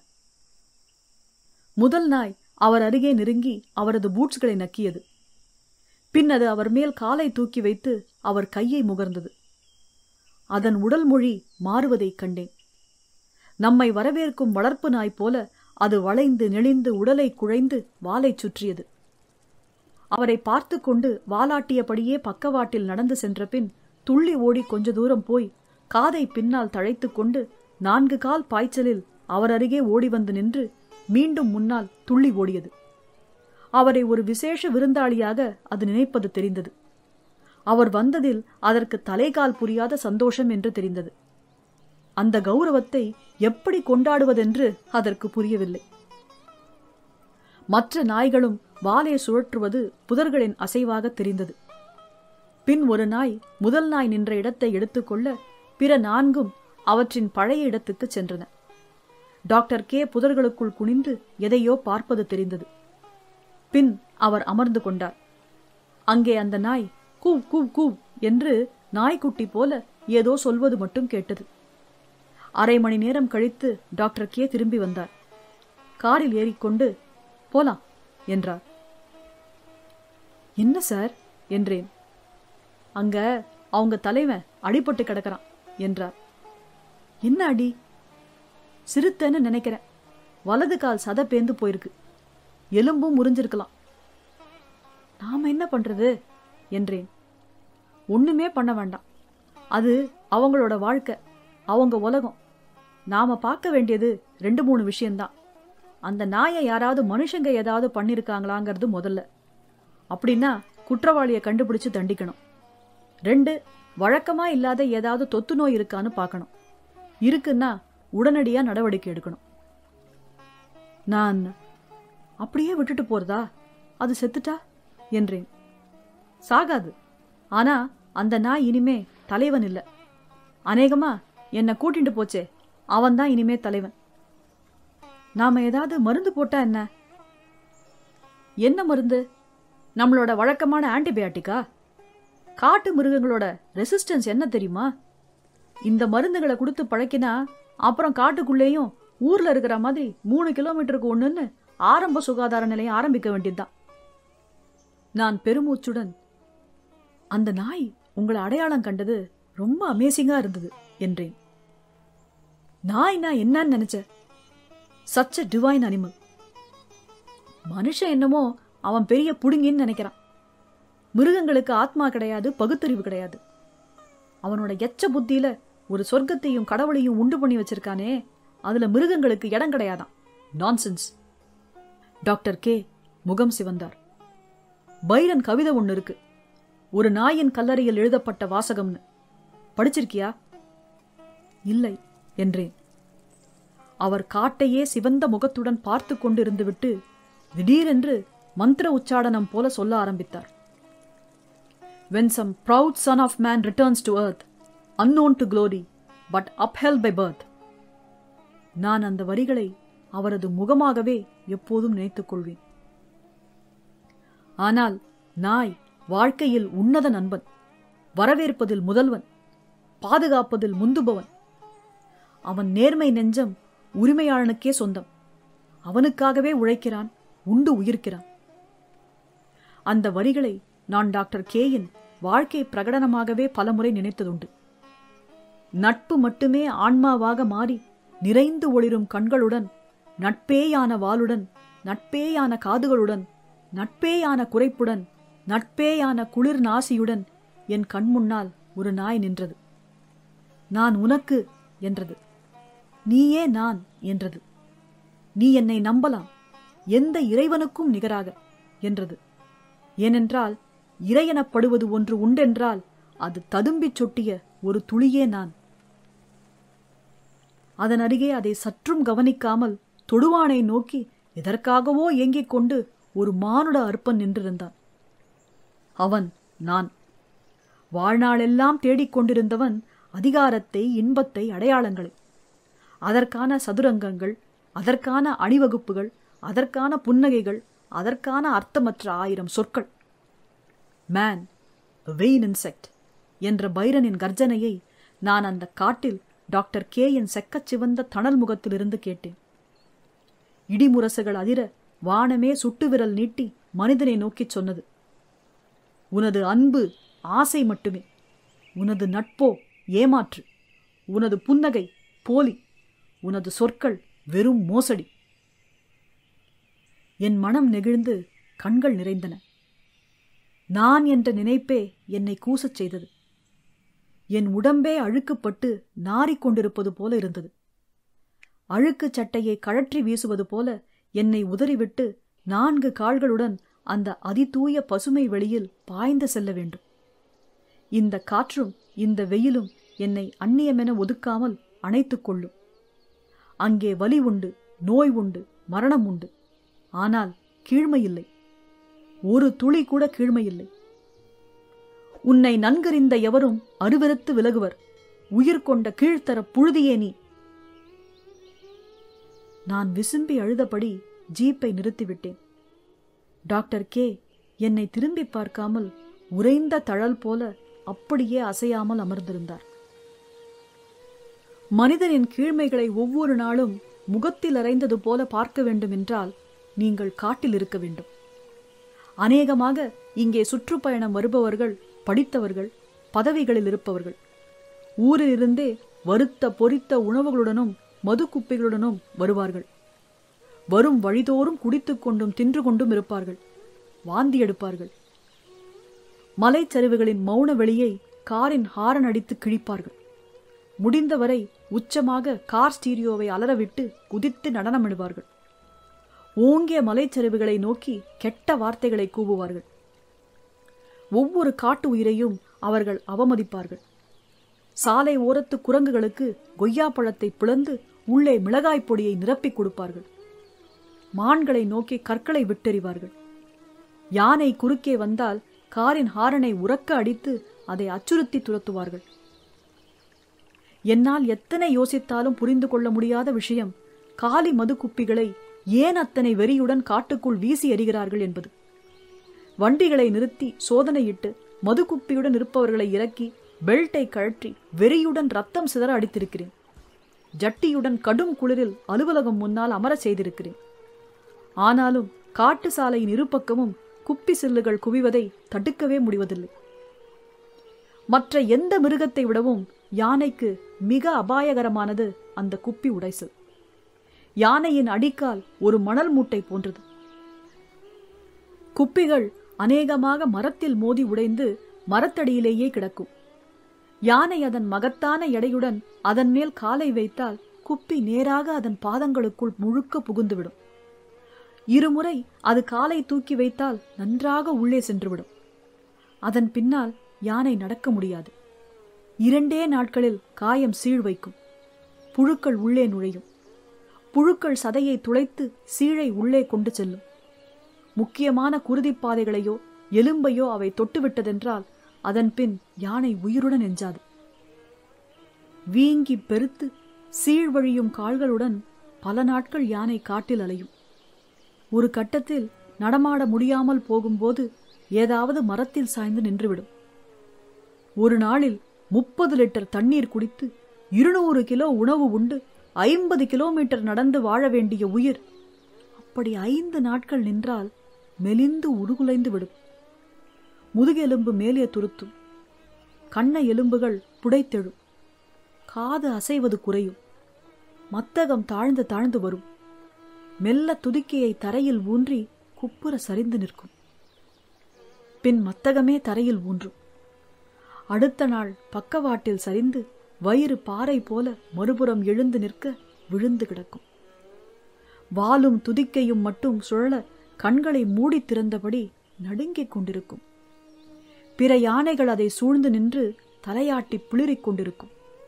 முதல் நாய் அவர் அருகே நெருங்கி அவரது பூட்ஸ்களை நக்கியது பின் அது அவர் மேல் காலை தூக்கி வைத்து அவர் கையை முகர்ந்தது அதன் உடல் மொழி மாறுவதைக் கண்டேன் நம்மை வரவேற்கும் வளர்ப்பு நாய் போல அது வளைந்து நெளிந்து உடலை குழைந்து வாலைச் சுற்றியது அவரை பார்த்து கொண்டு வாலாட்டியபடியே பக்கவாட்டில் நடந்து சென்ற பின் துள்ளி ஓடி கொஞ்ச தூரம் போய் காதை பின்னால் தழைத்துக் கொண்டு நான்கு கால் பாய்ச்சலில் அவர் அருகே ஓடி வந்து நின்று மீண்டும் முன்னால் துள்ளி ஓடியது அவரை ஒரு விசேஷ விருந்தாளியாக அது நினைப்பது தெரிந்தது அவர் வந்ததில் அதற்கு தலைகால் புரியாத சந்தோஷம் என்று தெரிந்தது அந்த கௌரவத்தை எப்படி கொண்டாடுவதென்று அதற்கு புரியவில்லை மற்ற நாய்களும் வாலை சுழற்றுவது புதர்களின் அசைவாக தெரிந்தது பின் ஒரு நாய் முதல் நாய் நின்ற இடத்தை எடுத்துக்கொள்ள பிற நான்கும் அவற்றின் பழைய இடத்துக்கு சென்றன டாக்டர் கே புதர்களுக்குள் குனிந்து எதையோ பார்ப்பது தெரிந்தது பின் அவர் அமர்ந்து கொண்டார் அங்கே அந்த நாய் கூவ் கூவ் கூவ் என்று நாய்க்குட்டி போல ஏதோ சொல்வது மட்டும் கேட்டது அரை மணி நேரம் கழித்து டாக்டர் கே திரும்பி வந்தார் காரில் ஏறிக்கொண்டு போலாம் என்றார் என்ன சார் என்றேன் அங்க அவங்க தலைவன் அடிபட்டு கிடக்கிறான் என்றார் என்ன அடி சிறுத்தைன்னு நினைக்கிறேன் வலது கால் சதை பேந்து போயிருக்கு எலும்பும் முறிஞ்சிருக்கலாம் நாம என்ன பண்றது என்றேன் ஒண்ணுமே பண்ண வேண்டாம் அது அவங்களோட வாழ்க்கை அவங்க உலகம் நாம பார்க்க வேண்டியது ரெண்டு மூணு விஷயம்தான் அந்த நாயை யாராவது மனுஷங்க ஏதாவது பண்ணிருக்காங்களாங்கிறது முதல்ல அப்படின்னா குற்றவாளியை கண்டுபிடிச்சு தண்டிக்கணும் ரெண்டு வழக்கமா இல்லாத ஏதாவது தொத்து நோய் இருக்கான்னு பார்க்கணும் இருக்குன்னா உடனடியா நடவடிக்கை எடுக்கணும் நான் அப்படியே விட்டுட்டு போறதா அது செத்துட்டா என்றேன் சாகாது ஆனா அந்த நாய் இனிமே தலைவன் இல்ல அநேகமா என்னை கூட்டிட்டு போச்சே அவன்தான் இனிமே தலைவன் நாம ஏதாவது மருந்து போட்டா என்ன என்ன மருந்து நம்மளோட வழக்கமான ஆன்டிபயாட்டிக்கா காட்டு மிருகங்களோட ரெசிஸ்டன்ஸ் என்ன தெரியுமா இந்த மருந்துகளை கொடுத்து பழக்கினா அப்புறம் காட்டுக்குள்ளேயும் ஊர்ல இருக்கிற மாதிரி மூணு கிலோமீட்டருக்கு ஒண்ணுன்னு ஆரம்ப சுகாதார நிலையம் ஆரம்பிக்க வேண்டியதுதான் நான் பெருமூச்சுடன் அந்த நாய் உங்களை அடையாளம் கண்டது ரொம்ப அமேசிங்கா இருந்தது என்றேன் நாய்னா என்னன்னு நினைச்ச சச்ச டிவைன் அனிமல் மனுஷன் என்னமோ அவன் பெரிய புடுங்கின்னு நினைக்கிறான் மிருகங்களுக்கு ஆத்மா கிடையாது பகுத்தறிவு கிடையாது அவனோட எச்ச புத்தியில ஒரு சொர்க்கத்தையும் கடவுளையும் உண்டு பண்ணி வச்சிருக்கானே அதுல மிருகங்களுக்கு இடம் கிடையாதான் நான்சென்ஸ் டாக்டர் கே முகம் சிவந்தார் பைரன் கவிதை ஒண்ணு இருக்கு ஒரு நாயின் கல்லறையில் எழுதப்பட்ட வாசகம்னு படிச்சிருக்கியா இல்லை என்றேன் அவர் காட்டையே சிவந்த முகத்துடன் பார்த்து கொண்டிருந்து விட்டு திடீரென்று மந்திர உச்சாடனம் போல சொல்ல ஆரம்பித்தார் when some proud son of man returns to earth, unknown to glory, but upheld by birth. நான் அந்த வரிகளை அவரது முகமாகவே எப்போதும் நினைத்துக் கொள்வேன் ஆனால் நாய் வாழ்க்கையில் உன்னத நண்பன் வரவேற்பதில் முதல்வன் பாதுகாப்பதில் முந்துபவன் அவன் நேர்மை நெஞ்சம் உரிமையாளனுக்கே சொந்தம் அவனுக்காகவே உழைக்கிறான் உண்டு உயிர்க்கிறான் அந்த வரிகளை நான் டாக்டர் கேயின் வாழ்க்கை பிரகடனமாகவே பலமுறை நினைத்ததுண்டு நட்பு மட்டுமே ஆன்மாவாக மாறி நிறைந்து ஒளிரும் கண்களுடன் நட்பேயான வாளுடன் நட்பேயான காதுகளுடன் நட்பேயான குறைப்புடன் நட்பேயான குளிர் நாசியுடன் என் கண்முன்னால் ஒரு நாய் நின்றது நான் உனக்கு என்றது நீயே நான் என்றது நீ என்னை நம்பலாம் எந்த இறைவனுக்கும் நிகராக என்றது ஏனென்றால் இறையெனப்படுவது ஒன்று உண்டென்றால் அது ததும்பிச் சொட்டிய ஒரு துளியே நான் அதன் அருகே அதை சற்றும் கவனிக்காமல் தொடுவானை நோக்கி எதற்காகவோ ஏங்கிக் கொண்டு ஒரு மானுட அற்பன் நின்றிருந்தான் அவன் நான் வாழ்நாளெல்லாம் தேடிக்கொண்டிருந்தவன் அதிகாரத்தை இன்பத்தை அடையாளங்களை அதற்கான சதுரங்கங்கள் அதற்கான அணிவகுப்புகள் அதற்கான புன்னகைகள் அதற்கான அர்த்தமற்ற ஆயிரம் சொற்கள் மேன் வெயின் இன்செக்ட் என்ற பைரனின் கர்ஜனையை நான் அந்த காட்டில் டாக்டர் கேயின் செக்கச் சிவந்த தணல் முகத்திலிருந்து கேட்டேன் இடிமுரசுகள் அதிர வானமே சுட்டு விரல் நீட்டி மனிதனை நோக்கிச் சொன்னது உனது அன்பு ஆசை மட்டுமே உனது நட்போ ஏமாற்று உனது புன்னகை போலி உனது சொற்கள் வெறும் மோசடி என் மனம் நெகிழ்ந்து கண்கள் நிறைந்தன நான் என்ற நினைப்பே என்னை கூசச் செய்தது என் உடம்பே அழுக்குப்பட்டு நாறிக்கொண்டிருப்பது போல இருந்தது அழுக்குச் சட்டையை கழற்றி வீசுவது போல என்னை உதறிவிட்டு நான்கு கால்களுடன் அந்த அதிதூய பசுமை வெளியில் பாய்ந்து செல்ல வேண்டும் இந்த காற்றும் இந்த வெயிலும் என்னை அந்நியமென ஒதுக்காமல் அணைத்துக் கொள்ளும் அங்கே வலி உண்டு நோய் உண்டு மரணம் உண்டு ஆனால் கீழ்மை இல்லை ஒரு துளி கூட கீழ்மை இல்லை உன்னை நன்கறிந்த எவரும் அருவருத்து விலகுவர் உயிர் கொண்ட கீழ்த்தர புழுதியே நீ நான் விசும்பி அழுதபடி ஜீப்பை நிறுத்திவிட்டேன் டாக்டர் கே என்னை திரும்பி பார்க்காமல் உறைந்த தழல் போல அப்படியே அசையாமல் அமர்ந்திருந்தார் மனிதனின் கீழ்மைகளை ஒவ்வொரு நாளும் முகத்தில் அறைந்தது போல பார்க்க வேண்டும் என்றால் நீங்கள் காட்டில் இருக்க வேண்டும் அநேகமாக இங்கே சுற்றுப்பயணம் வருபவர்கள் படித்தவர்கள் பதவிகளில் இருப்பவர்கள் ஊரிலிருந்தே வறுத்த பொரித்த உணவுகளுடனும் மது குப்பைகளுடனும் வருவார்கள் வரும் வழிதோறும் குடித்துக் கொண்டும் தின்று கொண்டும் இருப்பார்கள் வாந்தி எடுப்பார்கள் மலைச்சரிவுகளின் மௌன வெளியை காரின் ஹாரன் அடித்து கிழிப்பார்கள் முடிந்தவரை உச்சமாக கார் ஸ்டீரியோவை அலறவிட்டு குதித்து நடனமிடுவார்கள் ஓங்கிய மலைச்சரிவுகளை நோக்கி கெட்ட வார்த்தைகளை கூவுவார்கள் ஒவ்வொரு காட்டு உயிரையும் அவர்கள் அவமதிப்பார்கள் சாலை ஓரத்து குரங்குகளுக்கு கொய்யா பழத்தை பிளந்து உள்ளே மிளகாய் பொடியை நிரப்பிக் கொடுப்பார்கள் மான்களை நோக்கி கற்களை விட்டெறிவார்கள் யானை குறுக்கே வந்தால் காரின் ஹாரனை உறக்க அடித்து அதை அச்சுறுத்தி துரத்துவார்கள் என்னால் எத்தனை யோசித்தாலும் புரிந்து கொள்ள முடியாத விஷயம் காலி மது குப்பிகளை ஏன் அத்தனை வெறியுடன் காட்டுக்குள் வீசி எறிகிறார்கள் என்பது வண்டிகளை நிறுத்தி சோதனையிட்டு மது குப்பியுடன் இருப்பவர்களை இறக்கி பெல்ட்டை கழற்றி வெறியுடன் ரத்தம் சிதற அடித்திருக்கிறேன் ஜட்டியுடன் கடும் குளிரில் அலுவலகம் முன்னால் அமர செய்திருக்கிறேன் ஆனாலும் காட்டு சாலையின் இருபக்கமும் குப்பி சில்லுகள் குவிவதை தடுக்கவே முடிவதில்லை மற்ற எந்த மிருகத்தை விடவும் யானைக்கு மிக அபாயகரமானது அந்த குப்பி உடைசல் யானையின் அடிக்கால் ஒரு மணல் மூட்டை போன்றது குப்பிகள் அநேகமாக மரத்தில் மோதி உடைந்து மரத்தடியிலேயே கிடக்கும் யானை அதன் மகத்தான எடையுடன் அதன் மேல் காலை வைத்தால் குப்பி நேராக அதன் பாதங்களுக்குள் முழுக்க புகுந்துவிடும் இருமுறை அது காலை தூக்கி வைத்தால் நன்றாக உள்ளே சென்றுவிடும் அதன் பின்னால் யானை நடக்க முடியாது இரண்டே நாட்களில் காயம் சீழ் வைக்கும் புழுக்கள் உள்ளே நுழையும் புழுக்கள் சதையை துளைத்து சீழை உள்ளே கொண்டு செல்லும் முக்கியமான குருதிப்பாதைகளையோ எலும்பையோ அவை தொட்டுவிட்டதென்றால் அதன் பின் யானை உயிருடன் எஞ்சாது வீங்கி பெருத்து சீழ்வழியும் கால்களுடன் பல நாட்கள் யானை காட்டில் அலையும் ஒரு கட்டத்தில் நடமாட முடியாமல் போகும்போது ஏதாவது மரத்தில் சாய்ந்து நின்றுவிடும் ஒரு நாளில் முப்பது லிட்டர் தண்ணீர் குடித்து இருநூறு கிலோ உணவு உண்டு ஐம்பது கிலோமீட்டர் நடந்து வாழ வேண்டிய உயிர் அப்படி ஐந்து நாட்கள் நின்றால் மெலிந்து உருகுலைந்து விடும் முதுகெலும்பு மேலே துருத்தும் கண்ண எலும்புகள் புடைத்தெழும் காது அசைவது குறையும் மத்தகம் தாழ்ந்து தாழ்ந்து வரும் மெல்ல துதிக்கையை தரையில் ஊன்றி குப்புற சரிந்து நிற்கும் பின் மத்தகமே தரையில் ஊன்றும் அடுத்த நாள் பக்கவாட்டில் சரிந்து வயிறு பாறை போல மறுபுறம் எழுந்து நிற்க விழுந்து கிடக்கும் வாலும் துதிக்கையும் மட்டும் சுழல கண்களை மூடி திறந்தபடி நடுங்கிக் கொண்டிருக்கும் பிற யானைகள் அதை சூழ்ந்து நின்று தலையாட்டி பிளிரிக் கொண்டிருக்கும்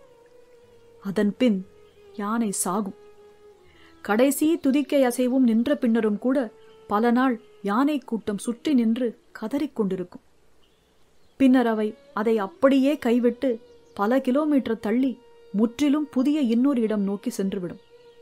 அதன் பின் யானை சாகும் கடைசி துதிக்கை அசைவும் நின்ற பின்னரும் கூட பல நாள் யானை கூட்டம் சுற்றி நின்று கதறிக் கொண்டிருக்கும் பின்னர் அவை அதை அப்படியே கைவிட்டு பல கிலோமீட்டர் தள்ளி முற்றிலும் புதிய இன்னொரு இடம் நோக்கி சென்றுவிடும்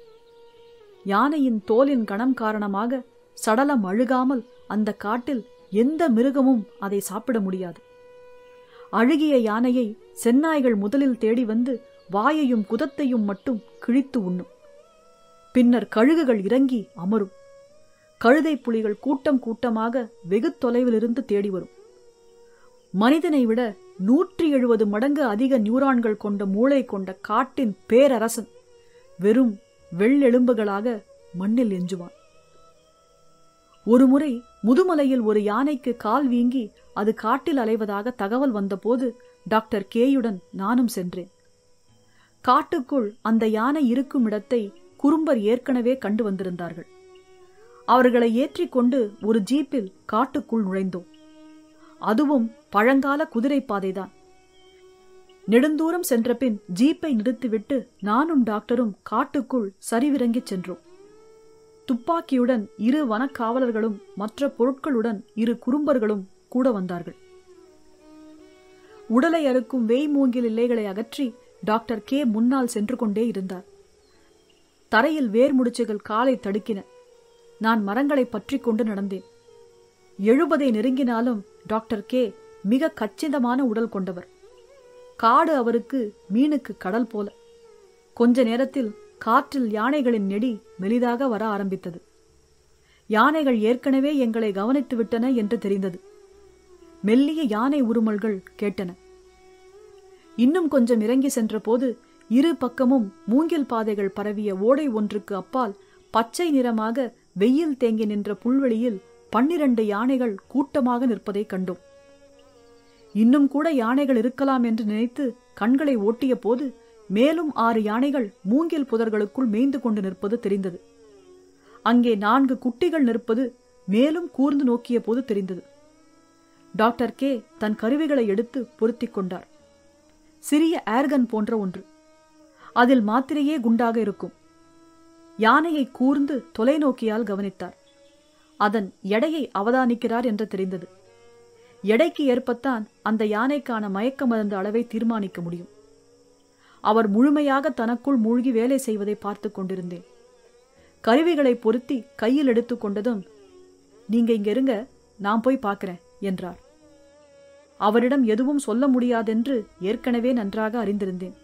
யானையின் தோலின் கணம் காரணமாக சடலம் அழுகாமல் அந்த காட்டில் எந்த மிருகமும் அதை சாப்பிட முடியாது அழுகிய யானையை செந்நாய்கள் முதலில் தேடி வந்து வாயையும் குதத்தையும் மட்டும் கிழித்து உண்ணும் பின்னர் கழுகுகள் இறங்கி அமரும் கழுதை புலிகள் கூட்டம் கூட்டமாக வெகு தொலைவிலிருந்து தேடி வரும் மனிதனை விட நூற்றி எழுபது மடங்கு அதிக நியூரான்கள் கொண்ட மூளை கொண்ட காட்டின் பேரரசன் வெறும் வெள்ளெலும்புகளாக மண்ணில் எஞ்சுவான் ஒருமுறை முதுமலையில் ஒரு யானைக்கு கால் வீங்கி அது காட்டில் அலைவதாக தகவல் வந்தபோது டாக்டர் கேயுடன் நானும் சென்றேன் காட்டுக்குள் அந்த யானை இருக்கும் இடத்தை குறும்பர் ஏற்கனவே கண்டு வந்திருந்தார்கள் அவர்களை ஏற்றிக்கொண்டு ஒரு ஜீப்பில் காட்டுக்குள் நுழைந்தோம் அதுவும் பழங்கால குதிரை பாதைதான் நெடுந்தூரம் சென்ற பின் ஜீப்பை நிறுத்திவிட்டு நானும் டாக்டரும் காட்டுக்குள் சரிவிறங்கிச் சென்றோம் துப்பாக்கியுடன் இரு வனக்காவலர்களும் மற்ற பொருட்களுடன் இரு குறும்பர்களும் கூட வந்தார்கள் உடலை அறுக்கும் வேய் மூங்கில் இலைகளை அகற்றி டாக்டர் கே முன்னால் சென்று கொண்டே இருந்தார் தரையில் வேர் முடிச்சுகள் காலை தடுக்கின நான் மரங்களை பற்றி கொண்டு நடந்தேன் எழுபதை நெருங்கினாலும் டாக்டர் கே மிக கச்சிதமான உடல் கொண்டவர் காடு அவருக்கு மீனுக்கு கடல் போல கொஞ்ச நேரத்தில் காற்றில் யானைகளின் நெடி மெலிதாக வர ஆரம்பித்தது யானைகள் ஏற்கனவே எங்களை கவனித்து விட்டன என்று தெரிந்தது மெல்லிய யானை உருமல்கள் கேட்டன இன்னும் கொஞ்சம் இறங்கி சென்றபோது இரு பக்கமும் மூங்கில் பாதைகள் பரவிய ஓடை ஒன்றுக்கு அப்பால் பச்சை நிறமாக வெயில் தேங்கி நின்ற புல்வெளியில் பன்னிரண்டு யானைகள் கூட்டமாக நிற்பதைக் கண்டோம் இன்னும் கூட யானைகள் இருக்கலாம் என்று நினைத்து கண்களை ஓட்டிய போது மேலும் ஆறு யானைகள் மூங்கில் புதர்களுக்குள் மேய்ந்து கொண்டு நிற்பது தெரிந்தது அங்கே நான்கு குட்டிகள் நிற்பது மேலும் கூர்ந்து நோக்கிய போது தெரிந்தது டாக்டர் கே தன் கருவிகளை எடுத்து பொருத்திக் கொண்டார் சிறிய ஏர்கன் போன்ற ஒன்று அதில் மாத்திரையே குண்டாக இருக்கும் யானையை கூர்ந்து தொலைநோக்கியால் கவனித்தார் அதன் எடையை அவதானிக்கிறார் என்று தெரிந்தது எடைக்கு ஏற்பத்தான் அந்த யானைக்கான மயக்க மருந்து அளவை தீர்மானிக்க முடியும் அவர் முழுமையாக தனக்குள் மூழ்கி வேலை செய்வதை பார்த்து கொண்டிருந்தேன் கருவிகளை பொருத்தி கையில் எடுத்து கொண்டதும் நீங்க இங்க இருங்க நான் போய் பார்க்கிறேன் என்றார் அவரிடம் எதுவும் சொல்ல முடியாதென்று ஏற்கனவே நன்றாக அறிந்திருந்தேன்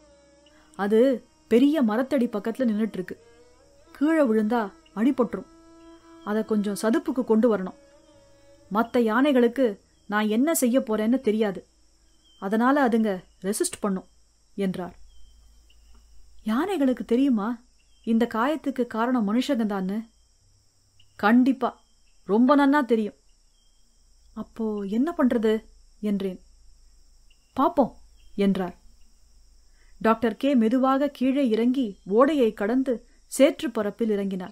அது பெரிய மரத்தடி பக்கத்துல நின்னுட்டு இருக்கு கீழே விழுந்தா அடிபட்டுரும் அதை கொஞ்சம் சதுப்புக்கு கொண்டு வரணும் மற்ற யானைகளுக்கு நான் என்ன செய்ய போறேன்னு தெரியாது அதனால அதுங்க ரெசிஸ்ட் பண்ணும் என்றார் யானைகளுக்கு தெரியுமா இந்த காயத்துக்கு காரணம் மனுஷங்க தான்னு கண்டிப்பா ரொம்ப நன்னா தெரியும் அப்போ என்ன பண்றது என்றேன் பாப்போம் என்றார் டாக்டர் கே மெதுவாக கீழே இறங்கி ஓடையை கடந்து சேற்று பரப்பில் இறங்கினார்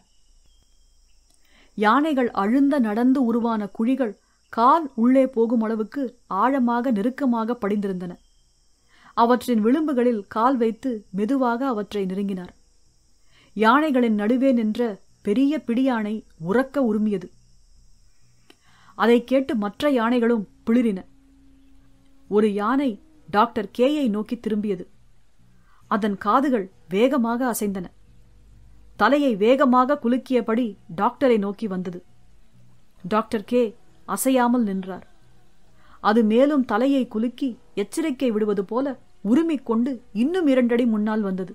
யானைகள் அழுந்த நடந்து உருவான குழிகள் கால் உள்ளே போகும் அளவுக்கு ஆழமாக நெருக்கமாக படிந்திருந்தன அவற்றின் விளிம்புகளில் கால் வைத்து மெதுவாக அவற்றை நெருங்கினார் யானைகளின் நடுவே நின்ற பெரிய பிடியானை உறக்க உருமியது அதை கேட்டு மற்ற யானைகளும் பிளிரின ஒரு யானை டாக்டர் கேயை நோக்கி திரும்பியது அதன் காதுகள் வேகமாக அசைந்தன தலையை வேகமாக குலுக்கியபடி டாக்டரை நோக்கி வந்தது டாக்டர் கே அசையாமல் நின்றார் அது மேலும் தலையை குலுக்கி எச்சரிக்கை விடுவது போல உருமிக் கொண்டு இன்னும் இரண்டடி முன்னால் வந்தது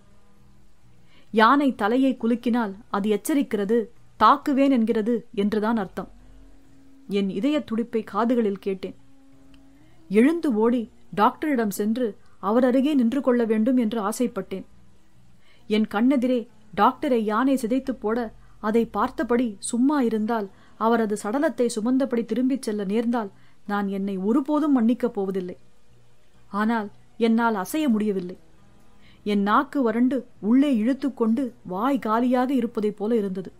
யானை தலையை குலுக்கினால் அது எச்சரிக்கிறது தாக்குவேன் என்கிறது என்றுதான் அர்த்தம் என் இதய துடிப்பை காதுகளில் கேட்டேன் எழுந்து ஓடி டாக்டரிடம் சென்று அவர் அருகே நின்று கொள்ள வேண்டும் என்று ஆசைப்பட்டேன் என் கண்ணெதிரே டாக்டரை யானை சிதைத்துப் போட அதை பார்த்தபடி சும்மா இருந்தால் அவரது சடலத்தை சுமந்தபடி திரும்பிச் செல்ல நேர்ந்தால் நான் என்னை ஒருபோதும் மன்னிக்கப் போவதில்லை ஆனால் என்னால் அசைய முடியவில்லை என் நாக்கு வறண்டு உள்ளே இழுத்துக்கொண்டு வாய் காலியாக இருப்பதைப் போல இருந்தது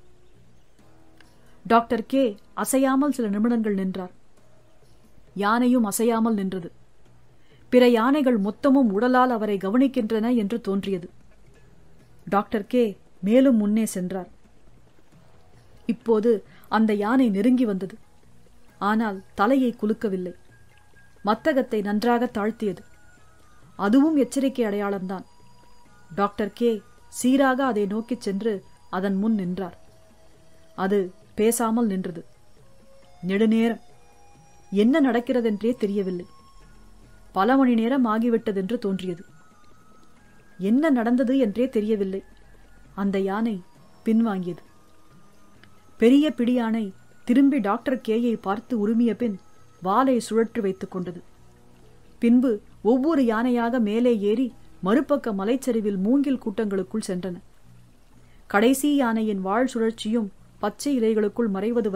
டாக்டர் கே அசையாமல் சில நிமிடங்கள் நின்றார் யானையும் அசையாமல் நின்றது பிற யானைகள் மொத்தமும் உடலால் அவரை கவனிக்கின்றன என்று தோன்றியது டாக்டர் கே மேலும் முன்னே சென்றார் இப்போது அந்த யானை நெருங்கி வந்தது ஆனால் தலையை குலுக்கவில்லை மத்தகத்தை நன்றாக தாழ்த்தியது அதுவும் எச்சரிக்கை அடையாளம்தான் டாக்டர் கே சீராக அதை நோக்கிச் சென்று அதன் முன் நின்றார் அது பேசாமல் நின்றது நெடுநேரம் என்ன நடக்கிறதென்றே தெரியவில்லை பல மணி நேரம் ஆகிவிட்டதென்று தோன்றியது என்ன நடந்தது என்றே தெரியவில்லை அந்த யானை பின்வாங்கியது பெரிய பிடியானை திரும்பி டாக்டர் கேயை பார்த்து உருமிய பின் வாலை சுழற்றி வைத்துக் கொண்டது பின்பு ஒவ்வொரு யானையாக மேலே ஏறி மறுபக்க மலைச்சரிவில் மூங்கில் கூட்டங்களுக்குள் சென்றன கடைசி யானையின் வாழ் சுழற்சியும் பச்சை இலைகளுக்குள் மறைவது வரை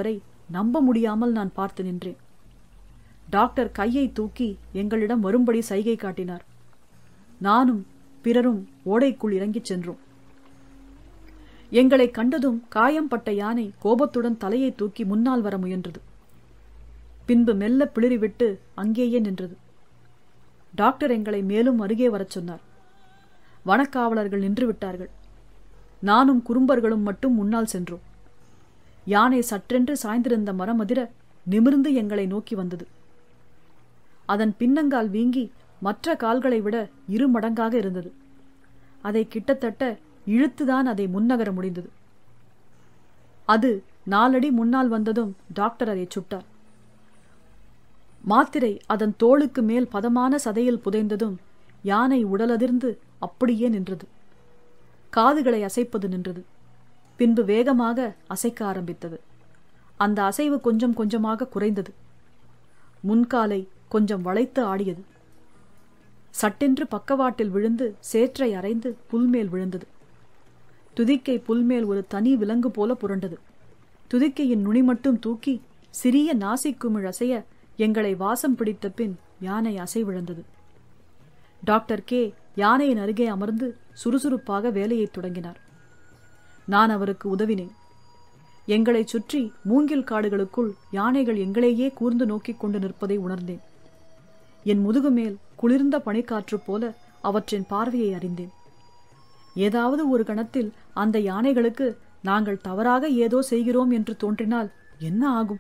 நம்ப முடியாமல் நான் பார்த்து நின்றேன் டாக்டர் கையை தூக்கி எங்களிடம் வரும்படி சைகை காட்டினார் நானும் பிறரும் ஓடைக்குள் இறங்கிச் சென்றோம் எங்களை கண்டதும் காயம்பட்ட யானை கோபத்துடன் தலையை தூக்கி முன்னால் வர முயன்றது பின்பு மெல்ல பிளிறிவிட்டு அங்கேயே நின்றது டாக்டர் எங்களை மேலும் அருகே வரச் சொன்னார் வனக்காவலர்கள் நின்று விட்டார்கள் நானும் குறும்பர்களும் மட்டும் முன்னால் சென்றோம் யானை சற்றென்று சாய்ந்திருந்த மரம் அதிர நிமிர்ந்து எங்களை நோக்கி வந்தது அதன் பின்னங்கால் வீங்கி மற்ற கால்களை விட இரு மடங்காக இருந்தது அதை கிட்டத்தட்ட இழுத்துதான் அதை முன்னகர முடிந்தது அது நாலடி முன்னால் வந்ததும் டாக்டர் அதை சுட்டார் மாத்திரை அதன் தோளுக்கு மேல் பதமான சதையில் புதைந்ததும் யானை உடலதிர்ந்து அப்படியே நின்றது காதுகளை அசைப்பது நின்றது பின்பு வேகமாக அசைக்க ஆரம்பித்தது அந்த அசைவு கொஞ்சம் கொஞ்சமாக குறைந்தது முன்காலை கொஞ்சம் வளைத்து ஆடியது சட்டென்று பக்கவாட்டில் விழுந்து சேற்றை அரைந்து புல்மேல் விழுந்தது துதிக்கை புல்மேல் ஒரு தனி விலங்கு போல புரண்டது துதிக்கையின் நுனி மட்டும் தூக்கி சிறிய நாசிக்குமிழ் அசைய எங்களை வாசம் பிடித்த பின் யானை அசைவிழந்தது டாக்டர் கே யானையின் அருகே அமர்ந்து சுறுசுறுப்பாக வேலையைத் தொடங்கினார் நான் அவருக்கு உதவினேன் எங்களைச் சுற்றி மூங்கில் காடுகளுக்குள் யானைகள் எங்களையே கூர்ந்து நோக்கிக் கொண்டு நிற்பதை உணர்ந்தேன் என் முதுகு மேல் குளிர்ந்த பனிக்காற்று போல அவற்றின் பார்வையை அறிந்தேன் ஏதாவது ஒரு கணத்தில் அந்த யானைகளுக்கு நாங்கள் தவறாக ஏதோ செய்கிறோம் என்று தோன்றினால் என்ன ஆகும்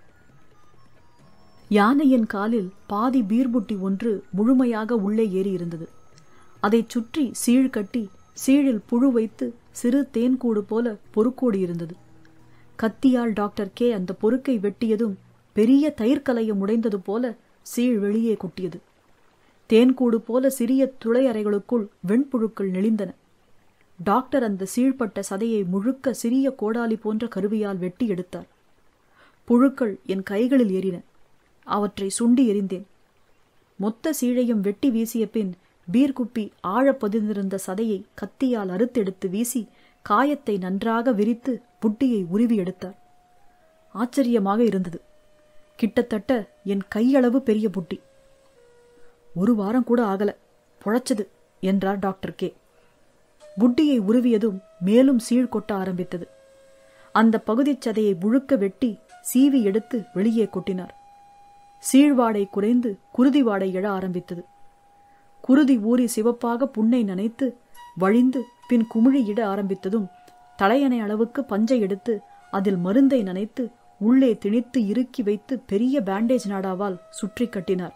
யானையின் காலில் பாதி பீர்புட்டி ஒன்று முழுமையாக உள்ளே ஏறி இருந்தது அதைச் சுற்றி சீழ் கட்டி சீழில் புழு வைத்து சிறு தேன்கூடு போல பொறுக்கோடி இருந்தது கத்தியால் டாக்டர் கே அந்த பொறுக்கை வெட்டியதும் பெரிய தயிர்கலையம் உடைந்தது போல சீழ் வெளியே கொட்டியது தேன்கூடு போல சிறிய துளை அறைகளுக்குள் வெண்புழுக்கள் நெளிந்தன டாக்டர் அந்த சீழ்பட்ட சதையை முழுக்க சிறிய கோடாலி போன்ற கருவியால் வெட்டி எடுத்தார் புழுக்கள் என் கைகளில் ஏறின அவற்றை சுண்டி எறிந்தேன் மொத்த சீழையும் வெட்டி வீசிய பின் பீர்குப்பி ஆழ பதிந்திருந்த சதையை கத்தியால் அறுத்தெடுத்து வீசி காயத்தை நன்றாக விரித்து புட்டியை உருவி எடுத்தார் ஆச்சரியமாக இருந்தது கிட்டத்தட்ட என் கையளவு பெரிய புட்டி ஒரு வாரம் கூட ஆகல பொழைச்சது என்றார் டாக்டர் கே புட்டியை உருவியதும் மேலும் சீழ் கொட்ட ஆரம்பித்தது அந்த பகுதிச் சதையை முழுக்க வெட்டி சீவி எடுத்து வெளியே கொட்டினார் சீழ்வாடை குறைந்து குருதி வாடை எழ ஆரம்பித்தது குருதி ஊறி சிவப்பாக புண்ணை நனைத்து வழிந்து பின் குமிழி இட ஆரம்பித்ததும் தலையணை அளவுக்கு பஞ்சை எடுத்து அதில் மருந்தை நனைத்து உள்ளே திணித்து இறுக்கி வைத்து பெரிய பேண்டேஜ் நாடாவால் சுற்றி கட்டினார்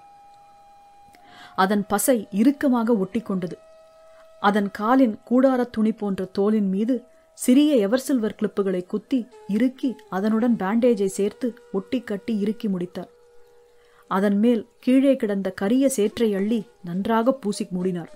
அதன் பசை இறுக்கமாக ஒட்டிக்கொண்டது அதன் காலின் கூடாரத் துணி போன்ற தோலின் மீது சிறிய எவர்சில்வர் கிளிப்புகளை குத்தி இறுக்கி அதனுடன் பேண்டேஜை சேர்த்து ஒட்டி கட்டி இறுக்கி முடித்தார் அதன் மேல் கீழே கிடந்த கரிய சேற்றை அள்ளி நன்றாக பூசி மூடினார்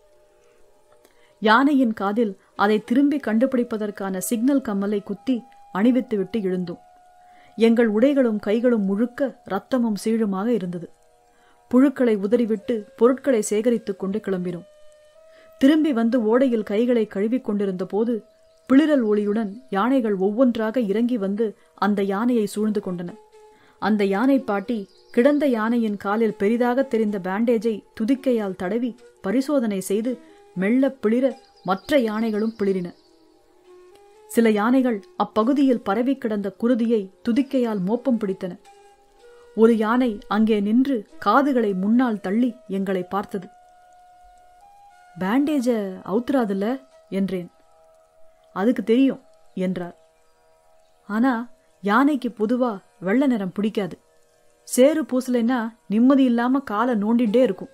யானையின் காதில் அதை திரும்பி கண்டுபிடிப்பதற்கான சிக்னல் கம்மலை குத்தி அணிவித்துவிட்டு எழுந்தோம் எங்கள் உடைகளும் கைகளும் முழுக்க ரத்தமும் சீழுமாக இருந்தது புழுக்களை உதறிவிட்டு பொருட்களை சேகரித்துக் கொண்டு கிளம்பினோம் திரும்பி வந்து ஓடையில் கைகளை கழுவிக் கொண்டிருந்த போது பிளிரல் ஒளியுடன் யானைகள் ஒவ்வொன்றாக இறங்கி வந்து அந்த யானையை சூழ்ந்து கொண்டன அந்த யானை பாட்டி கிடந்த யானையின் காலில் பெரிதாக தெரிந்த பேண்டேஜை துதிக்கையால் தடவி பரிசோதனை செய்து மெல்ல பிளிர மற்ற யானைகளும் பிளிரின சில யானைகள் அப்பகுதியில் பரவி கிடந்த குருதியை துதிக்கையால் மோப்பம் பிடித்தன ஒரு யானை அங்கே நின்று காதுகளை முன்னால் தள்ளி எங்களை பார்த்தது பேண்டேஜ அவுத்துறாதுல்ல என்றேன் அதுக்கு தெரியும் என்றார் ஆனா யானைக்கு பொதுவா வெள்ளை நிறம் பிடிக்காது சேறு பூசலைன்னா நிம்மதி இல்லாம காலை நோண்டிண்டே இருக்கும்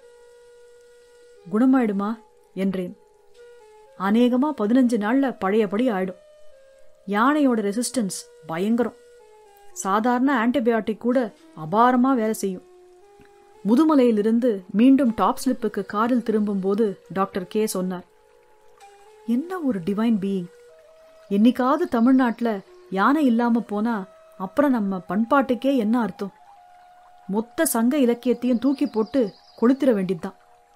குணமாயிடுமா என்றேன் அநேகமா பதினஞ்சு நாள்ல பழையபடி ஆயிடும் யானையோட ரெசிஸ்டன்ஸ் பயங்கரம் சாதாரண ஆன்டிபயோட்டிக் கூட அபாரமா வேலை செய்யும் முதுமலையிலிருந்து மீண்டும் டாப் ஸ்லிப்புக்கு காரில் திரும்பும்போது டாக்டர் கே சொன்னார் என்ன ஒரு டிவைன் பீயிங் என்னைக்காவது தமிழ்நாட்டில் யானை இல்லாம போனா அப்புறம் நம்ம பண்பாட்டுக்கே என்ன அர்த்தம் மொத்த சங்க இலக்கியத்தையும் தூக்கி போட்டு கொளுத்திர வேண்டியதுதான்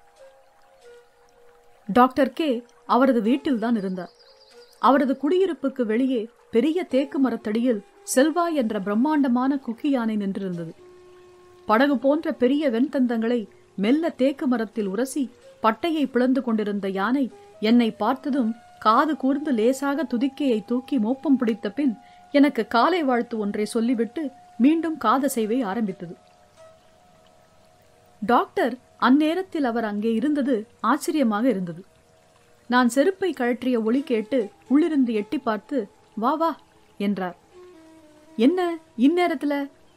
டாக்டர் கே அவரது வீட்டில்தான் இருந்தார் அவரது குடியிருப்புக்கு வெளியே பெரிய தேக்கு மரத்தடியில் செல்வா என்ற பிரம்மாண்டமான குக்கி யானை நின்றிருந்தது படகு போன்ற பெரிய வெண்தந்தங்களை மெல்ல தேக்கு மரத்தில் உரசி பட்டையை பிளந்து கொண்டிருந்த யானை என்னை பார்த்ததும் காது கூர்ந்து லேசாக துதிக்கையை தூக்கி மோப்பம் பிடித்த பின் எனக்கு காலை வாழ்த்து ஒன்றை சொல்லிவிட்டு மீண்டும் காதசைவை ஆரம்பித்தது டாக்டர் அந்நேரத்தில் அவர் அங்கே இருந்தது ஆச்சரியமாக இருந்தது நான் செருப்பை கழற்றிய ஒளி கேட்டு உள்ளிருந்து எட்டி பார்த்து வா வா என்றார் என்ன இந்நேரத்துல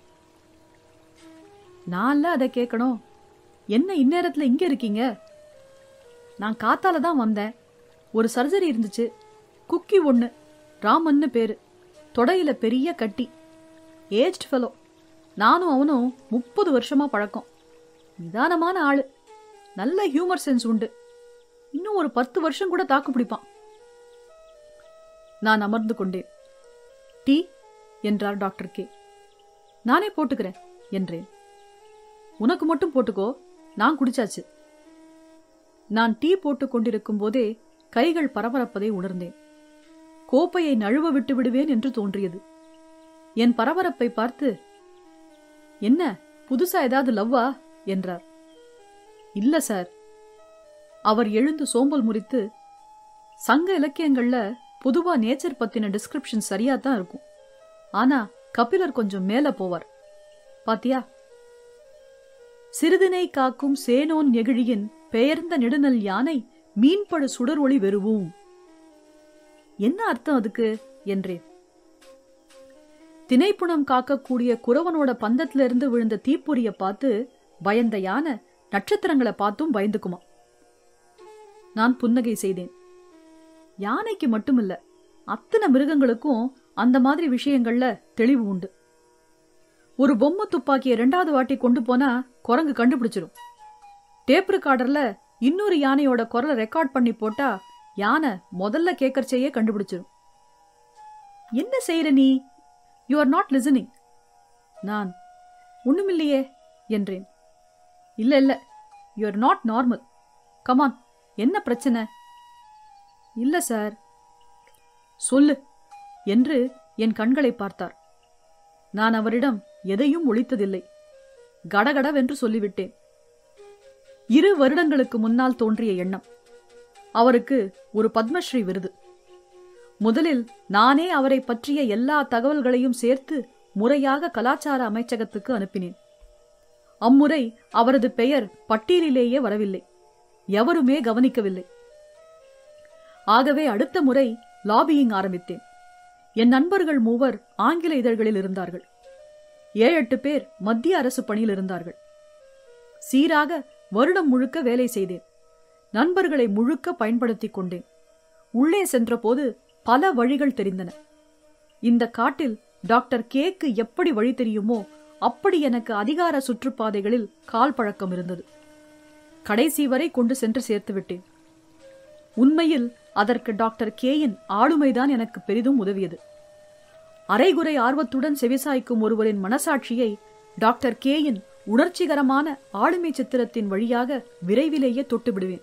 நான்ல அதை கேட்கணும் என்ன இந்நேரத்துல இங்க இருக்கீங்க நான் காத்தால தான் வந்தேன் ஒரு சர்ஜரி இருந்துச்சு குக்கி ஒண்ணு ராமன்னு பேரு தொடையில பெரிய கட்டி ஏஜ்ட் ஃபெலோ நானும் அவனும் முப்பது வருஷமா பழக்கம் நிதானமான ஆளு நல்ல ஹியூமர் சென்ஸ் உண்டு இன்னும் ஒரு பத்து வருஷம் கூட தாக்கு பிடிப்பான் நான் அமர்ந்து கொண்டேன் டீ என்றார் டாக்டர் கே நானே போட்டுக்கிறேன் என்றேன் உனக்கு மட்டும் போட்டுக்கோ நான் குடிச்சாச்சு நான் டீ போட்டுக் கொண்டிருக்கும் போதே கைகள் பரபரப்பதை உணர்ந்தேன் கோப்பையை நழுவ விட்டு விடுவேன் என்று தோன்றியது என் பரபரப்பை பார்த்து என்ன புதுசா ஏதாவது லவ்வா என்றார் இல்ல சார் அவர் எழுந்து சோம்பல் முறித்து சங்க இலக்கியங்கள்ல பொதுவா நேச்சர் பத்தின டிஸ்கிரிப்ஷன் சரியா தான் இருக்கும் ஆனா கபிலர் கொஞ்சம் மேல போவார் பாத்தியா சிறிதினை காக்கும் சேனோன் நெகிழியின் பெயர்ந்த நெடுநல் யானை மீன்படு சுடர் ஒளி வெறுவும் என்ன அர்த்தம் அதுக்கு என்றேன் திணைப்புணம் காக்கக்கூடிய குறவனோட பந்தத்துல இருந்து விழுந்த தீப்பொறிய பார்த்து பயந்த யானை நட்சத்திரங்களை பார்த்தும் பயந்துக்குமா நான் புன்னகை செய்தேன் யானைக்கு மட்டுமில்ல அத்தனை மிருகங்களுக்கும் அந்த மாதிரி விஷயங்கள்ல தெளிவு உண்டு ஒரு பொம்மை துப்பாக்கிய ரெண்டாவது வாட்டி கொண்டு போனா குரங்கு கண்டுபிடிச்சிரும் டேப் ரெக்கார்டர்ல இன்னொரு யானையோட குரலை ரெக்கார்ட் பண்ணி போட்டா யானை முதல்ல கேக்கர்ச்சையே கண்டுபிடிச்சிரும் என்ன செய்யற நீ யூ ஆர் நாட் லிசனிங் நான் ஒண்ணுமில்லையே என்றேன் இல்ல இல்ல you are not normal come on என்ன பிரச்சனை இல்ல சார் சொல்லு என்று என் கண்களை பார்த்தார் நான் அவரிடம் எதையும் ஒழித்ததில்லை கடகடவென்று சொல்லிவிட்டேன் இரு வருடங்களுக்கு முன்னால் தோன்றிய எண்ணம் அவருக்கு ஒரு பத்மஸ்ரீ விருது முதலில் நானே அவரை பற்றிய எல்லா தகவல்களையும் சேர்த்து முறையாக கலாச்சார அமைச்சகத்துக்கு அனுப்பினேன் அம்முறை அவரது பெயர் பட்டியலிலேயே வரவில்லை எவருமே கவனிக்கவில்லை ஆகவே அடுத்த முறை லாபியிங் ஆரம்பித்தேன் என் நண்பர்கள் மூவர் ஆங்கில இதழ்களில் இருந்தார்கள் ஏழெட்டு பேர் மத்திய அரசு பணியில் இருந்தார்கள் சீராக வருடம் முழுக்க வேலை செய்தேன் நண்பர்களை முழுக்க பயன்படுத்திக் கொண்டேன் உள்ளே சென்றபோது பல வழிகள் தெரிந்தன இந்த காட்டில் டாக்டர் கேக்கு எப்படி வழி தெரியுமோ அப்படி எனக்கு அதிகார சுற்றுப்பாதைகளில் கால் பழக்கம் இருந்தது கடைசி வரை கொண்டு சென்று சேர்த்து விட்டேன் உண்மையில் அதற்கு டாக்டர் கேயின் ஆளுமைதான் எனக்கு பெரிதும் உதவியது அரைகுறை ஆர்வத்துடன் செவிசாய்க்கும் ஒருவரின் மனசாட்சியை டாக்டர் கேயின் உணர்ச்சிகரமான ஆளுமை சித்திரத்தின் வழியாக விரைவிலேயே தொட்டு விடுவேன்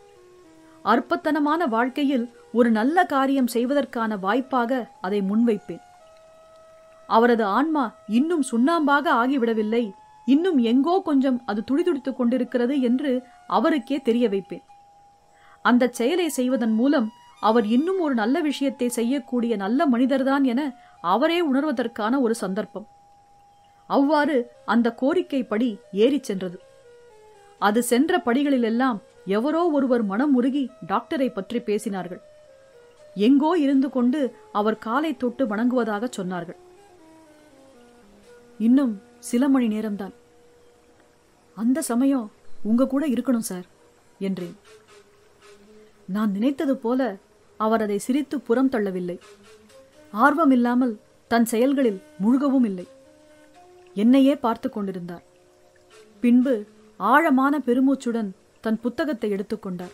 அற்பத்தனமான வாழ்க்கையில் ஒரு நல்ல காரியம் செய்வதற்கான வாய்ப்பாக அதை முன்வைப்பேன் அவரது ஆன்மா இன்னும் சுண்ணாம்பாக ஆகிவிடவில்லை இன்னும் எங்கோ கொஞ்சம் அது துடிதுடித்துக் கொண்டிருக்கிறது என்று அவருக்கே தெரிய வைப்பேன் அந்த செயலை செய்வதன் மூலம் அவர் இன்னும் ஒரு நல்ல விஷயத்தை செய்யக்கூடிய நல்ல மனிதர்தான் என அவரே உணர்வதற்கான ஒரு சந்தர்ப்பம் அவ்வாறு அந்த கோரிக்கைப்படி ஏறிச் சென்றது அது சென்ற படிகளிலெல்லாம் எவரோ ஒருவர் மனம் உருகி டாக்டரை பற்றி பேசினார்கள் எங்கோ இருந்து கொண்டு அவர் காலை தொட்டு வணங்குவதாக சொன்னார்கள் இன்னும் சில மணி நேரம்தான் அந்த சமயம் உங்க கூட இருக்கணும் சார் என்றேன் நான் நினைத்தது போல அவர் அதை சிரித்து புறம் தள்ளவில்லை ஆர்வம் இல்லாமல் தன் செயல்களில் முழுகவும் இல்லை என்னையே பார்த்து கொண்டிருந்தார் பின்பு ஆழமான பெருமூச்சுடன் தன் புத்தகத்தை எடுத்துக்கொண்டார்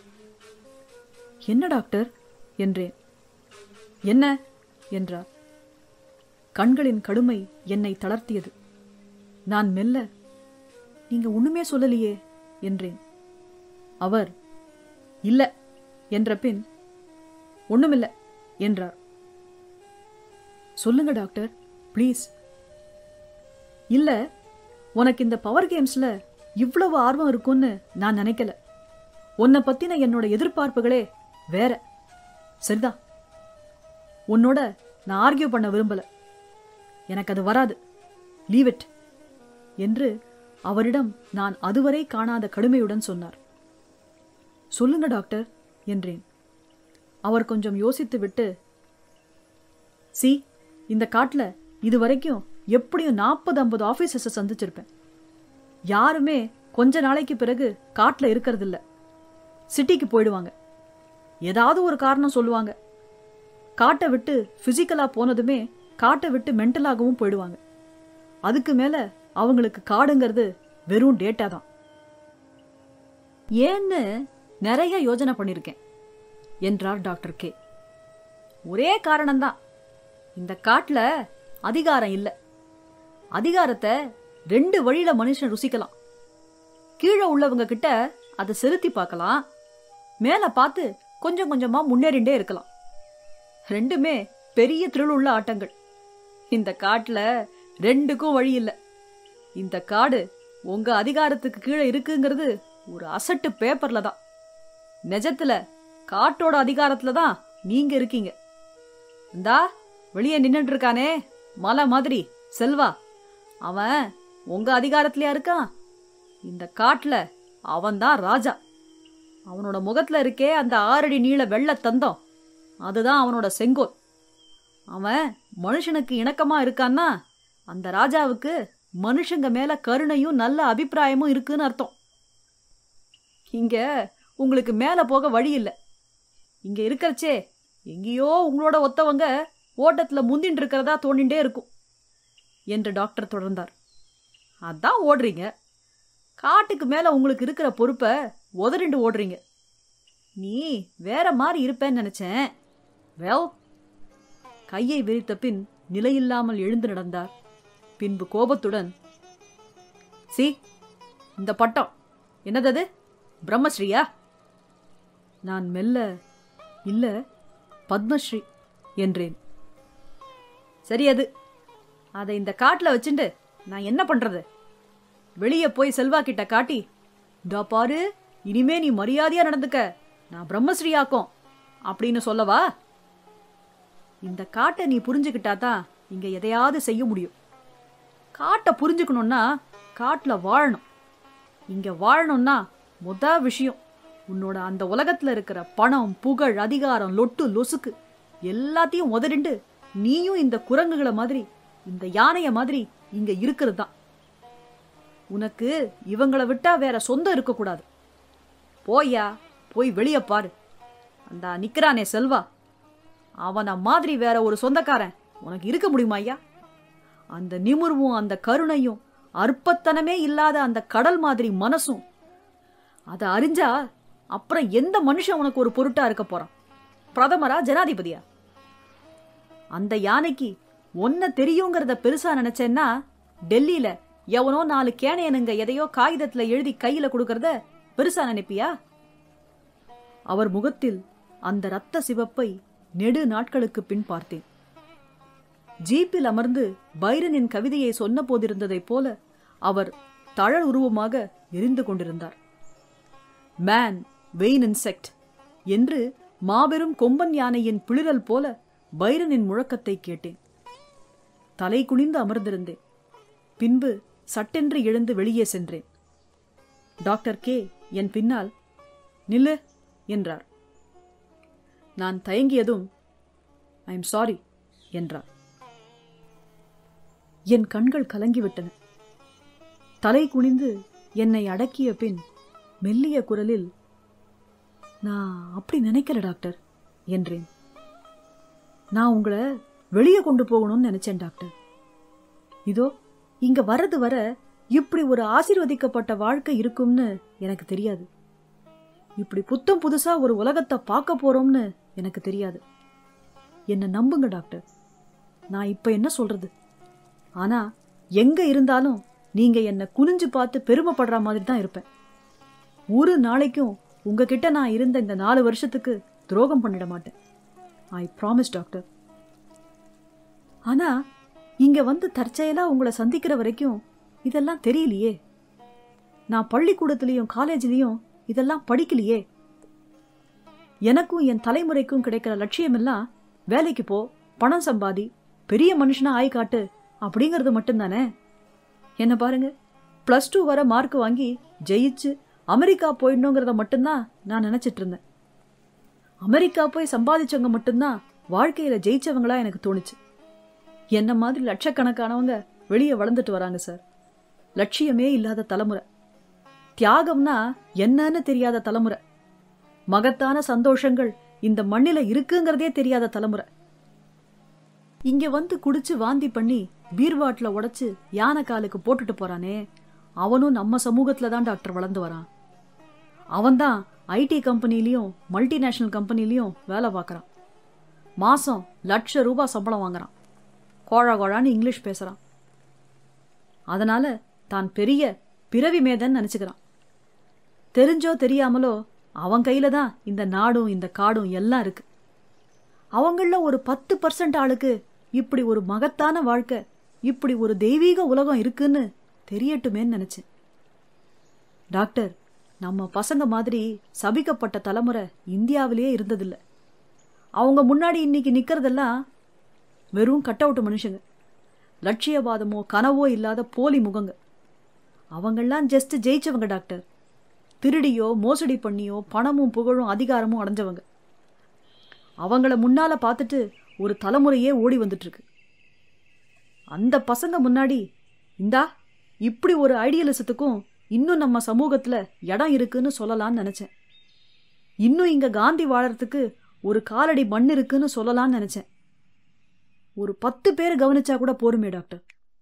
என்ன டாக்டர் என்றேன் என்ன என்றார் கண்களின் கடுமை என்னை தளர்த்தியது நான் மெல்ல நீங்க ஒண்ணுமே சொல்லலையே என்றேன் அவர் இல்ல என்ற பின் ஒண்ணுமில்ல என்றார் சொல்லுங்க டாக்டர் ப்ளீஸ் இல்ல உனக்கு இந்த பவர் கேம்ஸ்ல இவ்வளவு ஆர்வம் இருக்கும்னு நான் நினைக்கல உன்னை பத்தின என்னோட எதிர்பார்ப்புகளே வேற சரிதான் உன்னோட நான் ஆர்கியூ பண்ண விரும்பல எனக்கு அது வராது லீவ் இட் என்று அவரிடம் நான் அதுவரை காணாத கடுமையுடன் சொன்னார் சொல்லுங்க டாக்டர் என்றேன் அவர் கொஞ்சம் யோசித்து விட்டு சி இந்த காட்டுல இதுவரைக்கும் எப்படியும் நாற்பது ஐம்பது ஆபீசர்ஸை சந்திச்சிருப்பேன் யாருமே கொஞ்ச நாளைக்கு பிறகு காட்டுல இருக்கிறது இல்ல சிட்டிக்கு போயிடுவாங்க ஏதாவது ஒரு காரணம் சொல்லுவாங்க காட்டை விட்டு பிசிக்கலா போனதுமே காட்டை விட்டு மென்டலாகவும் போயிடுவாங்க அதுக்கு மேல அவங்களுக்கு காடுங்கிறது வெறும் டேட்டா தான் ஏன்னு நிறைய யோசனை பண்ணிருக்கேன் என்றார் டாக்டர் கே ஒரே காரணம்தான் இந்த காட்டுல அதிகாரம் இல்ல அதிகாரத்தை ரெண்டு வழியில மனுஷன் ருசிக்கலாம் கீழே உள்ளவங்க கிட்ட அதை செலுத்தி பார்க்கலாம் மேல பார்த்து கொஞ்சம் கொஞ்சமா முன்னேறிண்டே இருக்கலாம் ரெண்டுமே பெரிய திருளுள்ள ஆட்டங்கள் இந்த காட்டுல ரெண்டுக்கும் வழி இல்ல இந்த காடு உங்க அதிகாரத்துக்கு கீழே இருக்குங்கிறது ஒரு அசட்டு பேப்பர்ல தான் நிஜத்துல காட்டோட அதிகாரத்துல தான் நீங்க இருக்கீங்க இந்தா வெளியே நின்னுட்டு இருக்கானே மலை மாதிரி செல்வா அவன் உங்க அதிகாரத்திலயா இருக்கான் இந்த காட்டுல அவன்தான் ராஜா அவனோட முகத்துல இருக்கே அந்த ஆறடி நீள வெள்ள தந்தம் அதுதான் அவனோட செங்கோல் அவன் மனுஷனுக்கு இணக்கமா இருக்கான்னா அந்த ராஜாவுக்கு மனுஷங்க மேல கருணையும் நல்ல அபிப்பிராயமும் இருக்குன்னு அர்த்தம் இங்க உங்களுக்கு மேல போக வழி இல்ல இங்க இருக்கறச்சே எங்கேயோ உங்களோட ஒத்தவங்க ஓட்டத்துல முந்தின்னு இருக்கிறதா தோண்டிண்டே இருக்கும் என்று டாக்டர் தொடர்ந்தார் அதான் ஓடுறீங்க காட்டுக்கு மேல உங்களுக்கு இருக்கிற பொறுப்பை உதறிண்டு ஓடுறீங்க நீ வேற மாதிரி இருப்பேன்னு நினைச்சேன் வெல் கையை விரித்த பின் நிலையில்லாமல் எழுந்து நடந்தார் பின்பு கோபத்துடன் சி இந்த பட்டம் என்னதது பிரம்மஸ்ரீயா நான் மெல்ல இல்ல பத்மஸ்ரீ என்றேன் சரி அது அதை இந்த காட்டுல வச்சுண்டு நான் என்ன பண்றது வெளியே போய் செல்வா கிட்ட காட்டி இதா பாரு இனிமே நீ மரியாதையா நடந்துக்க நான் பிரம்மஸ்ரீயாக்கும் அப்படின்னு சொல்லவா இந்த காட்டை நீ புரிஞ்சுக்கிட்டா தான் இங்க எதையாவது செய்ய முடியும் காட்டை புரிஞ்சுக்கணும்னா காட்டுல வாழணும் இங்க வாழணும்னா முத விஷயம் உன்னோட அந்த உலகத்துல இருக்கிற பணம் புகழ் அதிகாரம் லொட்டு லொசுக்கு எல்லாத்தையும் உதறிண்டு நீயும் இந்த குரங்குகளை மாதிரி இந்த யானைய மாதிரி இங்க இருக்கிறது தான் உனக்கு இவங்களை விட்டா வேற சொந்தம் இருக்கக்கூடாது போய்யா போய் வெளிய பாரு அந்த நிக்கிறானே செல்வா அவன மாதிரி வேற ஒரு சொந்தக்காரன் உனக்கு இருக்க முடியுமா ஐயா அந்த நிமிர்வும் அந்த கருணையும் அற்பத்தனமே இல்லாத அந்த கடல் மாதிரி மனசும் அதை அறிஞ்சா அப்புறம் எந்த மனுஷன் உனக்கு ஒரு பொருட்டா இருக்க போறான் பிரதமரா ஜனாதிபதியா அந்த யானைக்கு ஒன்ன தெரியுங்கிறத பெருசா நினைச்சேன்னா டெல்லியில எவனோ நாலு கேனையனுங்க எதையோ காகிதத்துல எழுதி கையில கொடுக்கறத பெருசா நினைப்பியா அவர் முகத்தில் அந்த ரத்த சிவப்பை நெடு நாட்களுக்கு பின் பார்த்தேன் ஜீப்பில் அமர்ந்து பைரனின் கவிதையை சொன்ன போதிருந்ததைப் போல அவர் தழல் உருவமாக எரிந்து கொண்டிருந்தார் மேன் வெயின் இன்செக்ட் என்று மாபெரும் கொம்பன் யானையின் பிளிரல் போல பைரனின் முழக்கத்தை கேட்டேன் தலை குனிந்து அமர்ந்திருந்தேன் பின்பு சட்டென்று எழுந்து வெளியே சென்றேன் டாக்டர் கே என் பின்னால் நில்லு என்றார் நான் தயங்கியதும் ஐ எம் சாரி என்றார் என் கண்கள் கலங்கிவிட்டன தலை குனிந்து என்னை அடக்கிய பின் மெல்லிய குரலில் நான் அப்படி நினைக்கல டாக்டர் என்றேன் நான் உங்களை வெளியே கொண்டு போகணும்னு நினைச்சேன் டாக்டர் இதோ இங்க வர்றது வர இப்படி ஒரு ஆசீர்வதிக்கப்பட்ட வாழ்க்கை இருக்கும்னு எனக்கு தெரியாது இப்படி புத்தம் புதுசா ஒரு உலகத்தை பார்க்க போறோம்னு எனக்கு தெரியாது என்ன நம்புங்க டாக்டர் நான் இப்ப என்ன சொல்றது ஆனா எங்க இருந்தாலும் நீங்க என்ன குனிஞ்சு பார்த்து பெருமைப்படுற மாதிரி தான் இருப்பேன் ஒரு நாளைக்கும் உங்ககிட்ட நான் இருந்த இந்த நாலு வருஷத்துக்கு துரோகம் பண்ணிட மாட்டேன் ஐ ப்ராமிஸ் டாக்டர் ஆனா இங்க வந்து தற்செயலா உங்களை சந்திக்கிற வரைக்கும் இதெல்லாம் தெரியலையே நான் பள்ளிக்கூடத்திலையும் காலேஜ்லயும் இதெல்லாம் படிக்கலையே எனக்கும் என் தலைமுறைக்கும் கிடைக்கிற லட்சியமெல்லாம் வேலைக்கு போ பணம் சம்பாதி பெரிய மனுஷனா ஆய் காட்டு அப்படிங்கிறது மட்டும்தானே என்ன பாருங்க ப்ளஸ் டூ வர மார்க் வாங்கி ஜெயிச்சு அமெரிக்கா போயிடணுங்கிறத மட்டும்தான் நான் நினைச்சிட்டு இருந்தேன் அமெரிக்கா போய் சம்பாதிச்சவங்க மட்டும்தான் வாழ்க்கையில ஜெயிச்சவங்களா எனக்கு தோணுச்சு என்ன மாதிரி லட்சக்கணக்கானவங்க வெளியே வளர்ந்துட்டு வராங்க சார் லட்சியமே இல்லாத தலைமுறை தியாகம்னா என்னன்னு தெரியாத தலைமுறை மகத்தான சந்தோஷங்கள் இந்த மண்ணில இருக்குங்கிறதே தெரியாத தலைமுறை இங்க வந்து குடிச்சு வாந்தி பண்ணி பீர்வாட்ல உடைச்சு யானை காலுக்கு போட்டுட்டு போறானே அவனும் நம்ம சமூகத்துல தான் டாக்டர் வளர்ந்து வரான் அவன்தான் ஐடி கம்பெனிலையும் மல்டிநேஷனல் கம்பெனிலையும் வேலை பார்க்கறான் மாசம் லட்ச ரூபாய் சம்பளம் வாங்குறான் கோழா கோழான்னு இங்கிலீஷ் பேசுறான் அதனால தான் பெரிய பிறவி மேதன் நினைச்சுக்கிறான் தெரிஞ்சோ தெரியாமலோ அவன் கையில தான் இந்த நாடும் இந்த காடும் எல்லாம் இருக்கு அவங்கள ஒரு பத்து பர்சன்ட் ஆளுக்கு இப்படி ஒரு மகத்தான வாழ்க்கை இப்படி ஒரு தெய்வீக உலகம் இருக்குன்னு தெரியட்டுமேன்னு நினைச்சேன் டாக்டர் நம்ம பசங்க மாதிரி சபிக்கப்பட்ட தலைமுறை இந்தியாவிலேயே இருந்ததில்ல அவங்க முன்னாடி இன்னைக்கு நிக்கிறதெல்லாம் வெறும் கட் அவுட் மனுஷங்க லட்சியவாதமோ கனவோ இல்லாத போலி முகங்க அவங்கெல்லாம் ஜஸ்ட் ஜெயிச்சவங்க டாக்டர் திருடியோ மோசடி பண்ணியோ பணமும் புகழும் அதிகாரமும் அடைஞ்சவங்க அவங்கள முன்னால பார்த்துட்டு ஒரு தலைமுறையே ஓடி வந்துட்டு இருக்கு அந்த பசங்க முன்னாடி இந்தா இப்படி ஒரு ஐடியலிசத்துக்கும் இன்னும் நம்ம சமூகத்துல இடம் இருக்குன்னு சொல்லலாம்னு நினைச்சேன் இன்னும் இங்க காந்தி வாழறதுக்கு ஒரு காலடி மண் இருக்குன்னு சொல்லலாம்னு நினைச்சேன் ஒரு பத்து பேர் கவனிச்சா கூட போருமே டாக்டர்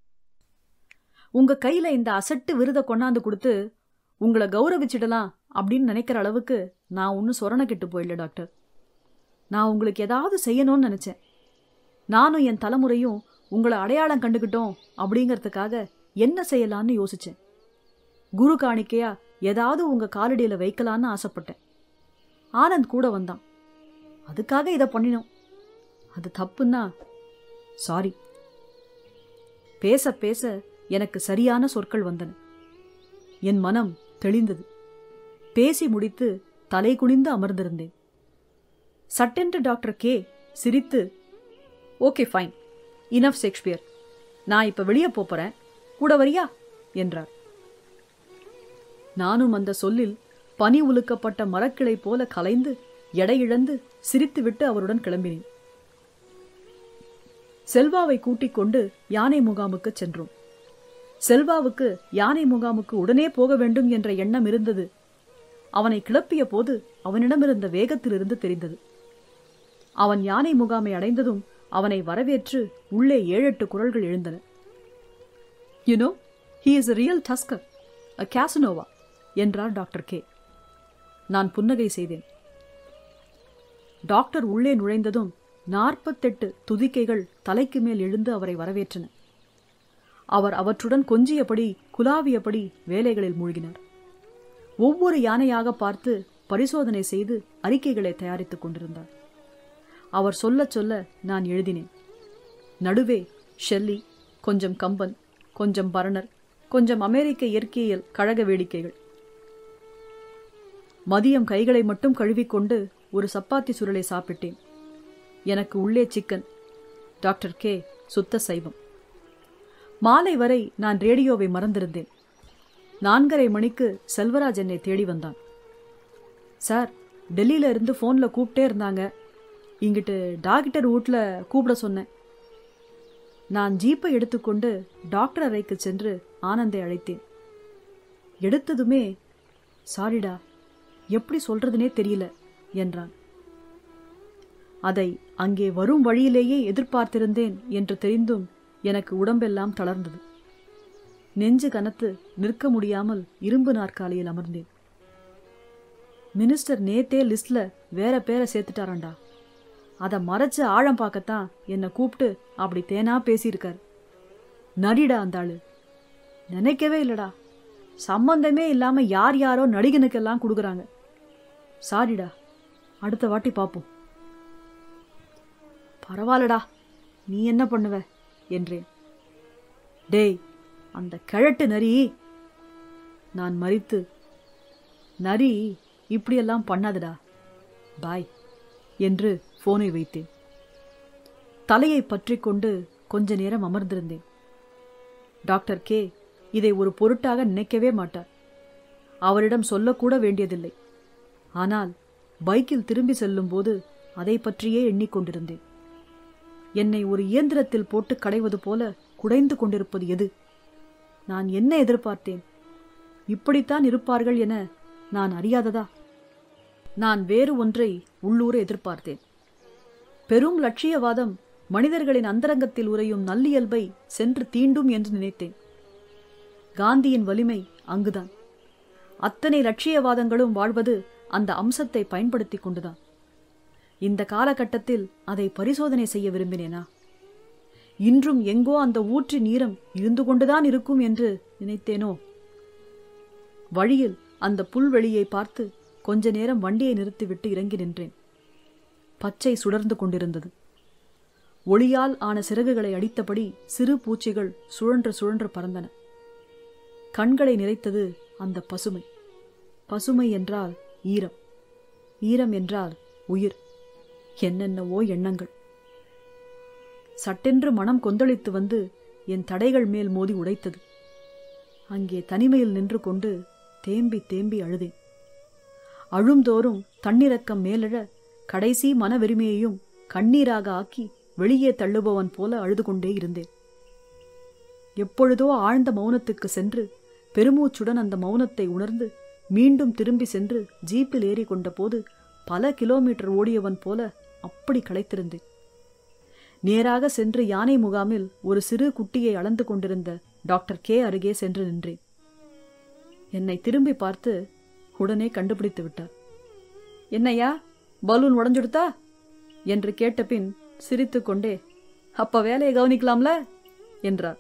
உங்க கையில இந்த அசட்டு விருதை கொண்டாந்து கொடுத்து உங்களை கௌரவிச்சிடலாம் அப்படின்னு நினைக்கிற அளவுக்கு நான் ஒன்றும் சொரண கெட்டு போயிடல டாக்டர் நான் உங்களுக்கு ஏதாவது செய்யணும்னு நினைச்சேன் நானும் என் தலைமுறையும் உங்களை அடையாளம் கண்டுக்கிட்டோம் அப்படிங்கிறதுக்காக என்ன செய்யலான்னு யோசிச்சேன் குரு காணிக்கையா ஏதாவது உங்க காலடியில வைக்கலான்னு ஆசைப்பட்டேன் ஆனந்த் கூட வந்தான் அதுக்காக இதை பண்ணினோம் அது தப்புன்னா சாரி பேச பேச எனக்கு சரியான சொற்கள் வந்தன என் மனம் தெளிந்தது பேசி முடித்து தலை குனிந்து அமர்ந்திருந்தேன் சட்டென்று டாக்டர் கே சிரித்து ஓகே ஃபைன் இனஃப் ஷேக்ஸ்பியர் நான் இப்ப வெளியே போறேன் கூட வரியா என்றார் நானும் அந்த சொல்லில் பனி உலுக்கப்பட்ட மரக்கிளை போல கலைந்து எடையிழந்து சிரித்துவிட்டு அவருடன் கிளம்பினேன் செல்வாவை கூட்டிக் கொண்டு யானை முகாமுக்கு சென்றோம் செல்வாவுக்கு யானை முகாமுக்கு உடனே போக வேண்டும் என்ற எண்ணம் இருந்தது அவனை கிளப்பிய போது அவனிடமிருந்த வேகத்திலிருந்து தெரிந்தது அவன் யானை முகாமை அடைந்ததும் அவனை வரவேற்று உள்ளே ஏழெட்டு குரல்கள் எழுந்தன you know he is a real tusker a Casanova என்றார் டாக்டர் கே நான் புன்னகை செய்தேன் டாக்டர் உள்ளே நுழைந்ததும் நாற்பத்தெட்டு துதிக்கைகள் தலைக்கு மேல் எழுந்து அவரை வரவேற்றன அவர் அவற்றுடன் கொஞ்சியபடி குலாவியபடி வேலைகளில் மூழ்கினார் ஒவ்வொரு யானையாக பார்த்து பரிசோதனை செய்து அறிக்கைகளை தயாரித்துக் கொண்டிருந்தார் அவர் சொல்லச் சொல்ல நான் எழுதினேன் நடுவே ஷெல்லி கொஞ்சம் கம்பன் கொஞ்சம் பரணர் கொஞ்சம் அமெரிக்க இயற்கையியல் கழக வேடிக்கைகள் மதியம் கைகளை மட்டும் கழுவிக்கொண்டு ஒரு சப்பாத்தி சுருளை சாப்பிட்டேன் எனக்கு உள்ளே சிக்கன் டாக்டர் கே சுத்த சைவம் மாலை வரை நான் ரேடியோவை மறந்திருந்தேன் நான்கரை மணிக்கு செல்வராஜ் என்னை தேடி வந்தான் சார் டெல்லியில இருந்து ஃபோன்ல கூப்பிட்டே இருந்தாங்க இங்கிட்டு டாக்டர் வீட்டில் கூப்பிட சொன்னேன் நான் ஜீப்பை எடுத்துக்கொண்டு டாக்டர் அறைக்கு சென்று ஆனந்தை அழைத்தேன் எடுத்ததுமே சாரிடா எப்படி சொல்றதுனே தெரியல என்றான் அதை அங்கே வரும் வழியிலேயே எதிர்பார்த்திருந்தேன் என்று தெரிந்தும் எனக்கு உடம்பெல்லாம் தளர்ந்தது நெஞ்சு கனத்து நிற்க முடியாமல் இரும்பு நாற்காலியில் அமர்ந்தேன் மினிஸ்டர் நேத்தே லிஸ்ட்ல வேற பேரை சேர்த்துட்டாராண்டா அதை மறைச்சு ஆழம் பார்க்கத்தான் என்னை கூப்பிட்டு அப்படி தேனா பேசியிருக்கார் நடிடா அந்த ஆளு நினைக்கவே இல்லடா சம்பந்தமே இல்லாம யார் யாரோ நடிகனுக்கெல்லாம் கொடுக்குறாங்க சாரிடா அடுத்த வாட்டி பார்ப்போம் பரவாயில்லடா நீ என்ன பண்ணுவ என்றேன் டேய் அந்த கிழட்டு நரி நான் மறித்து நரி இப்படியெல்லாம் பண்ணாதடா பாய் என்று போனை வைத்தேன் தலையை பற்றி கொண்டு கொஞ்ச நேரம் அமர்ந்திருந்தேன் டாக்டர் கே இதை ஒரு பொருட்டாக நினைக்கவே மாட்டார் அவரிடம் சொல்லக்கூட வேண்டியதில்லை ஆனால் பைக்கில் திரும்பி செல்லும்போது அதை பற்றியே எண்ணிக்கொண்டிருந்தேன் என்னை ஒரு இயந்திரத்தில் போட்டு கடைவது போல குடைந்து கொண்டிருப்பது எது நான் என்ன எதிர்பார்த்தேன் இப்படித்தான் இருப்பார்கள் என நான் அறியாததா நான் வேறு ஒன்றை உள்ளூர எதிர்பார்த்தேன் பெரும் லட்சியவாதம் மனிதர்களின் அந்தரங்கத்தில் உறையும் நல்லியல்பை சென்று தீண்டும் என்று நினைத்தேன் காந்தியின் வலிமை அங்குதான் அத்தனை லட்சியவாதங்களும் வாழ்வது அந்த அம்சத்தை பயன்படுத்தி கொண்டுதான் இந்த காலகட்டத்தில் அதை பரிசோதனை செய்ய விரும்பினேனா இன்றும் எங்கோ அந்த ஊற்று நீரம் இருந்து கொண்டுதான் இருக்கும் என்று நினைத்தேனோ வழியில் அந்த புல்வெளியை பார்த்து கொஞ்ச நேரம் வண்டியை நிறுத்திவிட்டு இறங்கி நின்றேன் பச்சை சுடர்ந்து கொண்டிருந்தது ஒளியால் ஆன சிறகுகளை அடித்தபடி சிறு பூச்சிகள் சுழன்று சுழன்று பறந்தன கண்களை நிறைத்தது அந்த பசுமை பசுமை என்றால் ஈரம் ஈரம் என்றால் உயிர் என்னென்னவோ எண்ணங்கள் சட்டென்று மனம் கொந்தளித்து வந்து என் தடைகள் மேல் மோதி உடைத்தது அங்கே தனிமையில் நின்று கொண்டு தேம்பி தேம்பி அழுதேன் அழுந்தோறும் தன்னிறக்கம் மேலெழ கடைசி மனவெருமையையும் கண்ணீராக ஆக்கி வெளியே தள்ளுபவன் போல அழுது கொண்டே இருந்தேன் எப்பொழுதோ ஆழ்ந்த மௌனத்துக்கு சென்று பெருமூச்சுடன் அந்த மௌனத்தை உணர்ந்து மீண்டும் திரும்பி சென்று ஜீப்பில் ஏறி கொண்ட போது பல கிலோமீட்டர் ஓடியவன் போல அப்படி களைத்திருந்தேன் நேராக சென்று யானை முகாமில் ஒரு சிறு குட்டியை அளந்து கொண்டிருந்த டாக்டர் கே அருகே சென்று நின்றேன் என்னை திரும்பி பார்த்து உடனே கண்டுபிடித்து விட்டார் என்னையா பலூன் உடஞ்சுடுத்தா என்று கேட்டபின் சிரித்துக்கொண்டே அப்ப வேலையை கவனிக்கலாம்ல என்றார்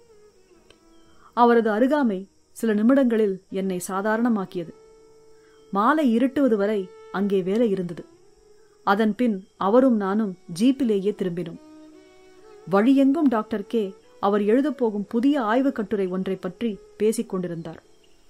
அவரது அருகாமை சில நிமிடங்களில் என்னை சாதாரணமாக்கியது மாலை இருட்டுவது வரை அங்கே வேலை இருந்தது அதன் பின் அவரும் நானும் ஜீப்பிலேயே திரும்பினோம் வழியெங்கும் டாக்டர் கே அவர் எழுதப்போகும் புதிய ஆய்வுக் கட்டுரை ஒன்றை பற்றி பேசிக் கொண்டிருந்தார்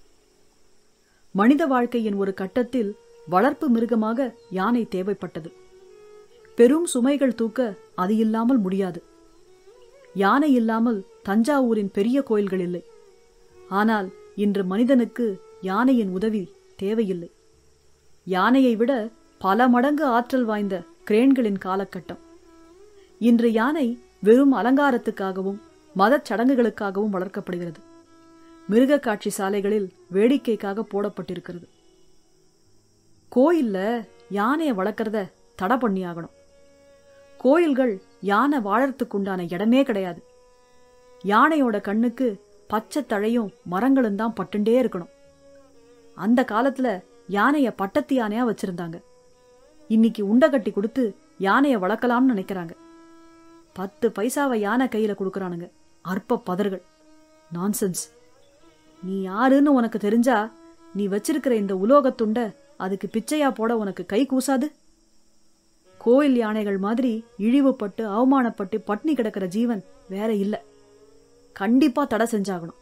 மனித வாழ்க்கையின் ஒரு கட்டத்தில் வளர்ப்பு மிருகமாக யானை தேவைப்பட்டது பெரும் சுமைகள் தூக்க அது இல்லாமல் முடியாது யானை இல்லாமல் தஞ்சாவூரின் பெரிய கோயில்கள் இல்லை ஆனால் இன்று மனிதனுக்கு யானையின் உதவி தேவையில்லை யானையை விட பல மடங்கு ஆற்றல் வாய்ந்த கிரேன்களின் காலகட்டம் இன்று யானை வெறும் அலங்காரத்துக்காகவும் மதச் சடங்குகளுக்காகவும் வளர்க்கப்படுகிறது மிருக காட்சி சாலைகளில் வேடிக்கைக்காக போடப்பட்டிருக்கிறது கோயில்ல யானையை வளர்க்கறத தடை பண்ணியாகணும் கோயில்கள் யானை வாழறதுக்குண்டான இடமே கிடையாது யானையோட கண்ணுக்கு பச்சை தழையும் மரங்களும் தான் பட்டுண்டே இருக்கணும் அந்த காலத்துல யானைய பட்டத்து யானையா வச்சிருந்தாங்க இன்னைக்கு உண்டை கட்டி கொடுத்து யானைய வளர்க்கலாம்னு நினைக்கிறாங்க பத்து பைசாவை யானை கையில கொடுக்கறானுங்க அற்ப பதர்கள் நான்சென்ஸ் நீ யாருன்னு உனக்கு தெரிஞ்சா நீ வச்சிருக்கிற இந்த உலோகத்துண்ட அதுக்கு பிச்சையா போட உனக்கு கை கூசாது கோயில் யானைகள் மாதிரி இழிவுபட்டு அவமானப்பட்டு பட்னி கிடக்கிற ஜீவன் வேற இல்ல கண்டிப்பா தடை செஞ்சாகணும்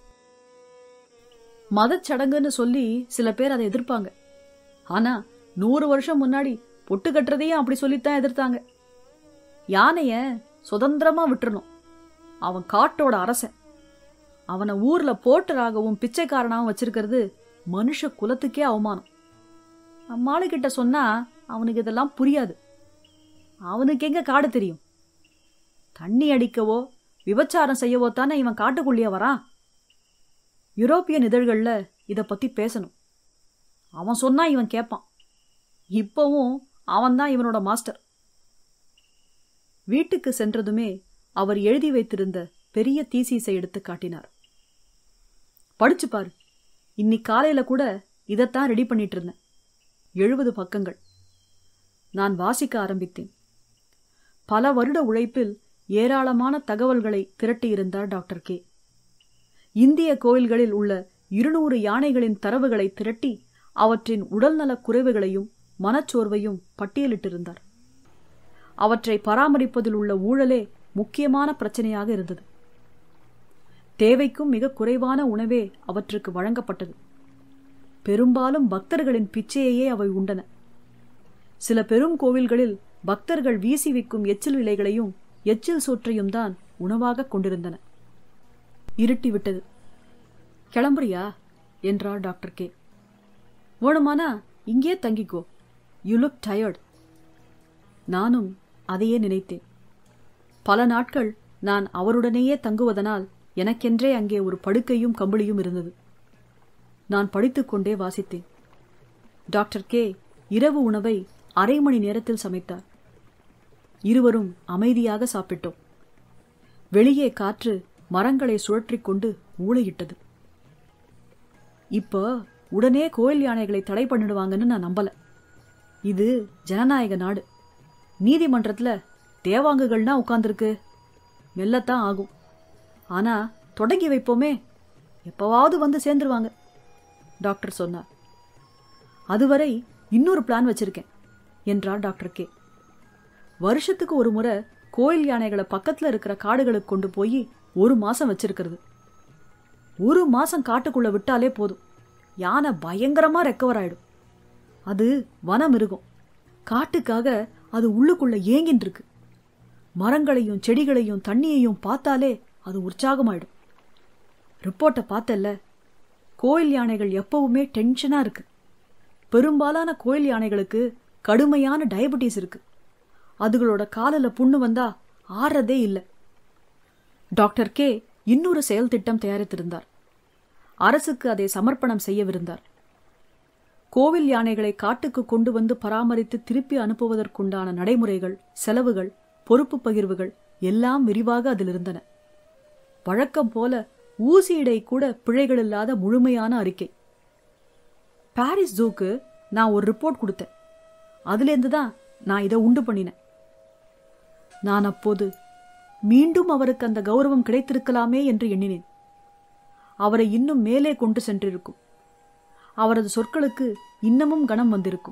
மதச் சடங்குன்னு சொல்லி சில பேர் அதை எதிர்ப்பாங்க ஆனா நூறு வருஷம் முன்னாடி பொட்டு கட்டுறதையும் அப்படி சொல்லித்தான் எதிர்த்தாங்க யானைய சுதந்திரமா விட்டுறணும் அவன் காட்டோட அரசன் அவனை ஊர்ல போட்டராகவும் பிச்சைக்காரனாகவும் வச்சிருக்கிறது மனுஷ குலத்துக்கே அவமானம் அம்மாளுகிட்ட சொன்னா அவனுக்கு இதெல்லாம் புரியாது அவனுக்கு எங்க காடு தெரியும் தண்ணி அடிக்கவோ விபச்சாரம் செய்யவோ தானே இவன் காட்டுக்குள்ளேயே வரான் யூரோப்பியன் இதழ்கள்ல இத பத்தி பேசணும் அவன் சொன்னா இவன் கேட்பான் இப்பவும் அவன்தான் இவனோட மாஸ்டர் வீட்டுக்கு சென்றதுமே அவர் எழுதி வைத்திருந்த பெரிய தீசீஸை எடுத்து காட்டினார் படிச்சு பாரு இன்னைக்கு காலையில கூட இதைத்தான் ரெடி பண்ணிட்டு இருந்தேன் எழுபது பக்கங்கள் நான் வாசிக்க ஆரம்பித்தேன் பல வருட உழைப்பில் ஏராளமான தகவல்களை திரட்டியிருந்தார் டாக்டர் கே இந்திய கோயில்களில் உள்ள இருநூறு யானைகளின் தரவுகளை திரட்டி அவற்றின் உடல்நலக் குறைவுகளையும் மனச்சோர்வையும் பட்டியலிட்டிருந்தார் அவற்றை பராமரிப்பதில் உள்ள ஊழலே முக்கியமான பிரச்சனையாக இருந்தது தேவைக்கும் மிக குறைவான உணவே அவற்றுக்கு வழங்கப்பட்டது பெரும்பாலும் பக்தர்களின் பிச்சையையே அவை உண்டன சில பெரும் கோவில்களில் பக்தர்கள் வீசி வைக்கும் எச்சில் இலைகளையும் எச்சில் சோற்றையும் தான் உணவாக கொண்டிருந்தன இருட்டி விட்டது கிளம்புறியா என்றார் டாக்டர் கே வேணுமானா இங்கே தங்கிக்கோ யூ லுக் டயர்ட் நானும் அதையே நினைத்தேன் பல நாட்கள் நான் அவருடனேயே தங்குவதனால் எனக்கென்றே அங்கே ஒரு படுக்கையும் கம்பளியும் இருந்தது நான் படித்துக்கொண்டே வாசித்தேன் டாக்டர் கே இரவு உணவை அரை மணி நேரத்தில் சமைத்தார் இருவரும் அமைதியாக சாப்பிட்டோம் வெளியே காற்று மரங்களை சுழற்றிக் கொண்டு ஊளையிட்டது இப்போ உடனே கோயில் யானைகளை தடை பண்ணிடுவாங்கன்னு நான் நம்பல இது ஜனநாயக நாடு நீதிமன்றத்துல தேவாங்குகள்னா உட்கார்ந்துருக்கு மெல்லத்தான் ஆகும் ஆனா தொடங்கி வைப்போமே எப்பவாவது வந்து சேர்ந்துருவாங்க டாக்டர் சொன்னார் அதுவரை இன்னொரு பிளான் வச்சிருக்கேன் என்றார் டாக்டர் கே வருஷத்துக்கு ஒரு முறை கோயில் யானைகளை பக்கத்துல இருக்கிற காடுகளுக்கு கொண்டு போய் ஒரு மாசம் வச்சிருக்கிறது ஒரு மாசம் காட்டுக்குள்ள விட்டாலே போதும் யானை பயங்கரமா ரெக்கவர் ஆயிடும் அது வனம் மிருகம் காட்டுக்காக அது உள்ளுக்குள்ள ஏங்கின்னு இருக்கு மரங்களையும் செடிகளையும் தண்ணியையும் பார்த்தாலே அது உற்சாகமாயிடும் ரிப்போர்ட்டை பார்த்தல்ல கோயில் யானைகள் எப்பவுமே டென்ஷனா இருக்கு பெரும்பாலான கோயில் யானைகளுக்கு கடுமையான டயபெட்டிஸ் இருக்கு அதுகளோட காலில் புண்ணு வந்தா ஆறதே இல்லை டாக்டர் கே இன்னொரு செயல் திட்டம் தயாரித்திருந்தார் அரசுக்கு அதை சமர்ப்பணம் செய்யவிருந்தார் கோவில் யானைகளை காட்டுக்கு கொண்டு வந்து பராமரித்து திருப்பி அனுப்புவதற்குண்டான நடைமுறைகள் செலவுகள் பொறுப்பு பகிர்வுகள் எல்லாம் விரிவாக அதில் இருந்தன வழக்கம் போல ஊசியிடை கூட பிழைகள் இல்லாத முழுமையான அறிக்கை பாரிஸ் ஜூக்கு நான் ஒரு ரிப்போர்ட் கொடுத்தேன் அதுலேருந்து தான் நான் இதை உண்டு பண்ணினேன் நான் அப்போது மீண்டும் அவருக்கு அந்த கௌரவம் கிடைத்திருக்கலாமே என்று எண்ணினேன் அவரை இன்னும் மேலே கொண்டு சென்றிருக்கும் அவரது சொற்களுக்கு இன்னமும் கனம் வந்திருக்கும்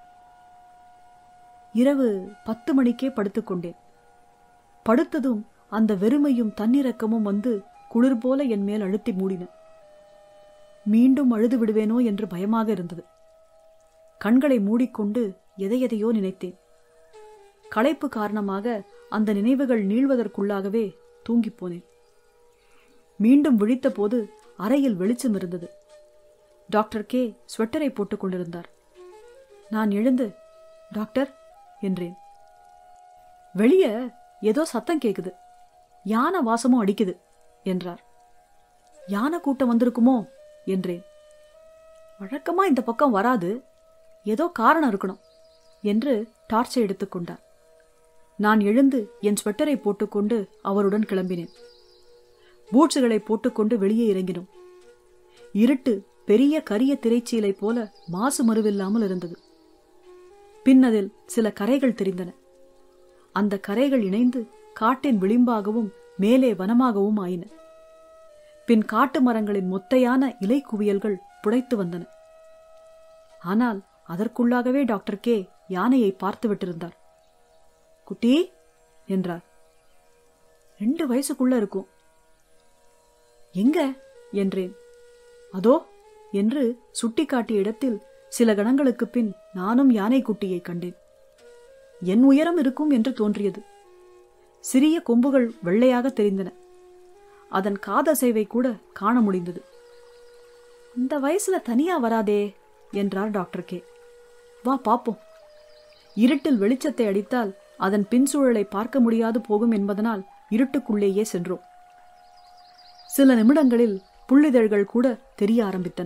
இரவு பத்து மணிக்கே படுத்துக்கொண்டேன் படுத்ததும் அந்த வெறுமையும் தன்னிறக்கமும் வந்து குளிர் போல என் மேல் அழுத்தி மூடின மீண்டும் அழுது விடுவேனோ என்று பயமாக இருந்தது கண்களை மூடிக்கொண்டு எதையெதையோ நினைத்தேன் களைப்பு காரணமாக அந்த நினைவுகள் நீள்வதற்குள்ளாகவே தூங்கிப் போனேன் மீண்டும் விழித்தபோது அறையில் வெளிச்சம் இருந்தது டாக்டர் கே ஸ்வெட்டரை போட்டுக் கொண்டிருந்தார் நான் எழுந்து டாக்டர் என்றேன் வெளிய ஏதோ சத்தம் கேக்குது யானை வாசமும் அடிக்குது என்றார் யானை கூட்டம் வந்திருக்குமோ என்றேன் வழக்கமா இந்த பக்கம் வராது ஏதோ காரணம் இருக்கணும் என்று டார்ச்சை எடுத்துக்கொண்டார் நான் எழுந்து என் ஸ்வெட்டரை போட்டுக்கொண்டு அவருடன் கிளம்பினேன் பூட்ஸுகளை போட்டுக்கொண்டு வெளியே இறங்கினோம் இருட்டு பெரிய கரிய திரைச்சீலை போல மாசு மறுவில்லாமல் இருந்தது பின்னதில் சில கரைகள் தெரிந்தன அந்த கரைகள் இணைந்து காட்டின் விளிம்பாகவும் மேலே வனமாகவும் ஆயின பின் காட்டு மரங்களின் மொத்தையான இலை குவியல்கள் புடைத்து வந்தன ஆனால் அதற்குள்ளாகவே டாக்டர் கே யானையை பார்த்து விட்டிருந்தார் குட்டி என்றார் ரெண்டு வயசுக்குள்ள இருக்கும் எங்க என்றேன் அதோ என்று சுட்டிக்காட்டிய இடத்தில் சில கணங்களுக்கு பின் நானும் யானை குட்டியை கண்டேன் என் உயரம் இருக்கும் என்று தோன்றியது சிறிய கொம்புகள் வெள்ளையாக தெரிந்தன அதன் காதசைவை கூட காண முடிந்தது இந்த வயசுல தனியா வராதே என்றார் டாக்டர் கே வா பாப்போம் இருட்டில் வெளிச்சத்தை அடித்தால் அதன் பின்சூழலை பார்க்க முடியாது போகும் என்பதனால் இருட்டுக்குள்ளேயே சென்றோம் சில நிமிடங்களில் புள்ளிதழ்கள் கூட தெரிய ஆரம்பித்தன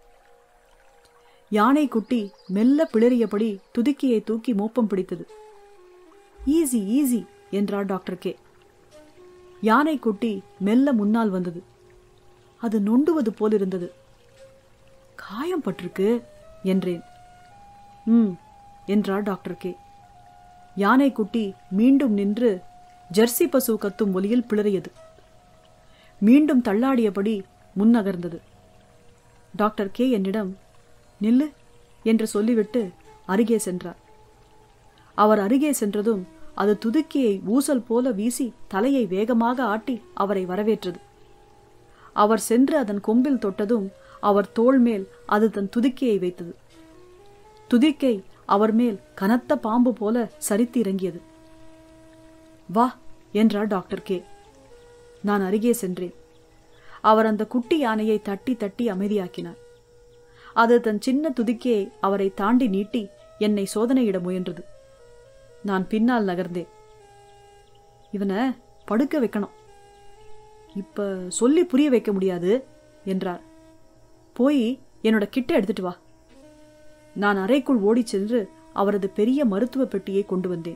யானை குட்டி மெல்ல பிளறியபடி துதுக்கியை தூக்கி மோப்பம் பிடித்தது ஈஸி ஈஸி என்றார் டாக்டர் கே யானை குட்டி மெல்ல முன்னால் வந்தது அது நொண்டுவது போலிருந்தது காயம் பட்டிருக்கு என்றேன் ம் என்றார் டாக்டர் கே யானை குட்டி மீண்டும் நின்று ஜெர்சி பசு கத்தும் ஒலியில் பிளறியது மீண்டும் தள்ளாடியபடி முன்னகர்ந்தது டாக்டர் கே என்னிடம் நில்லு என்று சொல்லிவிட்டு அருகே சென்றார் அவர் அருகே சென்றதும் அது துதுக்கியை ஊசல் போல வீசி தலையை வேகமாக ஆட்டி அவரை வரவேற்றது அவர் சென்று அதன் கொம்பில் தொட்டதும் அவர் தோள் மேல் அது தன் துதிக்கையை வைத்தது துதிக்கை அவர் மேல் கனத்த பாம்பு போல சரித்து இறங்கியது வா என்றார் டாக்டர் கே நான் அருகே சென்றேன் அவர் அந்த குட்டி யானையை தட்டி தட்டி அமைதியாக்கினார் அது தன் சின்ன துதிக்கையை அவரை தாண்டி நீட்டி என்னை சோதனையிட முயன்றது நான் பின்னால் நகர்ந்தேன் இவனை படுக்க வைக்கணும் இப்ப சொல்லி புரிய வைக்க முடியாது என்றார் போய் என்னோட கிட்ட எடுத்துட்டு வா நான் அறைக்குள் ஓடிச் சென்று அவரது பெரிய மருத்துவ பெட்டியை கொண்டு வந்தேன்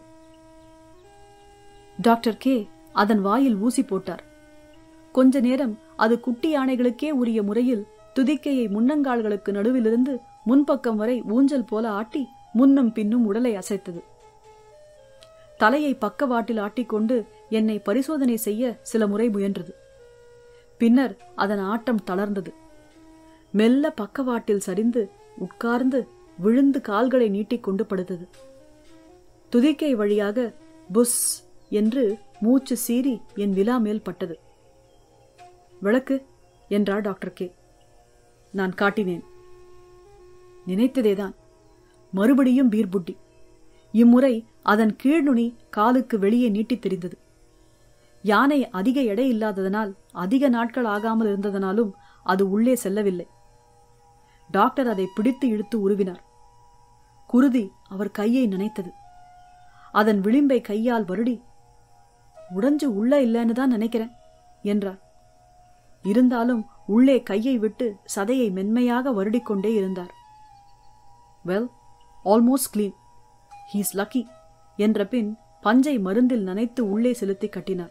டாக்டர் கே அதன் வாயில் ஊசி போட்டார் கொஞ்ச நேரம் அது குட்டி யானைகளுக்கே உரிய முறையில் துதிக்கையை முன்னங்கால்களுக்கு நடுவிலிருந்து முன்பக்கம் வரை ஊஞ்சல் போல ஆட்டி முன்னும் பின்னும் உடலை அசைத்தது தலையை பக்கவாட்டில் ஆட்டிக்கொண்டு என்னை பரிசோதனை செய்ய சில முறை முயன்றது பின்னர் அதன் ஆட்டம் தளர்ந்தது மெல்ல பக்கவாட்டில் சரிந்து உட்கார்ந்து விழுந்து கால்களை நீட்டிக்கொண்டு படுத்தது துதிக்கை வழியாக புஸ் என்று மூச்சு சீறி என் விழா மேல் பட்டது விளக்கு என்றார் டாக்டர் கே நான் காட்டினேன் நினைத்ததேதான் மறுபடியும் பீர்புட்டி இம்முறை அதன் கீழ்நுனி காலுக்கு வெளியே நீட்டித் தெரிந்தது யானை அதிக எடை இல்லாததனால் அதிக நாட்கள் ஆகாமல் இருந்ததனாலும் அது உள்ளே செல்லவில்லை டாக்டர் அதை பிடித்து இழுத்து உருவினார் குருதி அவர் கையை நினைத்தது அதன் விளிம்பை கையால் வருடி உடைஞ்சு உள்ள இல்லைன்னு தான் நினைக்கிறேன் என்றார் இருந்தாலும் உள்ளே கையை விட்டு சதையை மென்மையாக வருடிக்கொண்டே இருந்தார் well almost clean he's lucky என்ற பின் பஞ்சை மருந்தில் நனைத்து உள்ளே செலுத்தி கட்டினார்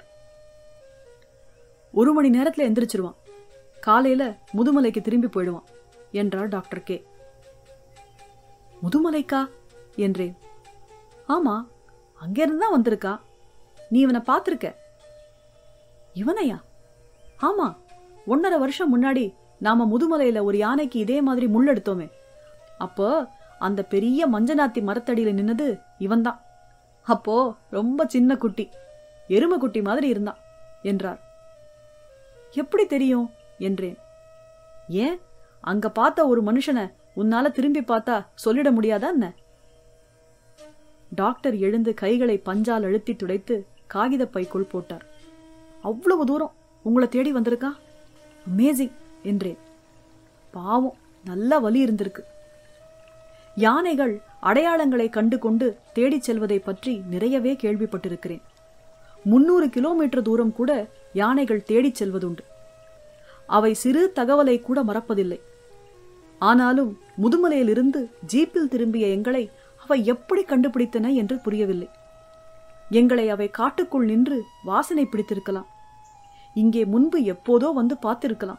ஒரு மணி நேரத்துல எந்திரிச்சிருவான் காலையில முதுமலைக்கு திரும்பி போயிடுவான் என்றார் டாக்டர் கே முதுமலைக்கா என்றேன் ஆமா அங்கிருந்து தான் வந்திருக்கா நீ இவனை பார்த்திருக்க இவனையா ஆமா ஒன்னரை வருஷம் முன்னாடி நாம முதுமலையில ஒரு யானைக்கு இதே மாதிரி முள்ளெடுத்தோமே அப்போ அந்த பெரிய மஞ்சநாத்தி மரத்தடியில நின்னது இவன்தான் அப்போ ரொம்ப சின்ன குட்டி எருமை குட்டி மாதிரி இருந்தான் என்றார் எப்படி தெரியும் என்றேன் ஏன் அங்க பார்த்த ஒரு மனுஷனை உன்னால திரும்பி பார்த்தா சொல்லிட முடியாதா என்ன டாக்டர் எழுந்து கைகளை பஞ்சால் அழுத்தி துடைத்து காகித பைக்குள் போட்டார் அவ்வளவு தூரம் உங்களை தேடி வந்திருக்கா அமேசிங் என்றேன் பாவம் நல்ல வலி இருந்திருக்கு யானைகள் அடையாளங்களை கண்டு கொண்டு தேடிச் செல்வதை பற்றி நிறையவே கேள்விப்பட்டிருக்கிறேன் முன்னூறு கிலோமீட்டர் தூரம் கூட யானைகள் தேடிச் செல்வதுண்டு அவை சிறு தகவலை கூட மறப்பதில்லை ஆனாலும் முதுமலையிலிருந்து ஜீப்பில் திரும்பிய எங்களை அவை எப்படி கண்டுபிடித்தன என்று புரியவில்லை எங்களை அவை காட்டுக்குள் நின்று வாசனை பிடித்திருக்கலாம் இங்கே முன்பு எப்போதோ வந்து பார்த்திருக்கலாம்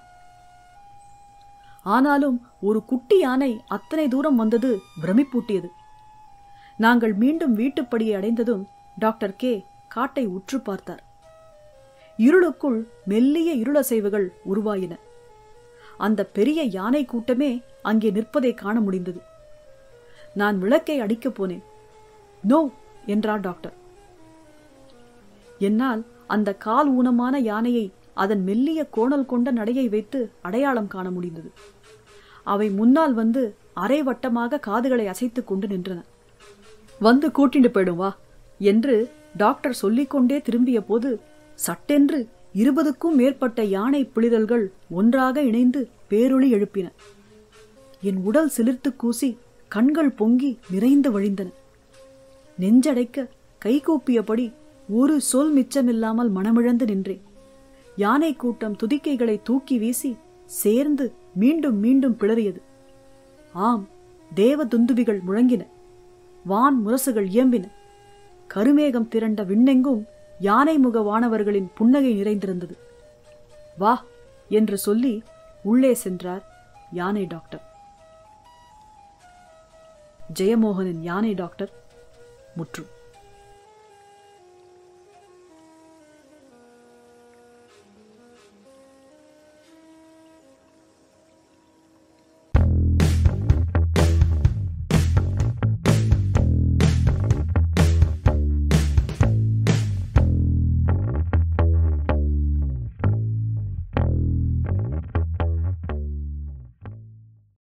ஆனாலும் ஒரு குட்டி யானை அத்தனை தூரம் வந்தது பிரமிப்பூட்டியது நாங்கள் மீண்டும் வீட்டுப்படியை அடைந்ததும் டாக்டர் கே காட்டை உற்று பார்த்தார் இருளுக்குள் மெல்லிய இருளசைவுகள் உருவாயின அந்த பெரிய யானை கூட்டமே அங்கே நிற்பதை காண முடிந்தது நான் விளக்கை அடிக்கப் போனேன் நோ என்றார் டாக்டர் என்னால் அந்த கால் ஊனமான யானையை அதன் மெல்லிய கோணல் கொண்ட நடையை வைத்து அடையாளம் காண முடிந்தது அவை முன்னால் வந்து அரை வட்டமாக காதுகளை அசைத்துக் கொண்டு நின்றன வந்து கூட்டிட்டு போயிடும் வா என்று டாக்டர் சொல்லிக்கொண்டே திரும்பிய போது சட்டென்று இருபதுக்கும் மேற்பட்ட யானை பிளிரல்கள் ஒன்றாக இணைந்து பேரொளி எழுப்பின என் உடல் சிலிர்த்து கூசி கண்கள் பொங்கி நிறைந்து வழிந்தன நெஞ்சடைக்க கைகூப்பியபடி ஒரு சொல் மிச்சமில்லாமல் மனமிழந்து நின்றேன் யானை கூட்டம் துதிக்கைகளை தூக்கி வீசி சேர்ந்து மீண்டும் மீண்டும் பிளறியது ஆம் தேவ துந்துபிகள் முழங்கின வான் முரசுகள் இயம்பின கருமேகம் திரண்ட விண்ணெங்கும் யானை முக வானவர்களின் புன்னகை நிறைந்திருந்தது வா என்று சொல்லி உள்ளே சென்றார் யானை டாக்டர் ஜெயமோகனின் யானை டாக்டர் முற்றும்